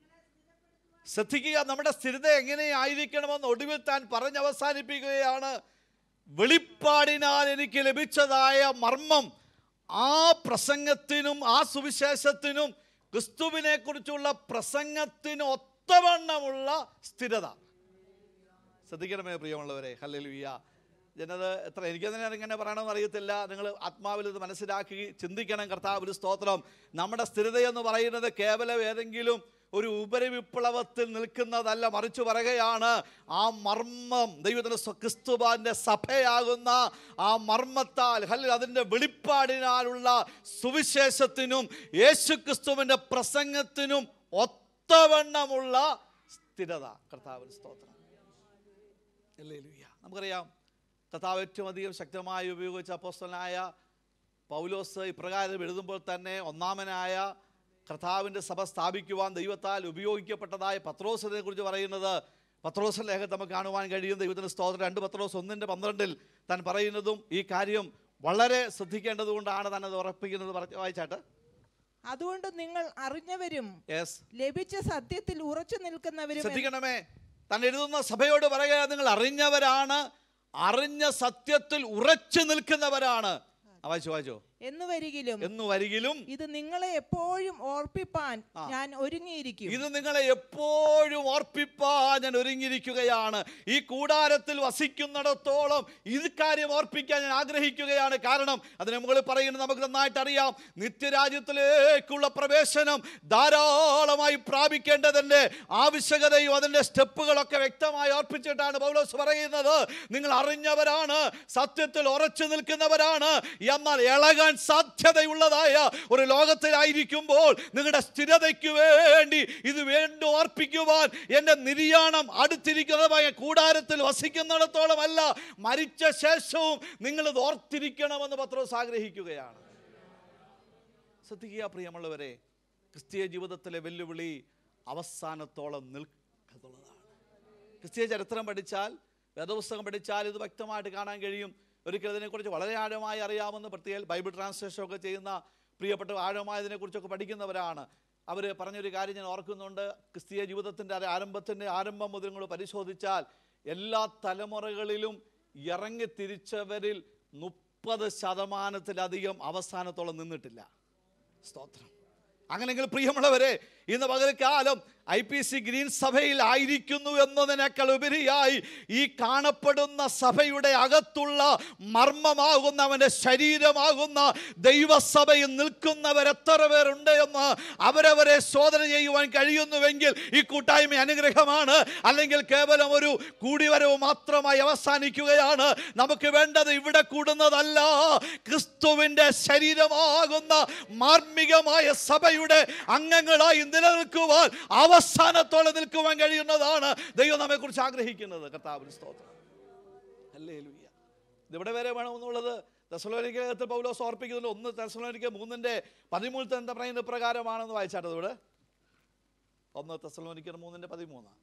ശ്രദ്ധിക്കുക നമ്മുടെ സ്ഥിരത എങ്ങനെയായിരിക്കണമെന്ന് ഒടുവിൽ താൻ പറഞ്ഞവസാനിപ്പിക്കുകയാണ് വെളിപ്പാടിനാൽ എനിക്ക് ലഭിച്ചതായ മർമ്മം ആ പ്രസംഗത്തിനും ആ സുവിശേഷത്തിനും ക്രിസ്തുവിനെ കുറിച്ചുള്ള പ്രസംഗത്തിന് ഒത്തവണ്ണമുള്ള സ്ഥിരത ശ്രദ്ധിക്കണമേ പ്രിയമുള്ളവരെ ഹല്ലേലൂയ ജനത് എത്ര എനിക്കതിനെ ഇങ്ങനെ പറയണമെന്ന് അറിയത്തില്ല നിങ്ങൾ ആത്മാവിൽ ഇത് മനസ്സിലാക്കി ചിന്തിക്കണം കർത്താവിൽ സ്തോത്രം നമ്മുടെ സ്ഥിരതയെന്ന് പറയുന്നത് കേവലം ഏതെങ്കിലും ഒരു ഉപരിവിപ്ലവത്തിൽ നിൽക്കുന്നതല്ല മറിച്ചു പറയുകയാണ് ആ മർമ്മം ദൈവത്തിൻ്റെ സ്വ- ക്രിസ്തുവാന്റെ സഭയാകുന്ന ആ മർമ്മത്താൽ ഹല്ല അതിൻ്റെ വെളിപ്പാടിനാലുള്ള സുവിശേഷത്തിനും യേശു ക്രിസ്തുവിൻ്റെ പ്രസംഗത്തിനും ഒത്തവണ്ണമുള്ള സ്ഥിരത കർത്താവിന് സ്തോത്രം ഹല്ലേലൂയ. നമുക്കറിയാം കർത്താവ് ഏറ്റവും അധികം ശക്തമായി ഉപയോഗിച്ച അപ്പോസ്തലനായ പൗലോസ് ഇപ്രകാരം എഴുതുമ്പോൾ തന്നെ ഒന്നാമനായ കർത്താവിൻ്റെ സഭ സ്ഥാപിക്കുവാൻ ദൈവത്താൽ ഉപയോഗിക്കപ്പെട്ടതായ പത്രോസിനെ കുറിച്ച് പറയുന്നത് പത്രോസ് ലേഖനം നമുക്ക് കാണുവാൻ കഴിയും ദൈവത്തിൻ്റെ സ്തോത്രം രണ്ട് പത്രോസ് ഒന്നിൻ്റെ പന്ത്രണ്ടിൽ താൻ പറയുന്നതും ഈ കാര്യം വളരെ ശ്രദ്ധിക്കേണ്ടതുകൊണ്ടാണ് താൻ അത് ഉറപ്പിക്കുന്നത് പറഞ്ഞ വായിച്ചാട്ട് അതുകൊണ്ട് നിങ്ങൾ അറിഞ്ഞവരും യെസ് ലഭിച്ച സത്യത്തിൽ ഉറച്ചു നിൽക്കുന്നവരും എന്ന് ശ്രദ്ധിക്കണമേ താൻ എഴുതുന്ന സഭയോട് പറയുക നിങ്ങൾ അറിഞ്ഞവരാണ് അറിഞ്ഞ സത്യത്തിൽ ഉറച്ചു നിൽക്കുന്നവരാണ് ആ, വായിച്ചോ വായിച്ചോ എന്ന് വരികിലും എന്നു വരികിലും ഇത് നിങ്ങളെ എപ്പോഴും ഓർപ്പിപ്പാൻ ഞാൻ ഒരുങ്ങിയിരിക്കും ഇത് നിങ്ങളെ എപ്പോഴും ഓർപ്പിപ്പാൻ ഞാൻ ഒരുങ്ങിയിരിക്കുകയാണ് ഈ കൂടാരത്തിൽ വസിക്കുന്നിടത്തോളം ഇത് കാര്യം ഓർപ്പിക്കാൻ ഞാൻ ആഗ്രഹിക്കുകയാണ് കാരണം അതിന് മുകളിൽ പറയുന്നത് നമുക്ക് നന്നായിട്ട് അറിയാം നിത്യരാജ്യത്തിലേക്കുള്ള പ്രവേശനം ധാരാളമായി പ്രാപിക്കേണ്ടതിൻ്റെ ആവശ്യകതയും അതിൻ്റെ സ്റ്റെപ്പുകളൊക്കെ വ്യക്തമായി ഓർപ്പിച്ചിട്ടാണ് പൗലോസ് പറയുന്നത് നിങ്ങൾ അറിഞ്ഞവരാണ് സത്യത്തിൽ ഉറച്ചു നിൽക്കുന്നവരാണ് എന്നാൽ ഇളകാൻ സാധ്യതയുള്ളതായ ഒരു ലോകത്തിലായിരിക്കുമ്പോൾ നിങ്ങളുടെ സ്ഥിരതയ്ക്ക് വേണ്ടി ഇത് വീണ്ടും ഓർപ്പിക്കുവാൻ എൻ്റെ നിര്യാണം അടുത്തിരിക്കുന്നതുമായ കൂടാരത്തിൽ വസിക്കുന്നിടത്തോളമല്ല മരിച്ച ശേഷവും നിങ്ങൾ ഇത് ഓർത്തിരിക്കണമെന്ന് പത്രോസ് ആഗ്രഹിക്കുകയാണ് ശ്രദ്ധിക്കുക പ്രിയമുള്ളവരെ ക്രിസ്തീയ ജീവിതത്തിലെ വെല്ലുവിളി അവസാനത്തോളം നിൽക്കുന്നുള്ളതാണ് ക്രിസ്തീയ ചരിത്രം പഠിച്ചാൽ വേദപുസ്തകം പഠിച്ചാൽ ഇത് വ്യക്തമായിട്ട് കാണാൻ കഴിയും ഒരിക്കൽ ഇതിനെക്കുറിച്ച് വളരെ ആഴമായി അറിയാമെന്ന് പ്രത്യേക ബൈബിൾ ട്രാൻസ്ലേഷൻ ഒക്കെ ചെയ്യുന്ന പ്രിയപ്പെട്ട ആഴമായതിനെക്കുറിച്ചൊക്കെ പഠിക്കുന്നവരാണ് അവർ പറഞ്ഞൊരു കാര്യം ഞാൻ ഓർക്കുന്നുണ്ട് ക്രിസ്തീയ ജീവിതത്തിൻ്റെ ആരംഭത്തിൻ്റെ ആരംഭം മുതൽ നിങ്ങൾ പരിശോധിച്ചാൽ എല്ലാ തലമുറകളിലും ഇറങ്ങി തിരിച്ചവരിൽ മുപ്പത് ശതമാനത്തിലധികം അവസാനത്തോളം നിന്നിട്ടില്ല സ്തോത്രം അങ്ങനെങ്കിൽ പ്രിയമുള്ളവരെ ഇന്ന് പകൽക്കാലം ഐ പി സി ഗ്രീൻ സഭയിൽ ആയിരിക്കുന്നു എന്നതിനേക്കാൾ ഉപരിയായി ഈ കാണപ്പെടുന്ന സഭയുടെ അകത്തുള്ള മർമ്മമാകുന്ന അവൻ്റെ ശരീരമാകുന്ന ദൈവസഭയിൽ നിൽക്കുന്നവർ എത്ര പേരുണ്ട് എന്ന് അവരവരെ ശോധന ചെയ്യുവാൻ കഴിയുന്നുവെങ്കിൽ ഈ കൂട്ടായ്മ അനുഗ്രഹമാണ് അല്ലെങ്കിൽ കേവലം ഒരു കൂടിവരവ് മാത്രമായി അവസാനിക്കുകയാണ് നമുക്ക് വേണ്ടത് ഇവിടെ കൂടുന്നതല്ല ക്രിസ്തുവിൻ്റെ ശരീരമാകുന്ന മാർമികമായ സഭയുടെ അംഗങ്ങളായി നിലനിൽക്കുവാൻ അവസാനത്തോടെ നിൽക്കുവാൻ കഴിയുന്നതാണ് ദൈവം നമ്മെക്കുറിച്ച് ആഗ്രഹിക്കുന്നത് കർത്താവിന് സ്തോത്രം അല്ലേ ലുയ്യ ഇതെവിടെ വരെ വേണമെന്നുള്ളത് തെസലോനിക്കകത്ത് പൗലോസ് ഓർപ്പിക്കുന്നുണ്ട് ഒന്ന് തെസലോനിക്ക മൂന്നിൻ്റെ പതിമൂന്നിൽ എന്താ പറയുന്ന പ്രകാരമാണെന്ന് വായിച്ചാട്ടത് ഇവിടെ ഒന്ന് തെസലോനിക്കർ മൂന്നിൻ്റെ പതിമൂന്ന്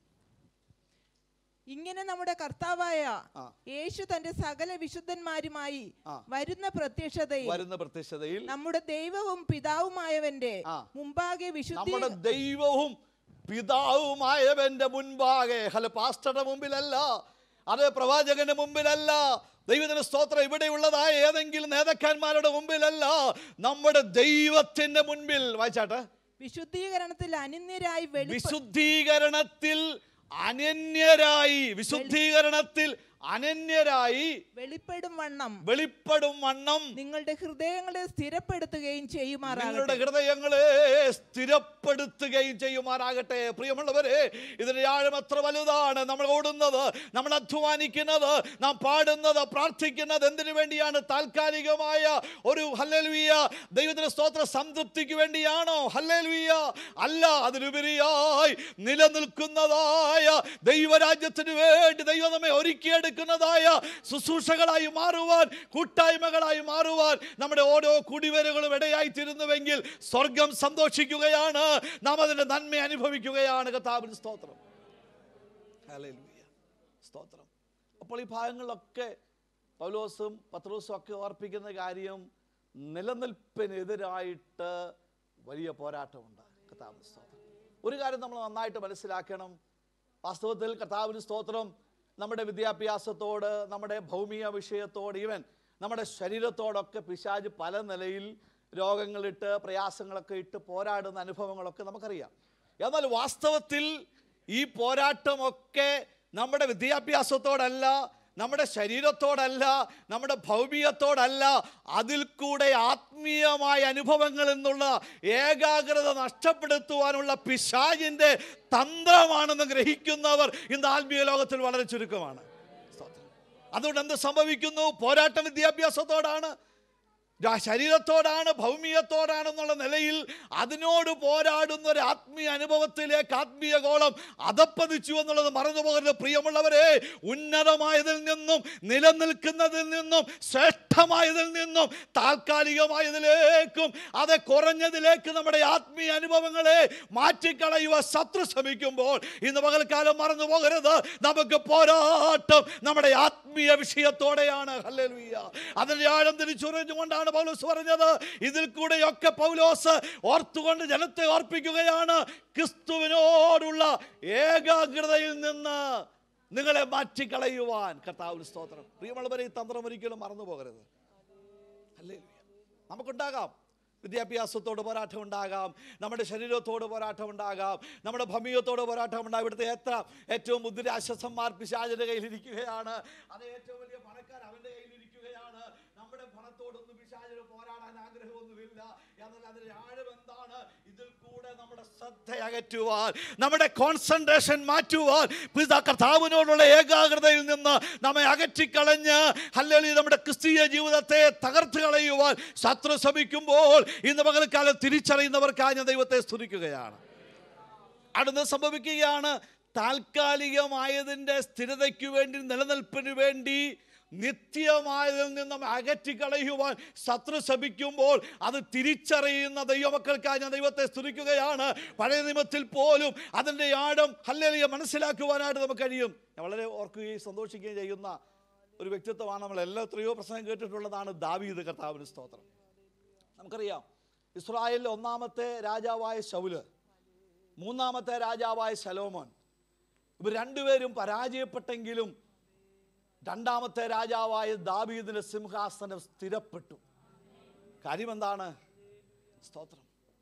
ഇങ്ങനെ നമ്മുടെ കർത്താവായ ആ. യേശു തന്റെ സകല വിശുദ്ധന്മാരുമായി ആ. വരുന്ന പ്രത്യക്ഷതയിൽ വരുന്ന പ്രത്യക്ഷതയിൽ നമ്മുടെ ദൈവവും പിതാവുമായവന്റെ ആ. മുമ്പാകെ വിശുദ്ധി നമ്മുടെ ദൈവവും പിതാവുമായവന്റെ മുൻപാകെ ഹല പാസ്റ്ററുടെ മുമ്പിലല്ല അത് പ്രവാചകന്റെ മുമ്പിലല്ല ദൈവത്തിന് സ്തോത്രം ഇവിടെയുള്ളതായ ഏതെങ്കിലും നേതാക്കന്മാരുടെ മുമ്പിലല്ല നമ്മുടെ ദൈവത്തിന്റെ മുൻപിൽ വായിച്ചാട്ടെ വിശുദ്ധീകരണത്തിൽ അനിന്യരായി വെളിപ്പെ- വിശുദ്ധീകരണത്തിൽ അനന്യരായി വിശുദ്ധീകരണത്തിൽ അനന്യരായി വെളിപ്പെടും വണ്ണം വെളിപ്പെടും വണ്ണം നിങ്ങളുടെ ഹൃദയങ്ങളെ സ്ഥിരപ്പെടുത്തുകയും നിങ്ങളുടെ ചെയ്യുമാറാകട്ടെ ഹൃദയങ്ങളെ സ്ഥിരപ്പെടുത്തുകയും ചെയ്യുമാറാകട്ടെ പ്രിയമുള്ളവരെ ഇതിന്റെ ആഴം എത്ര വലുതാണ് നമ്മൾ ഓടുന്നത് നമ്മൾ അധ്വാനിക്കുന്നത് നാം പാടുന്നത് പ്രാർത്ഥിക്കുന്നത് എന്തിനു വേണ്ടിയാണ് താൽക്കാലികമായ ഒരു ഹല്ലൽവിയ ദൈവത്തിന്റെ സ്തോത്ര സംതൃപ്തിക്ക് വേണ്ടിയാണോ ഹല്ലൽവിയ അല്ല അതിലുപരിയായി നിലനിൽക്കുന്നതായ ദൈവരാജ്യത്തിന് വേണ്ടി ദൈവം നമ്മെ ഒരുക്കിയെടുക്കുന്നതായ ശുശ്രൂഷകളായി മാറുവാൻ കൂട്ടായ്മകളായി മാറുവാൻ നമ്മുടെ ഓരോ കുടിവരകളും ഇടയായി തീരുന്നുവെങ്കിൽ സ്വർഗം സന്തോഷിക്കുകയാണ് നാം അതിന്റെ നന്മ അനുഭവിക്കുകയാണ് കഥാവിന് സ്തോത്രം ഹല്ലേലൂയ. സ്തോത്രം അപ്പോൾ ഈ ഭാഗങ്ങളിലൊക്കെ പൗലോസും പത്രോസും ഒക്കെ ഓർപ്പിക്കുന്ന കാര്യം നിലനിൽപ്പിനെതിരായിട്ട് വലിയ പോരാട്ടമുണ്ട് കഥാവിന് സ്തോത്രം ഒരു കാര്യം നമ്മൾ നന്നായിട്ട് മനസ്സിലാക്കണം വാസ്തവത്തിൽ കർത്താവിന് സ്തോത്രം നമ്മുടെ വിദ്യാഭ്യാസത്തോട് നമ്മുടെ ഭൗമിക വിഷയത്തോട് ഈവൻ നമ്മുടെ ശരീരത്തോടൊക്കെ പിശാജ് പല നിലയിൽ രോഗങ്ങളിട്ട് പ്രയാസങ്ങളൊക്കെ ഇട്ട് പോരാടുന്ന അനുഭവങ്ങളൊക്കെ നമുക്കറിയാം എന്നാൽ വാസ്തവത്തിൽ ഈ പോരാട്ടമൊക്കെ നമ്മുടെ വിദ്യാഭ്യാസത്തോടല്ല നമ്മുടെ ശരീരത്തോടല്ല നമ്മുടെ ഭൗമികത്തോടല്ല അതിൽ കൂടെ ആത്മീയമായ അനുഭവങ്ങളിൽ നിന്നുള്ള ഏകാഗ്രത നഷ്ടപ്പെടുത്തുവാനുള്ള പിശാചിൻ്റെ തന്ത്രമാണെന്ന് ഗ്രഹിക്കുന്നവർ ഇന്ന് ആത്മീയ ലോകത്തിൽ വളരെ ചുരുക്കമാണ് സ്തോത്രം. അതുകൊണ്ട് എന്ത് സംഭവിക്കുന്നു പോരാട്ടം വിദ്യാഭ്യാസത്തോടാണ് ആ ശരീരത്തോടാണ് ഭൗമികത്തോടാണെന്നുള്ള നിലയിൽ അതിനോട് പോരാടുന്ന ഒരു ആത്മീയ അനുഭവത്തിലേക്ക് ആത്മീയ ഗോളം അതപ്പതിച്ചു എന്നുള്ളത് മറന്നു പോകരുത് പ്രിയമുള്ളവരെ ഉന്നതമായതിൽ നിന്നും നിലനിൽക്കുന്നതിൽ നിന്നും ശ്രേഷ്ഠമായതിൽ നിന്നും താൽക്കാലികമായതിലേക്കും അത് കുറഞ്ഞതിലേക്ക് നമ്മുടെ ആത്മീയ അനുഭവങ്ങളെ മാറ്റിക്കളയുക ശത്രു ശ്രമിക്കുമ്പോൾ ഇന്ന് പകൽക്കാലം മറന്നു പോകരുത് നമുക്ക് പോരാട്ടം നമ്മുടെ ആത്മീയ വിഷയത്തോടെയാണ് ഹല്ലേലൂയ അതിന്റെ ആഴം തിരിച്ചുറിഞ്ഞുകൊണ്ടാണ് പൗലോസ് പറഞ്ഞത് ഇതിൽ കൂടെയൊക്കെ പൗലോസ് ഓർത്തുകൊണ്ട് ജനത്തെ ഓർപ്പിക്കുകയാണ് ക്രിസ്തുവിനോടുള്ള ഏകാഗ്രതയിൽ നിന്ന് നിങ്ങളെ മാറ്റിക്കളയുവാൻ കർത്താവിന് സ്തോത്രം പ്രിയമുള്ളവരെ ഈ തന്ത്രം ഒരിക്കലും മറന്നു പോകരുത് അല്ലേ നമുക്കുണ്ടാകാം വിദ്യാഭ്യാസത്തോട് പോരാട്ടം ഉണ്ടാകാം നമ്മുടെ ശരീരത്തോട് പോരാട്ടം ഉണ്ടാകാം നമ്മുടെ ഭംഗിയത്തോട് പോരാട്ടം ഉണ്ടാകും ഇവിടുത്തെ എത്ര ഏറ്റവും ബുദ്ധിരാശ്വസന്മാർ പിശാചിന്റെ കയ്യിലിരിക്കുകയാണ് അത് ഏറ്റവും വലിയ പണക്കാർ അവന്റെ കയ്യിലിരിക്കുകയാണ് നമ്മുടെ പണത്തോടൊന്നും പിശാചിന് പോരാടാൻ ആഗ്രഹമൊന്നുമില്ല എന്നാൽ അതിന്റെ ആഴം എന്താണ് ഇതിൽ കൂടെ നമ്മുടെ ശ്രദ്ധ അകറ്റുവാൻ നമ്മുടെ കോൺസെൻട്രേഷൻ മാറ്റുവാൻ പിതാ കർത്താവിനോടുള്ള ഏകാഗ്രതയിൽ നിന്ന് നമ്മെ അകറ്റിക്കളഞ്ഞ് അല്ലെങ്കിൽ നമ്മുടെ ക്രിസ്തീയ ജീവിതത്തെ തകർത്ത് കളയുവാൻ ശത്രു ശ്രമിക്കുമ്പോൾ ഇന്ന് പകൽക്കാലം തിരിച്ചറിയുന്നവർക്കായി ഞാൻ ദൈവത്തെ സ്തുതിക്കുകയാണ് അടുന്ന് സംഭവിക്കുകയാണ് താൽക്കാലികമായതിൻ്റെ സ്ഥിരതയ്ക്ക് വേണ്ടി നിലനിൽപ്പിന് വേണ്ടി നിത്യമായതിൽ നിന്നും അകറ്റിക്കളയുവാൻ ശത്രു ശപിക്കുമ്പോൾ അത് തിരിച്ചറിയുന്ന ദൈവമക്കൾക്കായി ഞാൻ ദൈവത്തെ സ്തുതിക്കുകയാണ് പഴയ നിയമത്തിൽ പോലും അതിൻ്റെ ആഴം ഹല്ലേലിയ മനസ്സിലാക്കുവാനായിട്ട് നമുക്ക് കഴിയും ഞാൻ വളരെ ഓർക്കുകയും സന്തോഷിക്കുകയും ചെയ്യുന്ന ഒരു വ്യക്തിത്വമാണ് നമ്മൾ എല്ലാ എത്രയോ പ്രസംഗം കേട്ടിട്ടുള്ളതാണ് ദാവീദ് കർത്താവിന് സ്തോത്രം നമുക്കറിയാം ഇസ്രായേലിലെ ഒന്നാമത്തെ രാജാവായ ശൗല് മൂന്നാമത്തെ രാജാവായ ശലോമോൻ ഇവർ രണ്ടുപേരും പരാജയപ്പെട്ടെങ്കിലും രണ്ടാമത്തെ രാജാവായ ദാവീദിന്റെ സിംഹാസനം സ്ഥിരപ്പെട്ടു കാര്യം എന്താണ് സ്തോത്രം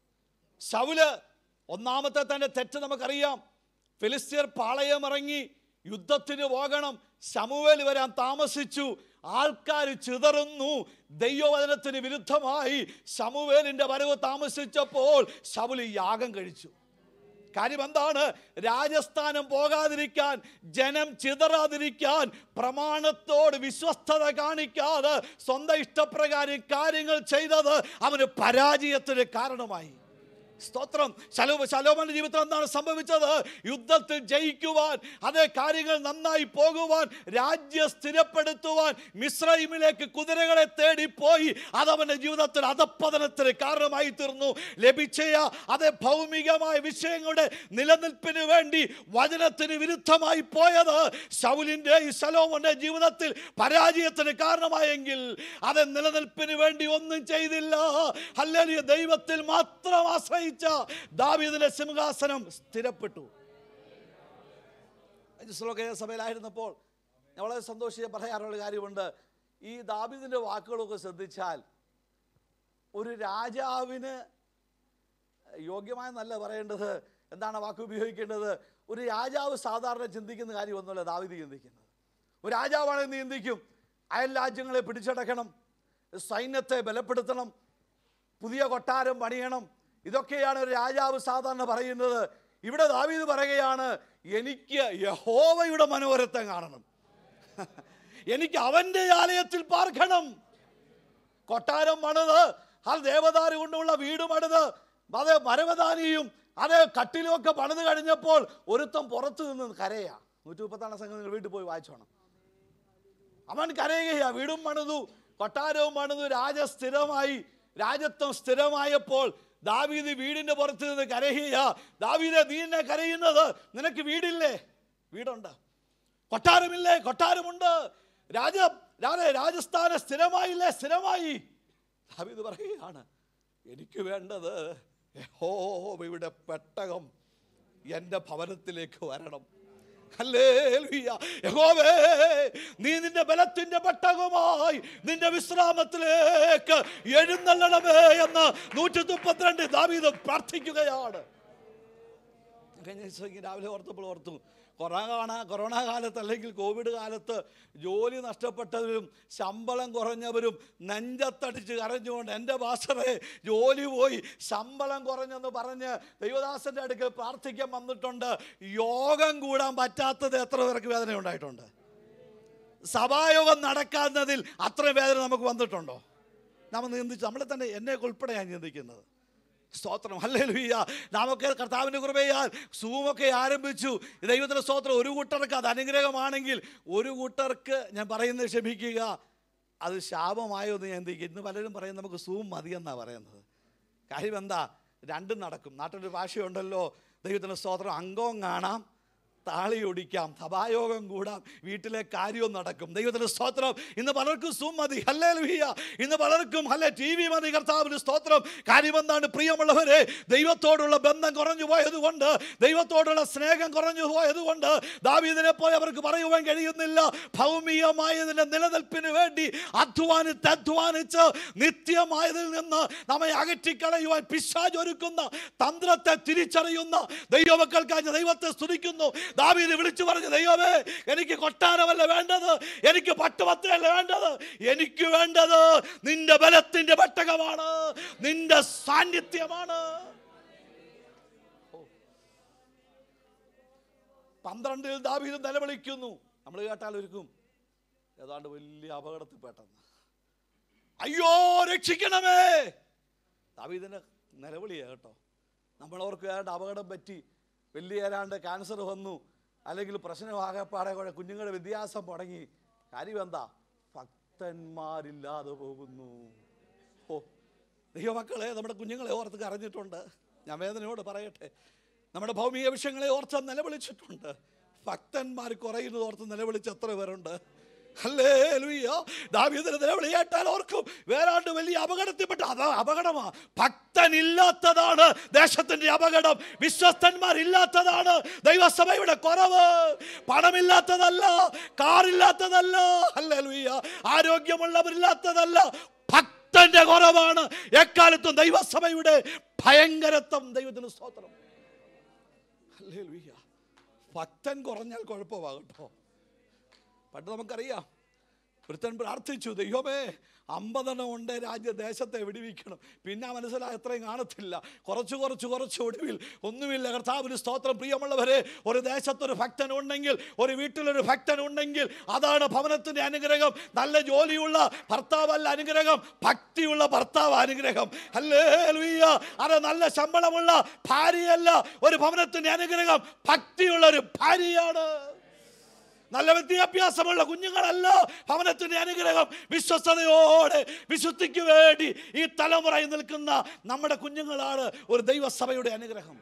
ശൗല് ഒന്നാമത്തെ തന്റെ തെറ്റ് നമുക്കറിയാം ഫിലിസ്തീർ പാളയമിറങ്ങി യുദ്ധത്തിന് പോകണം ശമുവേൽ വരാൻ താമസിച്ചു ആൾക്കാർ ചിതറുന്നു ദൈവവചനത്തിന് വിരുദ്ധമായി ശമുവേലിന്റെ വരവ് താമസിച്ചപ്പോൾ ശൗല് യാഗം കഴിച്ചു കാര്യം എന്താണ് രാജസ്ഥാനം പോകാതിരിക്കാൻ ജനം ചിതറാതിരിക്കാൻ പ്രമാണത്തോട് വിശ്വസ്തത കാണിക്കാതെ സ്വന്തം ഇഷ്ടപ്രകാരം കാര്യങ്ങൾ ചെയ്തത് അവന് പരാജയത്തിന് കാരണമായി സ്തോത്രം ശലോ ശലോമന്റെ ജീവിതത്തിൽ എന്താണ് സംഭവിച്ചത് യുദ്ധത്തിൽ ജയിക്കുവാൻ അതേ കാര്യങ്ങൾ നന്നായി പോകുവാൻ രാജ്യം സ്ഥിരപ്പെടുത്തുവാൻ മിശ്രൈമിലേക്ക് കുതിരകളെ തേടി പോയി അതവന്റെ ജീവിതത്തിൽ അധപ്പതനത്തിന് കാരണമായി തീർന്നു ലഭിച്ച അതേ ഭൗമികമായ വിഷയങ്ങളുടെ നിലനിൽപ്പിന് വേണ്ടി വചനത്തിന് വിരുദ്ധമായി പോയത് ശൗലിന്റെ ഈ ശലോമന്റെ ജീവിതത്തിൽ പരാജയത്തിന് കാരണമായെങ്കിൽ അത് നിലനിൽപ്പിന് വേണ്ടി ഒന്നും ചെയ്തില്ല അല്ലെങ്കിൽ ദൈവത്തിൽ മാത്രം ആശ്രയിച്ച ദാവീദിന്റെ സിംഹാസനം സ്ഥിരപ്പെട്ടു ശ്ലോക സഭയിലായിരുന്നപ്പോൾ ഞാൻ വളരെ സന്തോഷിച്ച് പറയാറുള്ള കാര്യമുണ്ട് ഈ ദാബീദിന്റെ വാക്കുകളൊക്കെ ശ്രദ്ധിച്ചാൽ ഒരു രാജാവിന് യോഗ്യമായെന്നല്ല പറയേണ്ടത് എന്താണ് വാക്ക് ഉപയോഗിക്കേണ്ടത് ഒരു രാജാവ് സാധാരണ ചിന്തിക്കുന്ന കാര്യമൊന്നുമല്ല ദാവിദ് ചിന്തിക്കുന്നത് ഒരു രാജാവാണെങ്കിൽ ചിന്തിക്കും അയൽ രാജ്യങ്ങളെ പിടിച്ചടക്കണം സൈന്യത്തെ ബലപ്പെടുത്തണം പുതിയ കൊട്ടാരം പണിയണം ഇതൊക്കെയാണ് ഒരു രാജാവ് സാധാരണ പറയുന്നത് ഇവിടെ ദാവീദ് പറയുകയാണ് എനിക്ക് യഹോവയുടെ മനോരത്വം കാണണം എനിക്ക് അവൻ്റെ ആലയത്തിൽ പാർക്കണം കൊട്ടാരം പണിത് ആ ദേവദാരു കൊണ്ടുള്ള വീട് പണിത് അത് മരവദാനിയും അത് കട്ടിലും ഒക്കെ പണിത് കഴിഞ്ഞപ്പോൾ ഒരുത്തം പുറത്തു നിന്ന് കരയാ നൂറ്റി മുപ്പത്താറ് സംഘം നിങ്ങൾ വീട്ടിൽ പോയി വായിച്ചോണം അവൻ കരയുകയാ വീടും പണിതു കൊട്ടാരവും പണിതു രാജ സ്ഥിരമായി രാജത്വം സ്ഥിരമായപ്പോൾ ദാവീദ് വീടിന്റെ പുറത്ത് നിന്ന് കരയുകയാ ദാവീദെ നീ എന്നെ കരയുന്നത് നിനക്ക് വീടില്ലേ വീടുണ്ട് കൊട്ടാരമില്ലേ കൊട്ടാരമുണ്ട് രാജ രാജ രാജസ്ഥാന സ്ഥിരമായില്ലേ സ്ഥിരമായി ദാവീദ് പറയുകയാണ് എനിക്ക് വേണ്ടത് യഹോവയുടെ പെട്ടകം എൻ്റെ ഭവനത്തിലേക്ക് വരണം ഹല്ലേലൂയ. യഹോവേ നീ നിന്റെ ബലത്തിന്റെ പെട്ടകമായി നിന്റെ വിശ്രാമത്തിലേക്ക് എഴുന്നള്ളണമേ എന്ന് നൂറ്റി മുപ്പത്തിരണ്ട് ദാവീദ് പ്രാർത്ഥിക്കുകയാണ് കഴിഞ്ഞ ദിവസം ഇങ്ങനെ രാവിലെ ഓർത്തപ്പോൾ ഓർത്തു കൊറോണ കൊറോണ കാലത്ത് അല്ലെങ്കിൽ കോവിഡ് കാലത്ത് ജോലി നഷ്ടപ്പെട്ടവരും ശമ്പളം കുറഞ്ഞവരും നെഞ്ചത്തടിച്ച് കരഞ്ഞുകൊണ്ട് എൻ്റെ ഭാഷറെ ജോലി പോയി ശമ്പളം കുറഞ്ഞെന്ന് പറഞ്ഞ് ദൈവദാസൻ്റെ അടുക്കൽ പ്രാർത്ഥിക്കാൻ വന്നിട്ടുണ്ട് യോഗം കൂടാൻ പറ്റാത്തത് എത്ര പേർക്ക് വേദന ഉണ്ടായിട്ടുണ്ട് സഭായോഗം നടക്കാത്തതിൽ അത്ര വേദന നമുക്ക് വന്നിട്ടുണ്ടോ നമ്മൾ ചിന്തിച്ച് നമ്മളെ തന്നെ എന്നെ ഉൾപ്പെടെ ഞാൻ ചിന്തിക്കുന്നത് സ്തോത്രം അല്ലേ ലുയ്യ നമുക്ക് കർത്താവിൻ്റെ കൃപയാൽ സൂമൊക്കെ ആരംഭിച്ചു ദൈവത്തിൻ്റെ സ്തോത്രം ഒരു കൂട്ടർക്ക് അത് അനുഗ്രഹമാണെങ്കിൽ ഒരു കൂട്ടർക്ക് ഞാൻ പറയുന്നത് ക്ഷമിക്കുക അത് ശാപമായോ എന്ന് ഞാൻ ചിന്തിക്കുക ഇന്ന് പലരും പറയും നമുക്ക് സൂം മതിയെന്നാണ് പറയുന്നത് കാര്യം എന്താ രണ്ടും നടക്കും നാട്ടിലൊരു ഭാഷയുണ്ടല്ലോ ദൈവത്തിൻ്റെ സ്തോത്രം അംഗവും കാണാം താളി ഒടിക്കാം സഭായോഗം കൂടാം വീട്ടിലെ കാര്യവും നടക്കും ദൈവത്തിന്റെ സ്തോത്രം ഇന്ന് പലർക്കും സൂം മതി ഹല്ലേ ഇന്ന് പലർക്കും ഹല്ലേ ടി വി മതി കർത്താവിന് സ്തോത്രം കാര്യം എന്താണ് പ്രിയമുള്ളവരെ ദൈവത്തോടുള്ള ബന്ധം കുറഞ്ഞു പോയതുകൊണ്ട് ദൈവത്തോടുള്ള സ്നേഹം കുറഞ്ഞു പോയതുകൊണ്ട് ദാവീദിനെ പോയി അവർക്ക് പറയുവാൻ കഴിയുന്നില്ല ഭൗമികമായതിൻ്റെ നിലനിൽപ്പിന് വേണ്ടി അധ്വാനിച്ച് അധ്വാനിച്ച് നിത്യമായതിൽ നിന്ന് നമ്മെ അകറ്റിക്കളയുവാൻ പിശാജ് ഒരുക്കുന്ന തന്ത്രത്തെ തിരിച്ചറിയുന്ന ദൈവമക്കൾക്കായി ദൈവത്തെ സ്തുതിക്കുന്നു ദാവീദ് വിളിച്ചു പറഞ്ഞു ദൈവമേ എനിക്ക് കൊട്ടാരമല്ല വേണ്ടത് എനിക്ക് പട്ടുപത്രയല്ല വേണ്ടത് എനിക്ക് വേണ്ടത് നിന്റെ ബലത്തിന്റെ പെട്ടകമാണ് നിന്റെ സാന്നിധ്യമാണ് ഓ. പന്ത്രണ്ടിൽ ദാവീദ് നിലവിളിക്കുന്നു നമ്മൾ കേട്ടാൽ ഒരുക്കും ഏതാണ്ട് വലിയ അപകടത്തിൽ പെട്ടെന്ന് അയ്യോ രക്ഷിക്കണമേ ദാവീദിന്റെ നിലവിളിയാ കേട്ടോ നമ്മളവർക്ക് ഏതാണ്ട് അപകടം പറ്റി വലിയ ഏതാണ്ട് ക്യാൻസർ വന്നു അല്ലെങ്കിൽ പ്രശ്നമാകപ്പാടെ കൂടെ കുഞ്ഞുങ്ങളുടെ വ്യത്യാസം മുടങ്ങി കാര്യം എന്താ ഭക്തന്മാരില്ലാതെ പോകുന്നു ഓ ദൈവമക്കളെ നമ്മുടെ കുഞ്ഞുങ്ങളെ ഓർത്ത് കരഞ്ഞിട്ടുണ്ട് ഞാൻ വേദനയോട് പറയട്ടെ നമ്മുടെ ഭൗമിക വിഷയങ്ങളെ ഓർത്ത് നിലവിളിച്ചിട്ടുണ്ട് ഭക്തന്മാർ കുറയുന്നത് ഓർത്ത് നിലവിളിച്ച് എത്ര പേരുണ്ട് ഹല്ലേലൂയ. ദാവീദിന്റെ നിലവിളി കേട്ടാൽ ഓർക്കും വേറാണ്ട് വലിയ അപകടത്തിൽപ്പെട്ട അത് അപകടമാ ഭക്തനില്ലാത്തതാണ് ദേശത്തിന്റെ അപകടം വിശ്വസ്തന്മാരില്ലാത്തതാണ് ദൈവസഭയുടെ കുറവ് പണമില്ലാത്തതല്ല കാറില്ലാത്തതല്ല ഹല്ലേലൂയ ആരോഗ്യമുള്ളവരില്ലാത്തതല്ല ഭക്തന്റെ കുറവാണ് എക്കാലത്തും ദൈവസഭയുടെ ഭയങ്കരത്വം ദൈവത്തിന് സ്തോത്രം ഹല്ലേലൂയ ഭക്തൻ കുറഞ്ഞാൽ കുഴപ്പമാകട്ടോ പണ്ട് നമുക്കറിയാം ഒരുത്തൻ പ്രാർത്ഥിച്ചു ദൈവമേ അമ്പതെണ്ണം ഉണ്ട് രാജ്യ ദേശത്തെ വിടിവിക്കണം പിന്നെ മനസ്സിലായി എത്രയും കാണത്തില്ല കുറച്ച് കുറച്ച് കുറച്ച് ഒടുവിൽ ഒന്നുമില്ല കർത്താവിന് സ്തോത്രം പ്രിയമുള്ളവരെ ഒരു ദേശത്തൊരു ഭക്തൻ ഉണ്ടെങ്കിൽ ഒരു വീട്ടിലൊരു ഭക്തൻ ഉണ്ടെങ്കിൽ അതാണ് ഭവനത്തിൻ്റെ അനുഗ്രഹം നല്ല ജോലിയുള്ള ഭർത്താവല്ല അനുഗ്രഹം ഭക്തിയുള്ള ഭർത്താവ് അനുഗ്രഹം അല്ലേ ലുയ്യ അത് നല്ല ശമ്പളമുള്ള ഭാര്യയല്ല ഒരു ഭവനത്തിൻ്റെ അനുഗ്രഹം ഭക്തിയുള്ള ഒരു ഭാര്യയാണ് നല്ല വിദ്യാഭ്യാസമുള്ള കുഞ്ഞുങ്ങളല്ല ഭവനത്തിന്റെ അനുഗ്രഹം വിശ്വസ്തയോടെ വിശുദ്ധിക്ക് വേണ്ടി ഈ തലമുറയിൽ നിൽക്കുന്ന നമ്മുടെ കുഞ്ഞുങ്ങളാണ് ഒരു ദൈവസഭയുടെ അനുഗ്രഹം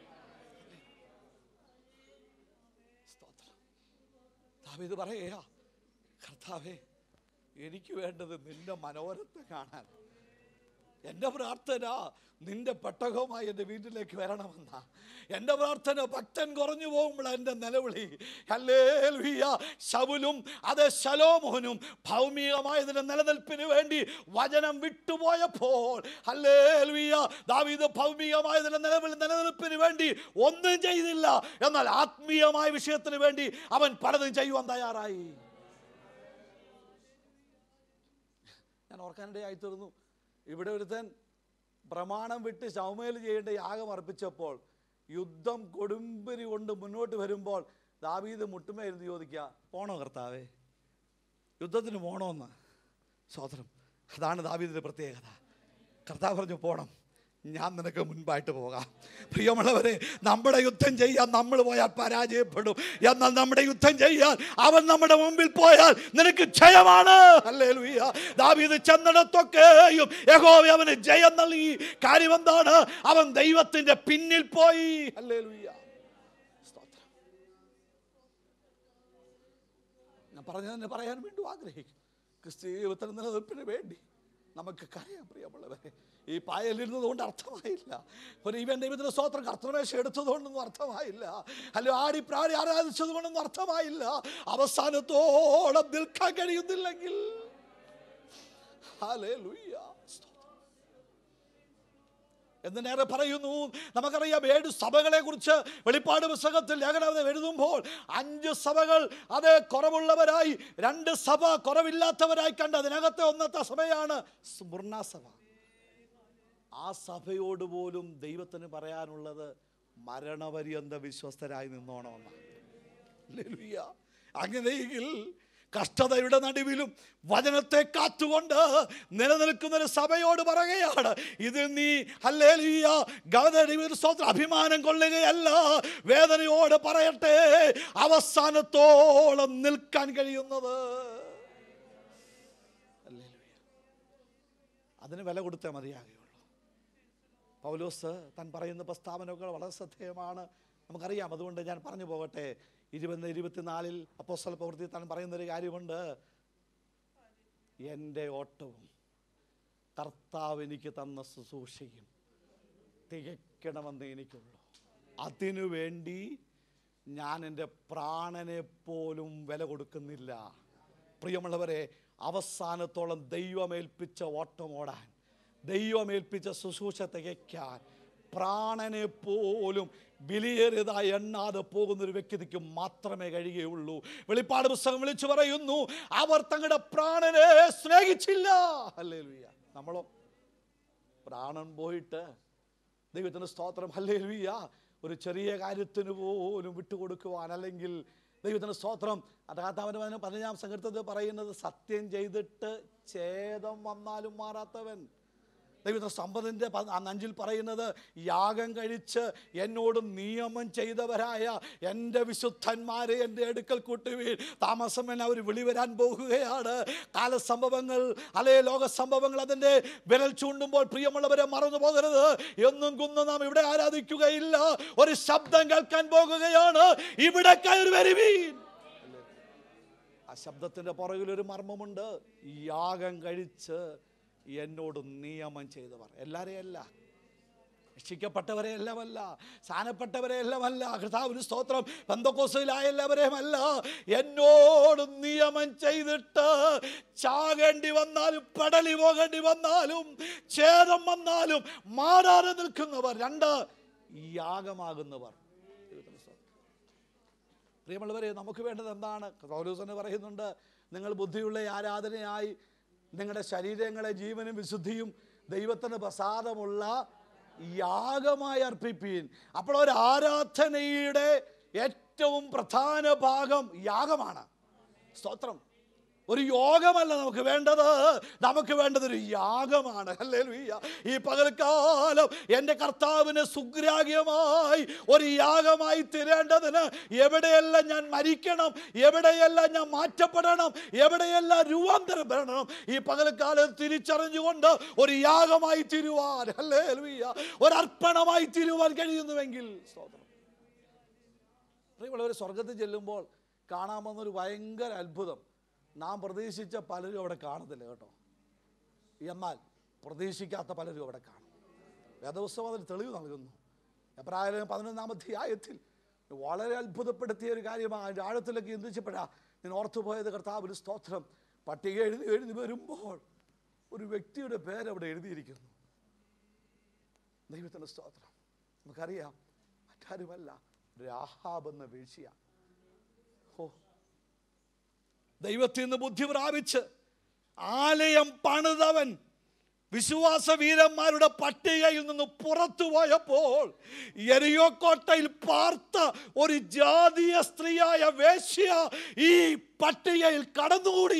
സ്തോത്രം. ദാവീദ് പറയുക കർത്താവേ എനിക്ക് വേണ്ടത് നിന്റെ മനോരത്വം കാണാൻ എൻ്റെ പ്രാർത്ഥന നിന്റെ പെട്ടകവുമായി എൻ്റെ വീട്ടിലേക്ക് വരണമെന്ന എൻ്റെ പ്രാർത്ഥന ഭക്തൻ കുറഞ്ഞു പോകുമ്പോൾ എൻ്റെ നിലവിളി ഹല്ലേലൂയ ശബുലും അത് ശലോമോനും ഭൗമികമായതിൻ്റെ നിലനിൽപ്പിന് വേണ്ടി വചനം വിട്ടുപോയപ്പോൾ ഹല്ലേലൂയ ദാവീദ് ഭൗമികമായതിൻ്റെ നിലവിൽ നിലനിൽപ്പിന് വേണ്ടി ഒന്നും ചെയ്തില്ല എന്നാൽ ആത്മീയമായ വിഷയത്തിന് വേണ്ടി അവൻ പലതും ചെയ്യുവാൻ തയ്യാറായി ഞാൻ ഓർക്കാനിടയായി തീർന്നു ഇവിടെ ഒരുത്തൻ പ്രമാണം വിട്ട് ശൗമേൽ ചെയ്യേണ്ട യാഗം അർപ്പിച്ചപ്പോൾ യുദ്ധം കൊടുമ്പിരി കൊണ്ട് മുന്നോട്ട് വരുമ്പോൾ ദാവീദ് മുട്ടുമേരുന്ന് ചോദിക്കുക പോണോ കർത്താവേ യുദ്ധത്തിന് പോണോന്ന് സ്വതന്ത്രം അതാണ് ദാവീദിൻ്റെ പ്രത്യേകത കർത്താവ് പറഞ്ഞു പോണം ഞാൻ നിനക്ക് മുൻപായിട്ട് പോകാം പ്രിയമുള്ളവരെ നമ്മുടെ യുദ്ധം ചെയ്യാൻ നമ്മൾ പോയാൽ പരാജയപ്പെടും എന്നാൽ നമ്മുടെ യുദ്ധം ചെയ്യാൻ അവൻ നമ്മുടെ മുമ്പിൽ പോയാൽ നിനക്ക് ജയമാണ് അല്ലേ ദാവീദ് ചെന്നിടത്തൊക്കെയും യഹോവ അവന് ജയം നൽകി കാര്യം എന്താണ് അവൻ ദൈവത്തിന്റെ പിന്നിൽ പോയി അല്ലേ ഞാൻ പറഞ്ഞതിന് പറയാൻ വീണ്ടും ആഗ്രഹിക്കും ക്രിസ്തീയ ഉത്തരം നിലനിൽപ്പിന് വേണ്ടി നമുക്ക് കരയാം പ്രിയമുള്ളവരെ ഈ പായലിരുന്നത് കൊണ്ട് അർത്ഥമായില്ല ഒരു ഇവൻ ദൈവത്തിന് സ്വോത്രം കർത്തമേശ എടുത്തതുകൊണ്ടൊന്നും അർത്ഥമായില്ല അല്ല ആടി പ്രാടി ആരാധിച്ചത് കൊണ്ടൊന്നും അർത്ഥമായില്ല അവസാനത്തോളം നിൽക്കാൻ കഴിയുന്നില്ലെങ്കിൽ ഹല്ലേലൂയ. എന്തിനേറെ പറയുന്നു നമുക്കറിയാം ഏഴ് സഭകളെ കുറിച്ച് വെളിപ്പാട് പുസ്തകത്തിൽ ലേഖനം എഴുതുമ്പോൾ അഞ്ച് സഭകൾ അത് കുറവുള്ളവരായി രണ്ട് സഭ കുറവില്ലാത്തവരായി കണ്ട് അതിനകത്തെ ഒന്നത്തെ സഭയാണ് സ്മുർണ സഭ ആ സഭയോട് പോലും ദൈവത്തിന് പറയാനുള്ളത് മരണപര്യന്ത വിശ്വസ്തരായി നിന്നോണമെന്നാണ് ഹല്ലേലൂയ. അങ്ങനെയെങ്കിൽ കഷ്ടതയുടെ നടുവിലും വചനത്തെ കാത്തുകൊണ്ട് നിലനിൽക്കുന്ന ഒരു സഭയോട് പറയുകയാണ് ഇത് നീ ഹല്ലേലൂയ ഗവദൈവ സ്തോത്രം അഭിമാനം കൊള്ളുകയല്ല വേദനയോട് പറയട്ടെ അവസാനത്തോളം നിൽക്കാൻ കഴിയുന്നത് ഹല്ലേലൂയ. അതിന് വില കൊടുത്തേ മതിയാകുകയുള്ളൂ പൗലോസ് താൻ പറയുന്ന പ്രസ്താവനകൾ വളരെ ശ്രദ്ധേയമാണ് നമുക്കറിയാം അതുകൊണ്ട് ഞാൻ പറഞ്ഞു പോകട്ടെ ഇരുപത് ഇരുപത്തിനാലിൽ അപ്പോസ്തല പ്രവൃത്തി താൻ പറയുന്നൊരു കാര്യമുണ്ട് എൻ്റെ ഓട്ടവും കർത്താവ് എനിക്ക് തന്ന ശുശ്രൂഷയും തികയ്ക്കണമെന്ന് എനിക്കുള്ളൂ അതിനു വേണ്ടി ഞാൻ എൻ്റെ പ്രാണനെ പോലും വില കൊടുക്കുന്നില്ല പ്രിയമുള്ളവരെ അവസാനത്തോളം ദൈവമേൽപ്പിച്ച ഓട്ടം ഓടാൻ ദൈവമേൽപ്പിച്ച ശുശ്രൂഷ തികയ്ക്കാൻ പ്രാണനെ പോലും വിലയേറിയതായി എണ്ണാതെ പോകുന്ന ഒരു വ്യക്തിക്ക് മാത്രമേ കഴിയുകയുള്ളൂ വെളിപ്പാട് പുസ്തകം വിളിച്ചു പറയുന്നു അവർ തങ്ങളുടെ പ്രാണനെ സ്നേഹിച്ചില്ല അല്ലേ നമ്മളോ പ്രാണൻ പോയിട്ട് ദൈവത്തിന് സ്തോത്രം ഹല്ലേ ഒരു ചെറിയ കാര്യത്തിന് പോലും വിട്ടുകൊടുക്കുവാൻ അല്ലെങ്കിൽ ദൈവത്തിന് സ്തോത്രം അതാത്തവന് അതിന് പതിനഞ്ചാം സംഘത്തിൽ പറയുന്നത് സത്യം ചെയ്തിട്ട് ഛേദം വന്നാലും മാറാത്തവൻ ദൈവത്തെ സമ്പതിൻ്റെ അഞ്ചിൽ പറയുന്നത് യാഗം കഴിച്ച് എന്നോട് നിയമം ചെയ്തവരായ എൻ്റെ വിശുദ്ധന്മാരെ എൻ്റെ അടുക്കൽ കൂട്ടുവീൻ താമസം എന്നെ അവർ വിളിവരാൻ പോകുകയാണ് കാലസംഭവങ്ങൾ അല്ലെ ലോക സംഭവങ്ങൾ അതിൻ്റെ വിരൽ ചൂണ്ടുമ്പോൾ പ്രിയമുള്ളവരെ മറന്നു പോകരുത് എന്നും കുന്നും നാം ഇവിടെ ആരാധിക്കുകയില്ല ഒരു ശബ്ദം കേൾക്കാൻ പോകുകയാണ് ഇവിടെ കയറി വരുവീൻ ആ ശബ്ദത്തിൻ്റെ പുറകിൽ ഒരു മർമ്മമുണ്ട് യാഗം കഴിച്ച് എന്നോട് നിയമം ചെയ്തവർ എല്ലാവരെയും അല്ല രക്ഷിക്കപ്പെട്ടവരെ എല്ലാമല്ല സ്ഥാനപ്പെട്ടവരെ എല്ലാമല്ല കർത്താവിന് സ്തോത്രം ബന്ധക്കോസയിലായ എല്ലാവരെയുമല്ല എന്നോട് നിയമം ചെയ്തിട്ട് ചാകേണ്ടി വന്നാലും പടലി പോകേണ്ടി വന്നാലും ഛേദം വന്നാലും മാറാതെ നിൽക്കുന്നവർ രണ്ട് യാഗമാകുന്നവർ ദൈവത്തിന് സ്തോത്രം. പ്രിയമുള്ളവരെ നമുക്ക് വേണ്ടത് എന്താണ് പൗലൂസന് പറയുന്നുണ്ട് നിങ്ങൾ ബുദ്ധിയുള്ള ആരാധനയായി നിങ്ങളുടെ ശരീരങ്ങളെ ജീവനും വിശുദ്ധിയും ദൈവത്തിന് പ്രസാദമുള്ള യാഗമായി അർപ്പിപ്പീൻ അപ്പോൾ ഒരു ആരാധനയുടെ ഏറ്റവും പ്രധാന ഭാഗം യാഗമാണ് സ്തോത്രം ഒരു യോഗമല്ല നമുക്ക് വേണ്ടത് നമുക്ക് വേണ്ടത് ഒരു യാഗമാണ് അല്ലേ ഈ പകൽക്കാലം എൻ്റെ കർത്താവിന് സുഗ്രാഹ്യമായി ഒരു യാഗമായി തീരേണ്ടതിന് എവിടെയെല്ലാം ഞാൻ മരിക്കണം എവിടെയെല്ലാം ഞാൻ മാറ്റപ്പെടണം എവിടെയെല്ലാം രൂപാന്തരപ്പെടണം ഈ പകൽക്കാലം തിരിച്ചറിഞ്ഞുകൊണ്ട് ഒരു യാഗമായി തീരുവാൻ അല്ലേ ഒരർപ്പണമായി തീരുവാൻ കഴിയുന്നുവെങ്കിൽ സ്തോത്രം പ്രിയമുള്ളവർ സ്വർഗത്തിൽ ചെല്ലുമ്പോൾ കാണാമെന്നൊരു ഭയങ്കര അത്ഭുതം നാം പ്രതീക്ഷിച്ച പലരും അവിടെ കാണത്തില്ല കേട്ടോ എന്നാൽ പ്രതീക്ഷിക്കാത്ത പലരും അവിടെ കാണും വേദപുസ്തകം അതിന് തെളിവ് നൽകുന്നു എബ്രാഹിം പതിനൊന്നാം അധ്യായത്തിൽ വളരെ അത്ഭുതപ്പെടുത്തിയ ഒരു കാര്യമാണ് അതിൻ്റെ ആഴത്തിലേക്ക് ചിന്തിച്ചപ്പോഴാ ഞാൻ ഓർത്തുപോയത് കർത്താവിന് സ്തോത്രം പട്ടിക എഴുതി എഴുതി വരുമ്പോൾ ഒരു വ്യക്തിയുടെ പേര് അവിടെ എഴുതിയിരിക്കുന്നു ദൈവത്തിൻ്റെ സ്തോത്രം നമുക്കറിയാം മറ്റാരുമല്ല രാഹാബ് എന്ന വീഴ്ചയ ഓ ദൈവത്തിൽ നിന്ന് ബുദ്ധി പ്രാപിച്ച് ആലയം പണിതവൻ വിശ്വാസ വീരന്മാരുടെ പട്ടികയിൽ നിന്ന് പുറത്തു പോയപ്പോൾ എരിയോക്കോട്ടയിൽ പാർത്ത ഒരു ജാതീയ സ്ത്രീയായ വേശ്യ ഈ പട്ടികയിൽ കടന്നുകൂടി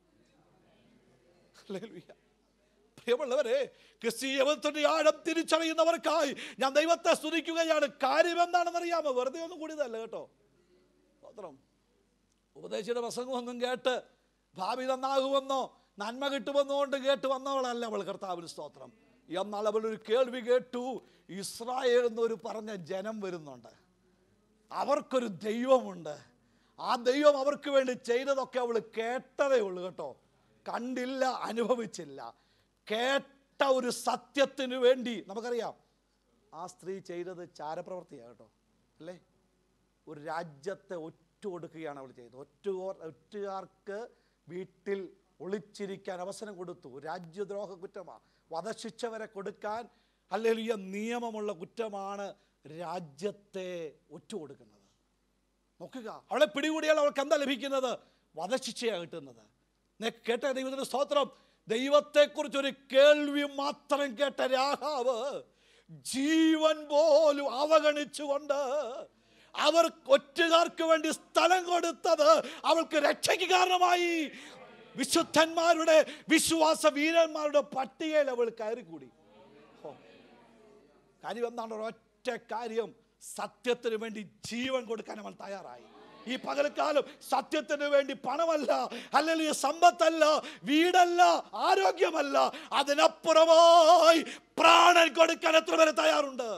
ഹല്ലേലൂയ. പ്രിയമുള്ളവരെ ക്രിസ്തീയത്തിന്റെ ആഴം തിരിച്ചറിയുന്നവർക്കായി ഞാൻ ദൈവത്തെ സ്തുതിക്കുകയാണ് കാര്യം എന്താണെന്ന് അറിയാമോ വെറുതെ ഒന്നും കൂടിയതല്ല കേട്ടോ സ്തോത്രം ഉപദേശിയുടെ പ്രസംഗമൊന്നും കേട്ട് ഭാവി നന്നാകുമെന്നോ നന്മ കിട്ടുമെന്നോ കൊണ്ട് കേട്ട് വന്നവളല്ല അവൾ കർത്താവിന് സ്തോത്രം എന്നാൽ അവൾ ഒരു കേൾവി കേട്ടു ഇസ്രായേൽ എന്നൊരു പറഞ്ഞ ജനം വരുന്നുണ്ട് അവർക്കൊരു ദൈവമുണ്ട് ആ ദൈവം അവർക്ക് വേണ്ടി ചെയ്തതൊക്കെ അവൾ കേട്ടതേ ഉള്ളൂ കേട്ടോ കണ്ടില്ല അനുഭവിച്ചില്ല കേട്ട ഒരു സത്യത്തിന് വേണ്ടി നമുക്കറിയാം ആ സ്ത്രീ ചെയ്തത് ചാരപ്രവർത്തിയാണ് കേട്ടോ അല്ലേ ഒരു രാജ്യത്തെ ഒറ്റ കൊടുക്കുകയാണ് അവൾ ചെയ്തത് ഒറ്റ ഒറ്റുകാർക്ക് വീട്ടിൽ ഒളിച്ചിരിക്കാൻ അവസരം കൊടുത്തു രാജ്യദ്രോഹ കുറ്റമാണ് വധശിക്ഷ വരെ കൊടുക്കാൻ അല്ലെങ്കിൽ നിയമമുള്ള കുറ്റമാണ് രാജ്യത്തെ ഒറ്റ കൊടുക്കുന്നത് നോക്കുക അവളെ പിടികൂടിയാൽ അവൾക്ക് എന്താ ലഭിക്കുന്നത് വധശിക്ഷയാണ് കിട്ടുന്നത് നേ- കേട്ട ദൈവത്തിന്റെ സ്തോത്രം ദൈവത്തെക്കുറിച്ചൊരു കേൾവി മാത്രം കേട്ട രാഹാവ് ജീവൻ പോലും അവഗണിച്ചുകൊണ്ട് അവർ ഒറ്റുകാർക്ക് വേണ്ടി സ്ഥലം കൊടുത്തത് അവൾക്ക് രക്ഷയ്ക്ക് കാരണമായി വിശുദ്ധന്മാരുടെ വിശ്വാസ വീരന്മാരുടെ പട്ടികയിൽ അവൾ കയറിക്കൂടി ഹോ. കാര്യം എന്താണ് ഒരൊറ്റ കാര്യം സത്യത്തിന് വേണ്ടി ജീവൻ കൊടുക്കാൻ അവൻ തയ്യാറായി ഈ പകൽക്കാലം സത്യത്തിന് വേണ്ടി പണമല്ല അല്ലെങ്കിൽ സമ്പത്തല്ല വീടല്ല ആരോഗ്യമല്ല അതിനപ്പുറമായി പ്രാണൻ കൊടുക്കാൻ എത്ര പേര് തയ്യാറുണ്ട്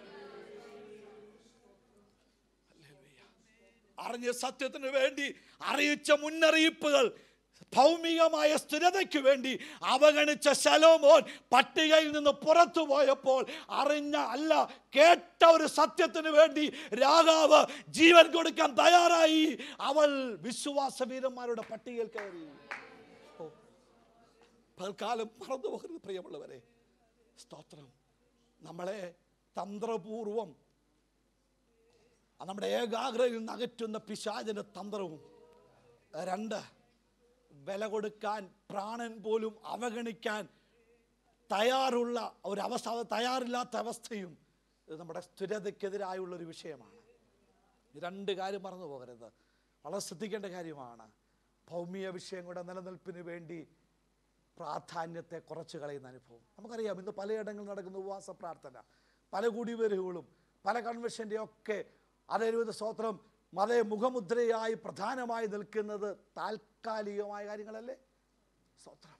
അറിഞ്ഞ സത്യത്തിന് വേണ്ടി അറിയിച്ച മുന്നറിയിപ്പുകൾ ഭൗമികമായ സ്ഥിരതയ്ക്ക് വേണ്ടി അവഗണിച്ച ശലോമോൻ പട്ടികയിൽ നിന്ന് പുറത്തു പോയപ്പോൾ അറിഞ്ഞ അല്ല കേട്ട ഒരു സത്യത്തിന് വേണ്ടി രാഘാവ് ജീവൻ കൊടുക്കാൻ തയ്യാറായി അവൾ വിശ്വാസ വീരന്മാരുടെ പട്ടികയിൽ കയറി ഓ, പൽക്കാലം മറന്നു പോകരുത് പ്രിയമുള്ളവരെ സ്തോത്രം നമ്മളെ തന്ത്രപൂർവം അത് നമ്മുടെ ഏകാഗ്രതയിൽ നിന്ന് അകറ്റുന്ന പിശാചിൻ്റെ തന്ത്രവും രണ്ട് വില കൊടുക്കാൻ പ്രാണൻ പോലും അവഗണിക്കാൻ തയ്യാറുള്ള ഒരു അവസ്ഥ അത് തയ്യാറില്ലാത്ത അവസ്ഥയും ഇത് നമ്മുടെ സ്ഥിരതയ്ക്കെതിരായുള്ളൊരു വിഷയമാണ് ഈ രണ്ട് കാര്യം മറന്നു പോകരുത് വളരെ ശ്രദ്ധിക്കേണ്ട കാര്യമാണ് ഭൗമിക വിഷയങ്ങളുടെ നിലനിൽപ്പിന് വേണ്ടി പ്രാധാന്യത്തെ കുറച്ച് കളയുന്ന അനുഭവം നമുക്കറിയാം ഇന്ന് പലയിടങ്ങളിൽ നടക്കുന്ന ഉപവാസ പ്രാർത്ഥന പല കൂടിവരവുകളും പല കൺവെൻഷൻ്റെ ഒക്കെ അതേവിധ സ്തോത്രം മതേ മുഖമുദ്രയായി പ്രധാനമായി നിൽക്കുന്നത് താൽക്കാലികമായ കാര്യങ്ങളല്ലേ സ്തോത്രം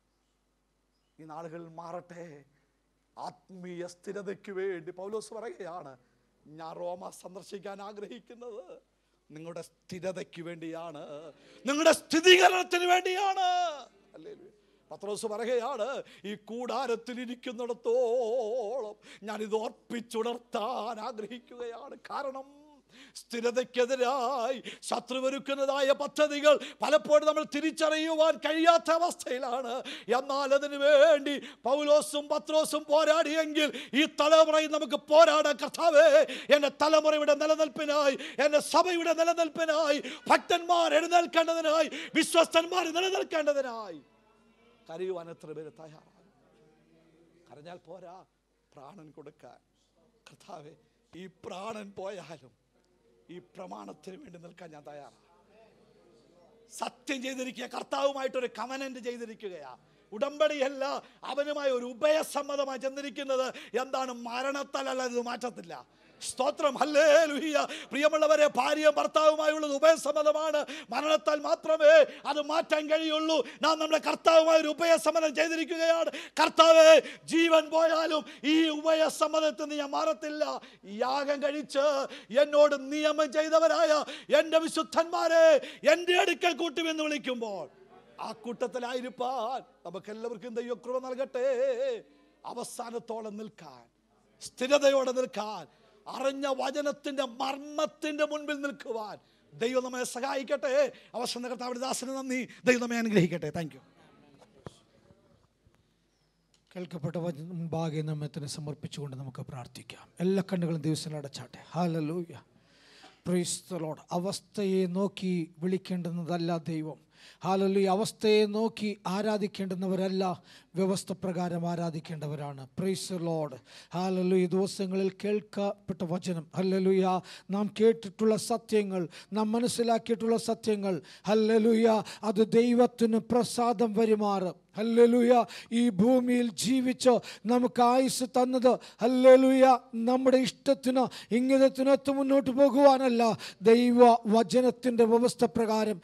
ഈ നാളുകൾ മാറട്ടെ ആത്മീയ സ്ഥിരതയ്ക്ക് വേണ്ടി പൗലോസ് പറയുകയാണ് ഞാൻ റോമ സന്ദർശിക്കാൻ ആഗ്രഹിക്കുന്നത് നിങ്ങളുടെ സ്ഥിരതയ്ക്ക് വേണ്ടിയാണ് നിങ്ങളുടെ സ്ഥിരീകരണത്തിന് വേണ്ടിയാണ് അല്ലേ പത്രോസ് പറയുകയാണ് ഈ കൂടാരത്തിൽ ഇരിക്കുന്നിടത്തോളം ഞാനിത് ഓർപ്പിച്ചുണർത്താൻ ആഗ്രഹിക്കുകയാണ് കാരണം സ്ഥിരതയ്ക്കെതിരായി ശത്രുവൊരുക്കുന്നതായ പദ്ധതികൾ പലപ്പോഴും നമ്മൾ തിരിച്ചറിയുവാൻ കഴിയാത്ത അവസ്ഥയിലാണ് എന്നാൽ അതിനു വേണ്ടി പൗലോസും പത്രോസും പോരാടിയെങ്കിൽ ഈ തലമുറയിൽ നമുക്ക് പോരാടാൻ കർത്താവേ എൻ്റെ തലമുറയുടെ നിലനിൽപ്പിനായി എൻ്റെ സഭയുടെ നിലനിൽപ്പിനായി ഭക്തന്മാർ എഴുന്നേൽക്കേണ്ടതിനായി വിശ്വസ്തന്മാർ നിലനിൽക്കേണ്ടതിനായി കരയുവാൻ എത്ര പേര് തയ്യാറാണ് കരഞ്ഞാൽ പോരാ പ്രാണൻ കൊടുക്കാൻ കർത്താവെ ഈ പ്രാണൻ പോയാലും ഈ പ്രമാണത്തിന് വേണ്ടി നിൽക്കാൻ ഞാൻ തയ്യാറാണ് സത്യം ചെയ്തിരിക്കുക കർത്താവുമായിട്ടൊരു കമനന്റ് ചെയ്തിരിക്കുകയാ ഉടമ്പടിയല്ല അവനുമായി ഒരു ഉഭയസമ്മതമായി ചെന്നിരിക്കുന്നത് എന്താണ് മരണത്താലല്ല ഇത് മാറ്റത്തില്ല സ്തോത്രം ഹല്ലേ ലുഹിയ പ്രിയമുള്ളവരെ ഭാര്യയും ഭർത്താവുമായുള്ളത് ഉഭയസമ്മതമാണ് മരണത്താൽ മാത്രമേ അത് മാറ്റാൻ കഴിയുള്ളൂ നാം നമ്മുടെ കർത്താവുമായി ഒരു ഉഭയസമ്മതം ചെയ്തിരിക്കുകയാണ് കർത്താവെ ജീവൻ പോയാലും ഈ ഉഭയസമ്മതത്തിൽ നിന്ന് ഞാൻ മാറത്തില്ല യാഗം കഴിച്ച് എന്നോട് നിയമം ചെയ്തവരായ എൻ്റെ വിശുദ്ധന്മാരെ എൻ്റെ അടുക്കൽ കൂട്ടുമെന്ന് വിളിക്കുമ്പോൾ ആ കൂട്ടത്തിലായിരിക്കാൻ നമുക്കെല്ലാവർക്കും ദൈവകൃപ നൽകട്ടെ അവസാനത്തോളം നിൽക്കാൻ സ്ഥിരതയോടെ നിൽക്കാൻ അറിഞ്ഞ വചനത്തിന്റെ മർമ്മത്തിന്റെ മുൻപിൽ നിൽക്കുവാൻ ദൈവം നമ്മെ സഹായിക്കട്ടെ അവസാന കർത്താവിന്റെ ദാസന് നന്ദി ദൈവം നമ്മെ അനുഗ്രഹിക്കട്ടെ താങ്ക് യു കേൾക്കപ്പെട്ട വചനം മുമ്പാകെ നമ്മെ തന്നെ സമർപ്പിച്ചുകൊണ്ട് നമുക്ക് പ്രാർത്ഥിക്കാം എല്ലാ കണ്ണുകളും ദിവസം അടച്ചാട്ടെ ഹാലലൂയ പ്രൈസ്തലോട് അവസ്ഥയെ നോക്കി വിളിക്കേണ്ടുന്നതല്ല ദൈവം ഹാലലൂയ അവസ്ഥയെ നോക്കി ആരാധിക്കേണ്ടുന്നവരല്ല വ്യവസ്ഥ പ്രകാരം ആരാധിക്കേണ്ടവരാണ് പ്രൈസ് ലോഡ് ഹാലലൂയ ദിവസങ്ങളിൽ കേൾക്കപ്പെട്ട വചനം ഹല്ലലുയ നാം കേട്ടിട്ടുള്ള സത്യങ്ങൾ നാം മനസ്സിലാക്കിയിട്ടുള്ള സത്യങ്ങൾ ഹല്ലലുയ അത് ദൈവത്തിന് പ്രസാദം വരുമാറ് ഹല്ലലുയ ഈ ഭൂമിയിൽ ജീവിച്ച് നമുക്ക് ആയുസ് തന്നത് ഹല്ലലുയ നമ്മുടെ ഇഷ്ടത്തിന് ഇംഗിതത്തിനൊത്ത് മുന്നോട്ട് പോകുവാനല്ല ദൈവ വചനത്തിൻ്റെ വ്യവസ്ഥ പ്രകാരം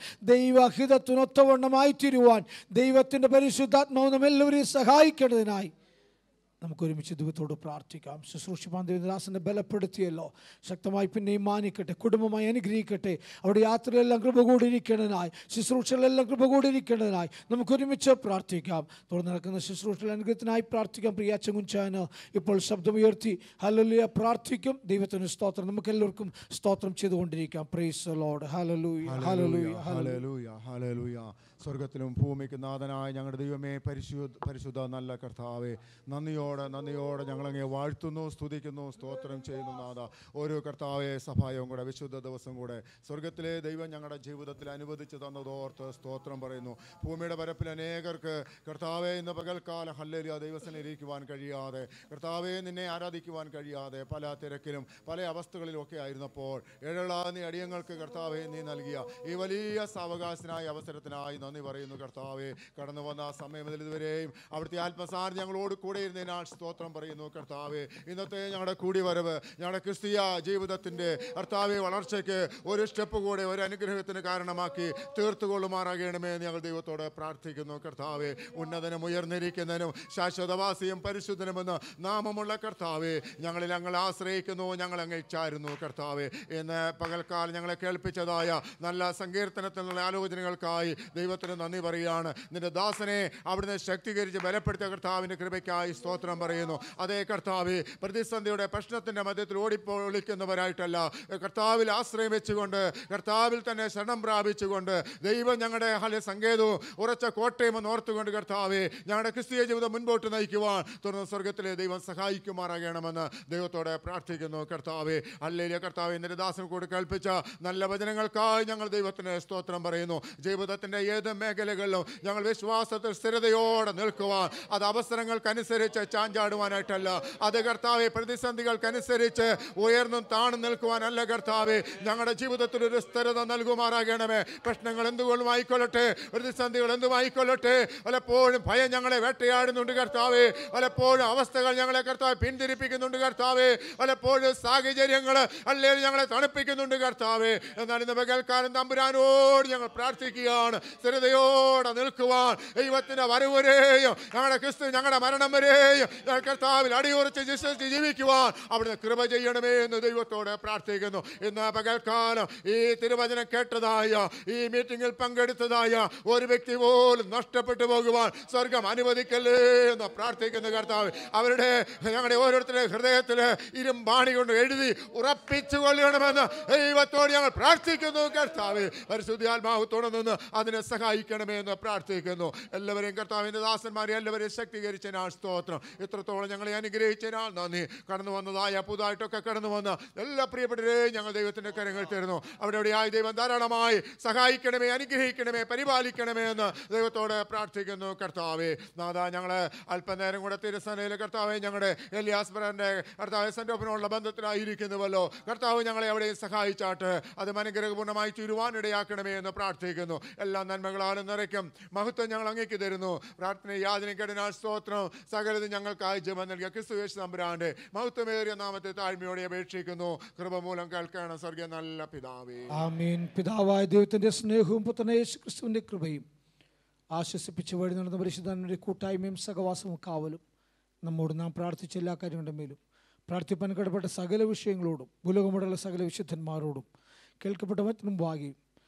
ദൈവഹിതത്തിനൊത്തവണ്ണമായി തീരുവാൻ ദൈവത്തിൻ്റെ പരിശുദ്ധാത്മാവ് നമ്മെല്ലാവരെയും സഹായിക്കേണ്ടതിനായി നമുക്ക് ഒരുമിച്ച് ദൈവത്തോട് പ്രാർത്ഥിക്കാം ശുശ്രൂഷിപ്പാൻ ദേവദാസനെ ബലപ്പെടുത്തിയല്ലോ ശക്തമായി പിന്നെയും മാനിക്കട്ടെ കുടുംബമായി അനുഗ്രഹിക്കട്ടെ അവിടെ യാത്രയിലെല്ലാം കൃപ കൂടിയിരിക്കേണ്ടതിനായി ശുശ്രൂഷകളെല്ലാം കൃപ കൂടിയിരിക്കേണ്ടതിനായി നമുക്ക് ഒരുമിച്ച് പ്രാർത്ഥിക്കാം തുടർന്ന് നടക്കുന്ന ശുശ്രൂഷകൾ അനുഗ്രഹത്തിനായി പ്രാർത്ഥിക്കാം പ്രിയ ചങ്ങുഞ്ചാന് ഇപ്പോൾ ശബ്ദമുയർത്തി ഹലലുയ പ്രാർത്ഥിക്കും ദൈവത്തിന് സ്തോത്രം നമുക്ക് എല്ലാവർക്കും സ്തോത്രം ചെയ്തുകൊണ്ടിരിക്കാം പ്രൈസ് ലോഡ് ഹലലൂയ ഹലലൂയ ഹലലൂയ ഹല്ലേലൂയ ഹല്ലേലൂയ സ്വർഗത്തിലും ഭൂമിക്ക് നാഥനായ ഞങ്ങളുടെ ദൈവമേ പരിശുദ്ധ പരിശുദ്ധ നല്ല കർത്താവേ നന്ദിയോടെ നന്ദിയോടെ ഞങ്ങളങ്ങെ വാഴ്ത്തുന്നു സ്തുതിക്കുന്നു സ്തോത്രം ചെയ്യുന്നു നാഥ ഓരോ കർത്താവെ സഭായവും കൂടെ വിശുദ്ധ ദിവസം കൂടെ സ്വർഗത്തിലെ ദൈവം ഞങ്ങളുടെ ജീവിതത്തിൽ അനുവദിച്ചു തന്നതോർത്ത് സ്തോത്രം പറയുന്നു ഭൂമിയുടെ പരപ്പിൽ അനേകർക്ക് കർത്താവെ ഇന്ന് പകൽക്കാലം ഹല്ലേലിയ ദൈവസനിരിക്കുവാൻ കഴിയാതെ കർത്താവെ നിന്നെ ആരാധിക്കുവാൻ കഴിയാതെ പല തിരക്കിലും പല അവസ്ഥകളിലൊക്കെ ആയിരുന്നപ്പോൾ ഏഴാതി അടിയങ്ങൾക്ക് കർത്താവെ നീ നൽകിയ ഈ വലിയ സാവകാശനായ അവസരത്തിനായി നന്ദി പറയുന്നു കർത്താവെ കടന്നു വന്ന ആ സമയം മുതൽ ഇതുവരെയും അവിടുത്തെ ആത്മസാർ ഞങ്ങളോട് കൂടെ ഇരുന്നതിനാൽ സ്തോത്രം പറയുന്നു കർത്താവെ ഇന്നത്തെ ഞങ്ങളുടെ കൂടിവരവ് ഞങ്ങളുടെ ക്രിസ്തീയ ജീവിതത്തിൻ്റെ കർത്താവെ വളർച്ചയ്ക്ക് ഒരു സ്റ്റെപ്പ് കൂടെ ഒരു അനുഗ്രഹത്തിന് കാരണമാക്കി തീർത്തുകൊള്ളുമാറാകണമേ എന്ന് ഞങ്ങൾ ദൈവത്തോട് പ്രാർത്ഥിക്കുന്നു കർത്താവെ ഉന്നതനും ഉയർന്നിരിക്കുന്നതിനും ശാശ്വതവാസിയും പരിശുദ്ധനുമെന്ന് നാമമുള്ള കർത്താവെ ഞങ്ങളിൽ ഞങ്ങൾ ആശ്രയിക്കുന്നു ഞങ്ങൾ അങ്ങ് ചാരുന്നു കർത്താവെ ഇന്ന് പകൽക്കാലം ഞങ്ങളെ കേൾപ്പിച്ചതായ നല്ല സങ്കീർത്തനത്തിൽ നിന്നുള്ള ആലോചനകൾക്കായി ദൈവത്തിന് നന്ദി പറയുകയാണ് നിന്റെ ദാസനെ അവിടുന്ന് ശക്തീകരിച്ച് ബലപ്പെടുത്തിയ കർത്താവിൻ്റെ കൃപയ്ക്കായി സ്തോത്രം പറയുന്നു അതേ കർത്താവ് പ്രതിസന്ധിയുടെ പ്രശ്നത്തിൻ്റെ മധ്യത്തിൽ ഓടിപ്പോ വിളിക്കുന്നവരായിട്ടല്ല കർത്താവിൽ ആശ്രയം വെച്ചുകൊണ്ട് കർത്താവിൽ തന്നെ ശരണം പ്രാപിച്ചുകൊണ്ട് ദൈവം ഞങ്ങളുടെ ഹല സങ്കേതവും ഉറച്ച കോട്ടയം എന്ന് ഓർത്തുകൊണ്ട് കർത്താവെ ഞങ്ങളുടെ ക്രിസ്തീയ ജീവിതം മുൻപോട്ട് നയിക്കുവാൻ തുടർന്ന് സ്വർഗത്തിലെ ദൈവം സഹായിക്കുമാറാകണമെന്ന് ദൈവത്തോടെ പ്രാർത്ഥിക്കുന്നു കർത്താവെ അല്ലേലിയ കർത്താവെ നിന്റെ ദാസൻ കൂടി കേൾപ്പിച്ച നല്ല വചനങ്ങൾക്കായി ഞങ്ങൾ ദൈവത്തിന് സ്തോത്രം പറയുന്നു ജീവിതത്തിൻ്റെ ഏത് മേഖലകളിലും ഞങ്ങൾ വിശ്വാസത്തിൽ സ്ഥിരതയോടെ നിൽക്കുവാൻ അത് അവസരങ്ങൾക്കനുസരിച്ച് ചാഞ്ചാടുവാനായിട്ടല്ല അത് കർത്താവെ പ്രതിസന്ധികൾക്കനുസരിച്ച് ഉയർന്നും താണും നിൽക്കുവാനല്ല കർത്താവെ ഞങ്ങളുടെ ജീവിതത്തിൽ ഒരു സ്ഥിരത നൽകുമാറാകണമേ പ്രശ്നങ്ങൾ എന്തുകൊണ്ടും ആയിക്കൊള്ളട്ടെ പ്രതിസന്ധികൾ എന്തും ആയിക്കൊള്ളട്ടെ പലപ്പോഴും ഭയം ഞങ്ങളെ വേട്ടയാടുന്നുണ്ട് കർത്താവെ പലപ്പോഴും അവസ്ഥകൾ ഞങ്ങളെ കർത്താവ് പിന്തിരിപ്പിക്കുന്നുണ്ട് കർത്താവെ പലപ്പോഴും സാഹചര്യങ്ങൾ അല്ലെങ്കിൽ ഞങ്ങളെ തണുപ്പിക്കുന്നുണ്ട് കർത്താവെ എന്നാൽ ഇന്ന് പകൽക്കാലം തമ്പുരാനോട് ഞങ്ങൾ പ്രാർത്ഥിക്കുകയാണ് സ്ഥിരതയോടെ നിൽക്കുവാൻ ദൈവത്തിന്റെ വരവരെയും ഞങ്ങളുടെ ക്രിസ്തു ഞങ്ങളുടെ മരണം വരെയും ഞങ്ങൾ കർത്താവിൽ അടിയുറച്ച് വിശ്വസിച്ച് ജീവിക്കുവാൻ അവിടുന്ന് കൃപ ചെയ്യണമേ എന്ന് ദൈവത്തോട് പ്രാർത്ഥിക്കുന്നു ഇന്ന് പകൽക്കാലം ഈ തിരുവചനം കേട്ടതായ ഈ മീറ്റിംഗിൽ പങ്കെടുത്തതായ ഒരു വ്യക്തി പോലും നഷ്ടപ്പെട്ടു പോകുവാൻ സ്വർഗം അനുവദിക്കല്ലേ എന്ന് പ്രാർത്ഥിക്കുന്നു കർത്താവ് അവരുടെ ഞങ്ങളുടെ ഓരോരുത്തരുടെ ഹൃദയത്തിൽ ഇരുമ്പാണി കൊണ്ട് എഴുതി ഉറപ്പിച്ചു കൊള്ളണമെന്ന് ദൈവത്തോട് ഞങ്ങൾ പ്രാർത്ഥിക്കുന്നു കർത്താവ് പരിശുദ്ധാത്മാവത്തോടെ നിന്ന് അതിനെ സഹായിക്കണമേ എന്ന് പ്രാർത്ഥിക്കുന്നു എല്ലാവരെയും കർത്താവിൻ്റെ ദാസന്മാരെ എല്ലാവരെയും ശക്തീകരിച്ചതിനാൽ സ്തോത്രം ഇത്രത്തോളം ഞങ്ങളെ അനുഗ്രഹിച്ചതിനാൽ നന്ദി കടന്നു വന്നതായ പുതുതായിട്ടൊക്കെ കടന്നു വന്ന എല്ലാ പ്രിയപ്പെട്ടവരെയും ഞങ്ങൾ ദൈവത്തിൻ്റെ കരങ്ങൾ തരുന്നു അവിടെ എവിടെയായി ദൈവം ധാരാളമായി സഹായിക്കണമേ അനുഗ്രഹിക്കണമേ പരിപാലിക്കണമേ എന്ന് ദൈവത്തോട് പ്രാർത്ഥിക്കുന്നു കർത്താവേ നാദാ ഞങ്ങൾ അല്പനേരം കൂടെ തിരുസനയിലെ കർത്താവെ ഞങ്ങളുടെ എലിയാസ്ബറിൻ്റെ കർത്താവ് സെൻറ്റോപ്പിനുള്ള ബന്ധത്തിലായിരിക്കുന്നുവല്ലോ കർത്താവ് ഞങ്ങളെ അവിടെ സഹായിച്ചാട്ട് അത് അനുഗ്രഹപൂർണ്ണമായി തീരുവാൻ ഇടയാക്കണമേ എന്ന് പ്രാർത്ഥിക്കുന്നു എല്ലാ നന്മകളാലും നിറയ്ക്കും മഹത്വം ഞങ്ങൾ അങ്ങേക്ക് തരുന്നു പ്രാർത്ഥന യാതനക്കെടിനാൽ സ്തോത്രം സകലത് ഞങ്ങൾക്കായി ജപം നൽകിയ ക്രിസ്തു യേശു തമ്പുരാന്റെ മഹത്വമേറിയ നാമത്തെ താഴ്മയോടെ അപേക്ഷിക്കുന്നു കൃപ മൂലം കേൾക്കണം സ്വർഗീയ നല്ല പിതാവേ ആമീൻ പിതാവായ ദൈവത്തിൻ്റെ സ്നേഹവും പുത്രനെ യേശു ക്രിസ്തുവിൻ്റെ കൃപയും ആശ്വസിപ്പിച്ച് വഴി നടന്ന പരിശുദ്ധാന്റെ കൂട്ടായ്മയും സഹവാസവും കാവലും നമ്മോട് നാം പ്രാർത്ഥിച്ച എല്ലാ കാര്യങ്ങളുടെ മേലും പ്രാർത്ഥിപ്പാൻ കടപ്പെട്ട സകല വിഷയങ്ങളോടും ഭൂലോകമുള്ള സകല വിശുദ്ധന്മാരോടും കേൾക്കപ്പെട്ട മറ്റും വാകിയും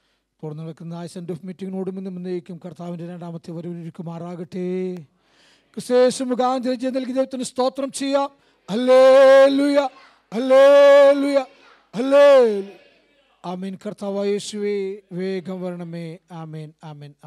ഇപ്പോൾ നടക്കുന്ന ആ സെൻഡ് ഓഫ് മീറ്റിങ്ങിനോടും ഇന്നും ഇന്നേക്കും കർത്താവിൻ്റെ രണ്ടാമത്തെ വരവിരിക്കുമാറാകട്ടെ ക്രിസ്തേശു മുഖാന്തരം ചെയ്ത് നൽകിയ ദൈവത്തിന് സ്തോത്രം ചെയ്യാം അല്ലേ ലുയ അല്ലേ ലുയ അല്ലേ ആമീൻ കർത്താവ് യേശുവേ വേഗം വരണമേ ആമേൻ ആമേൻ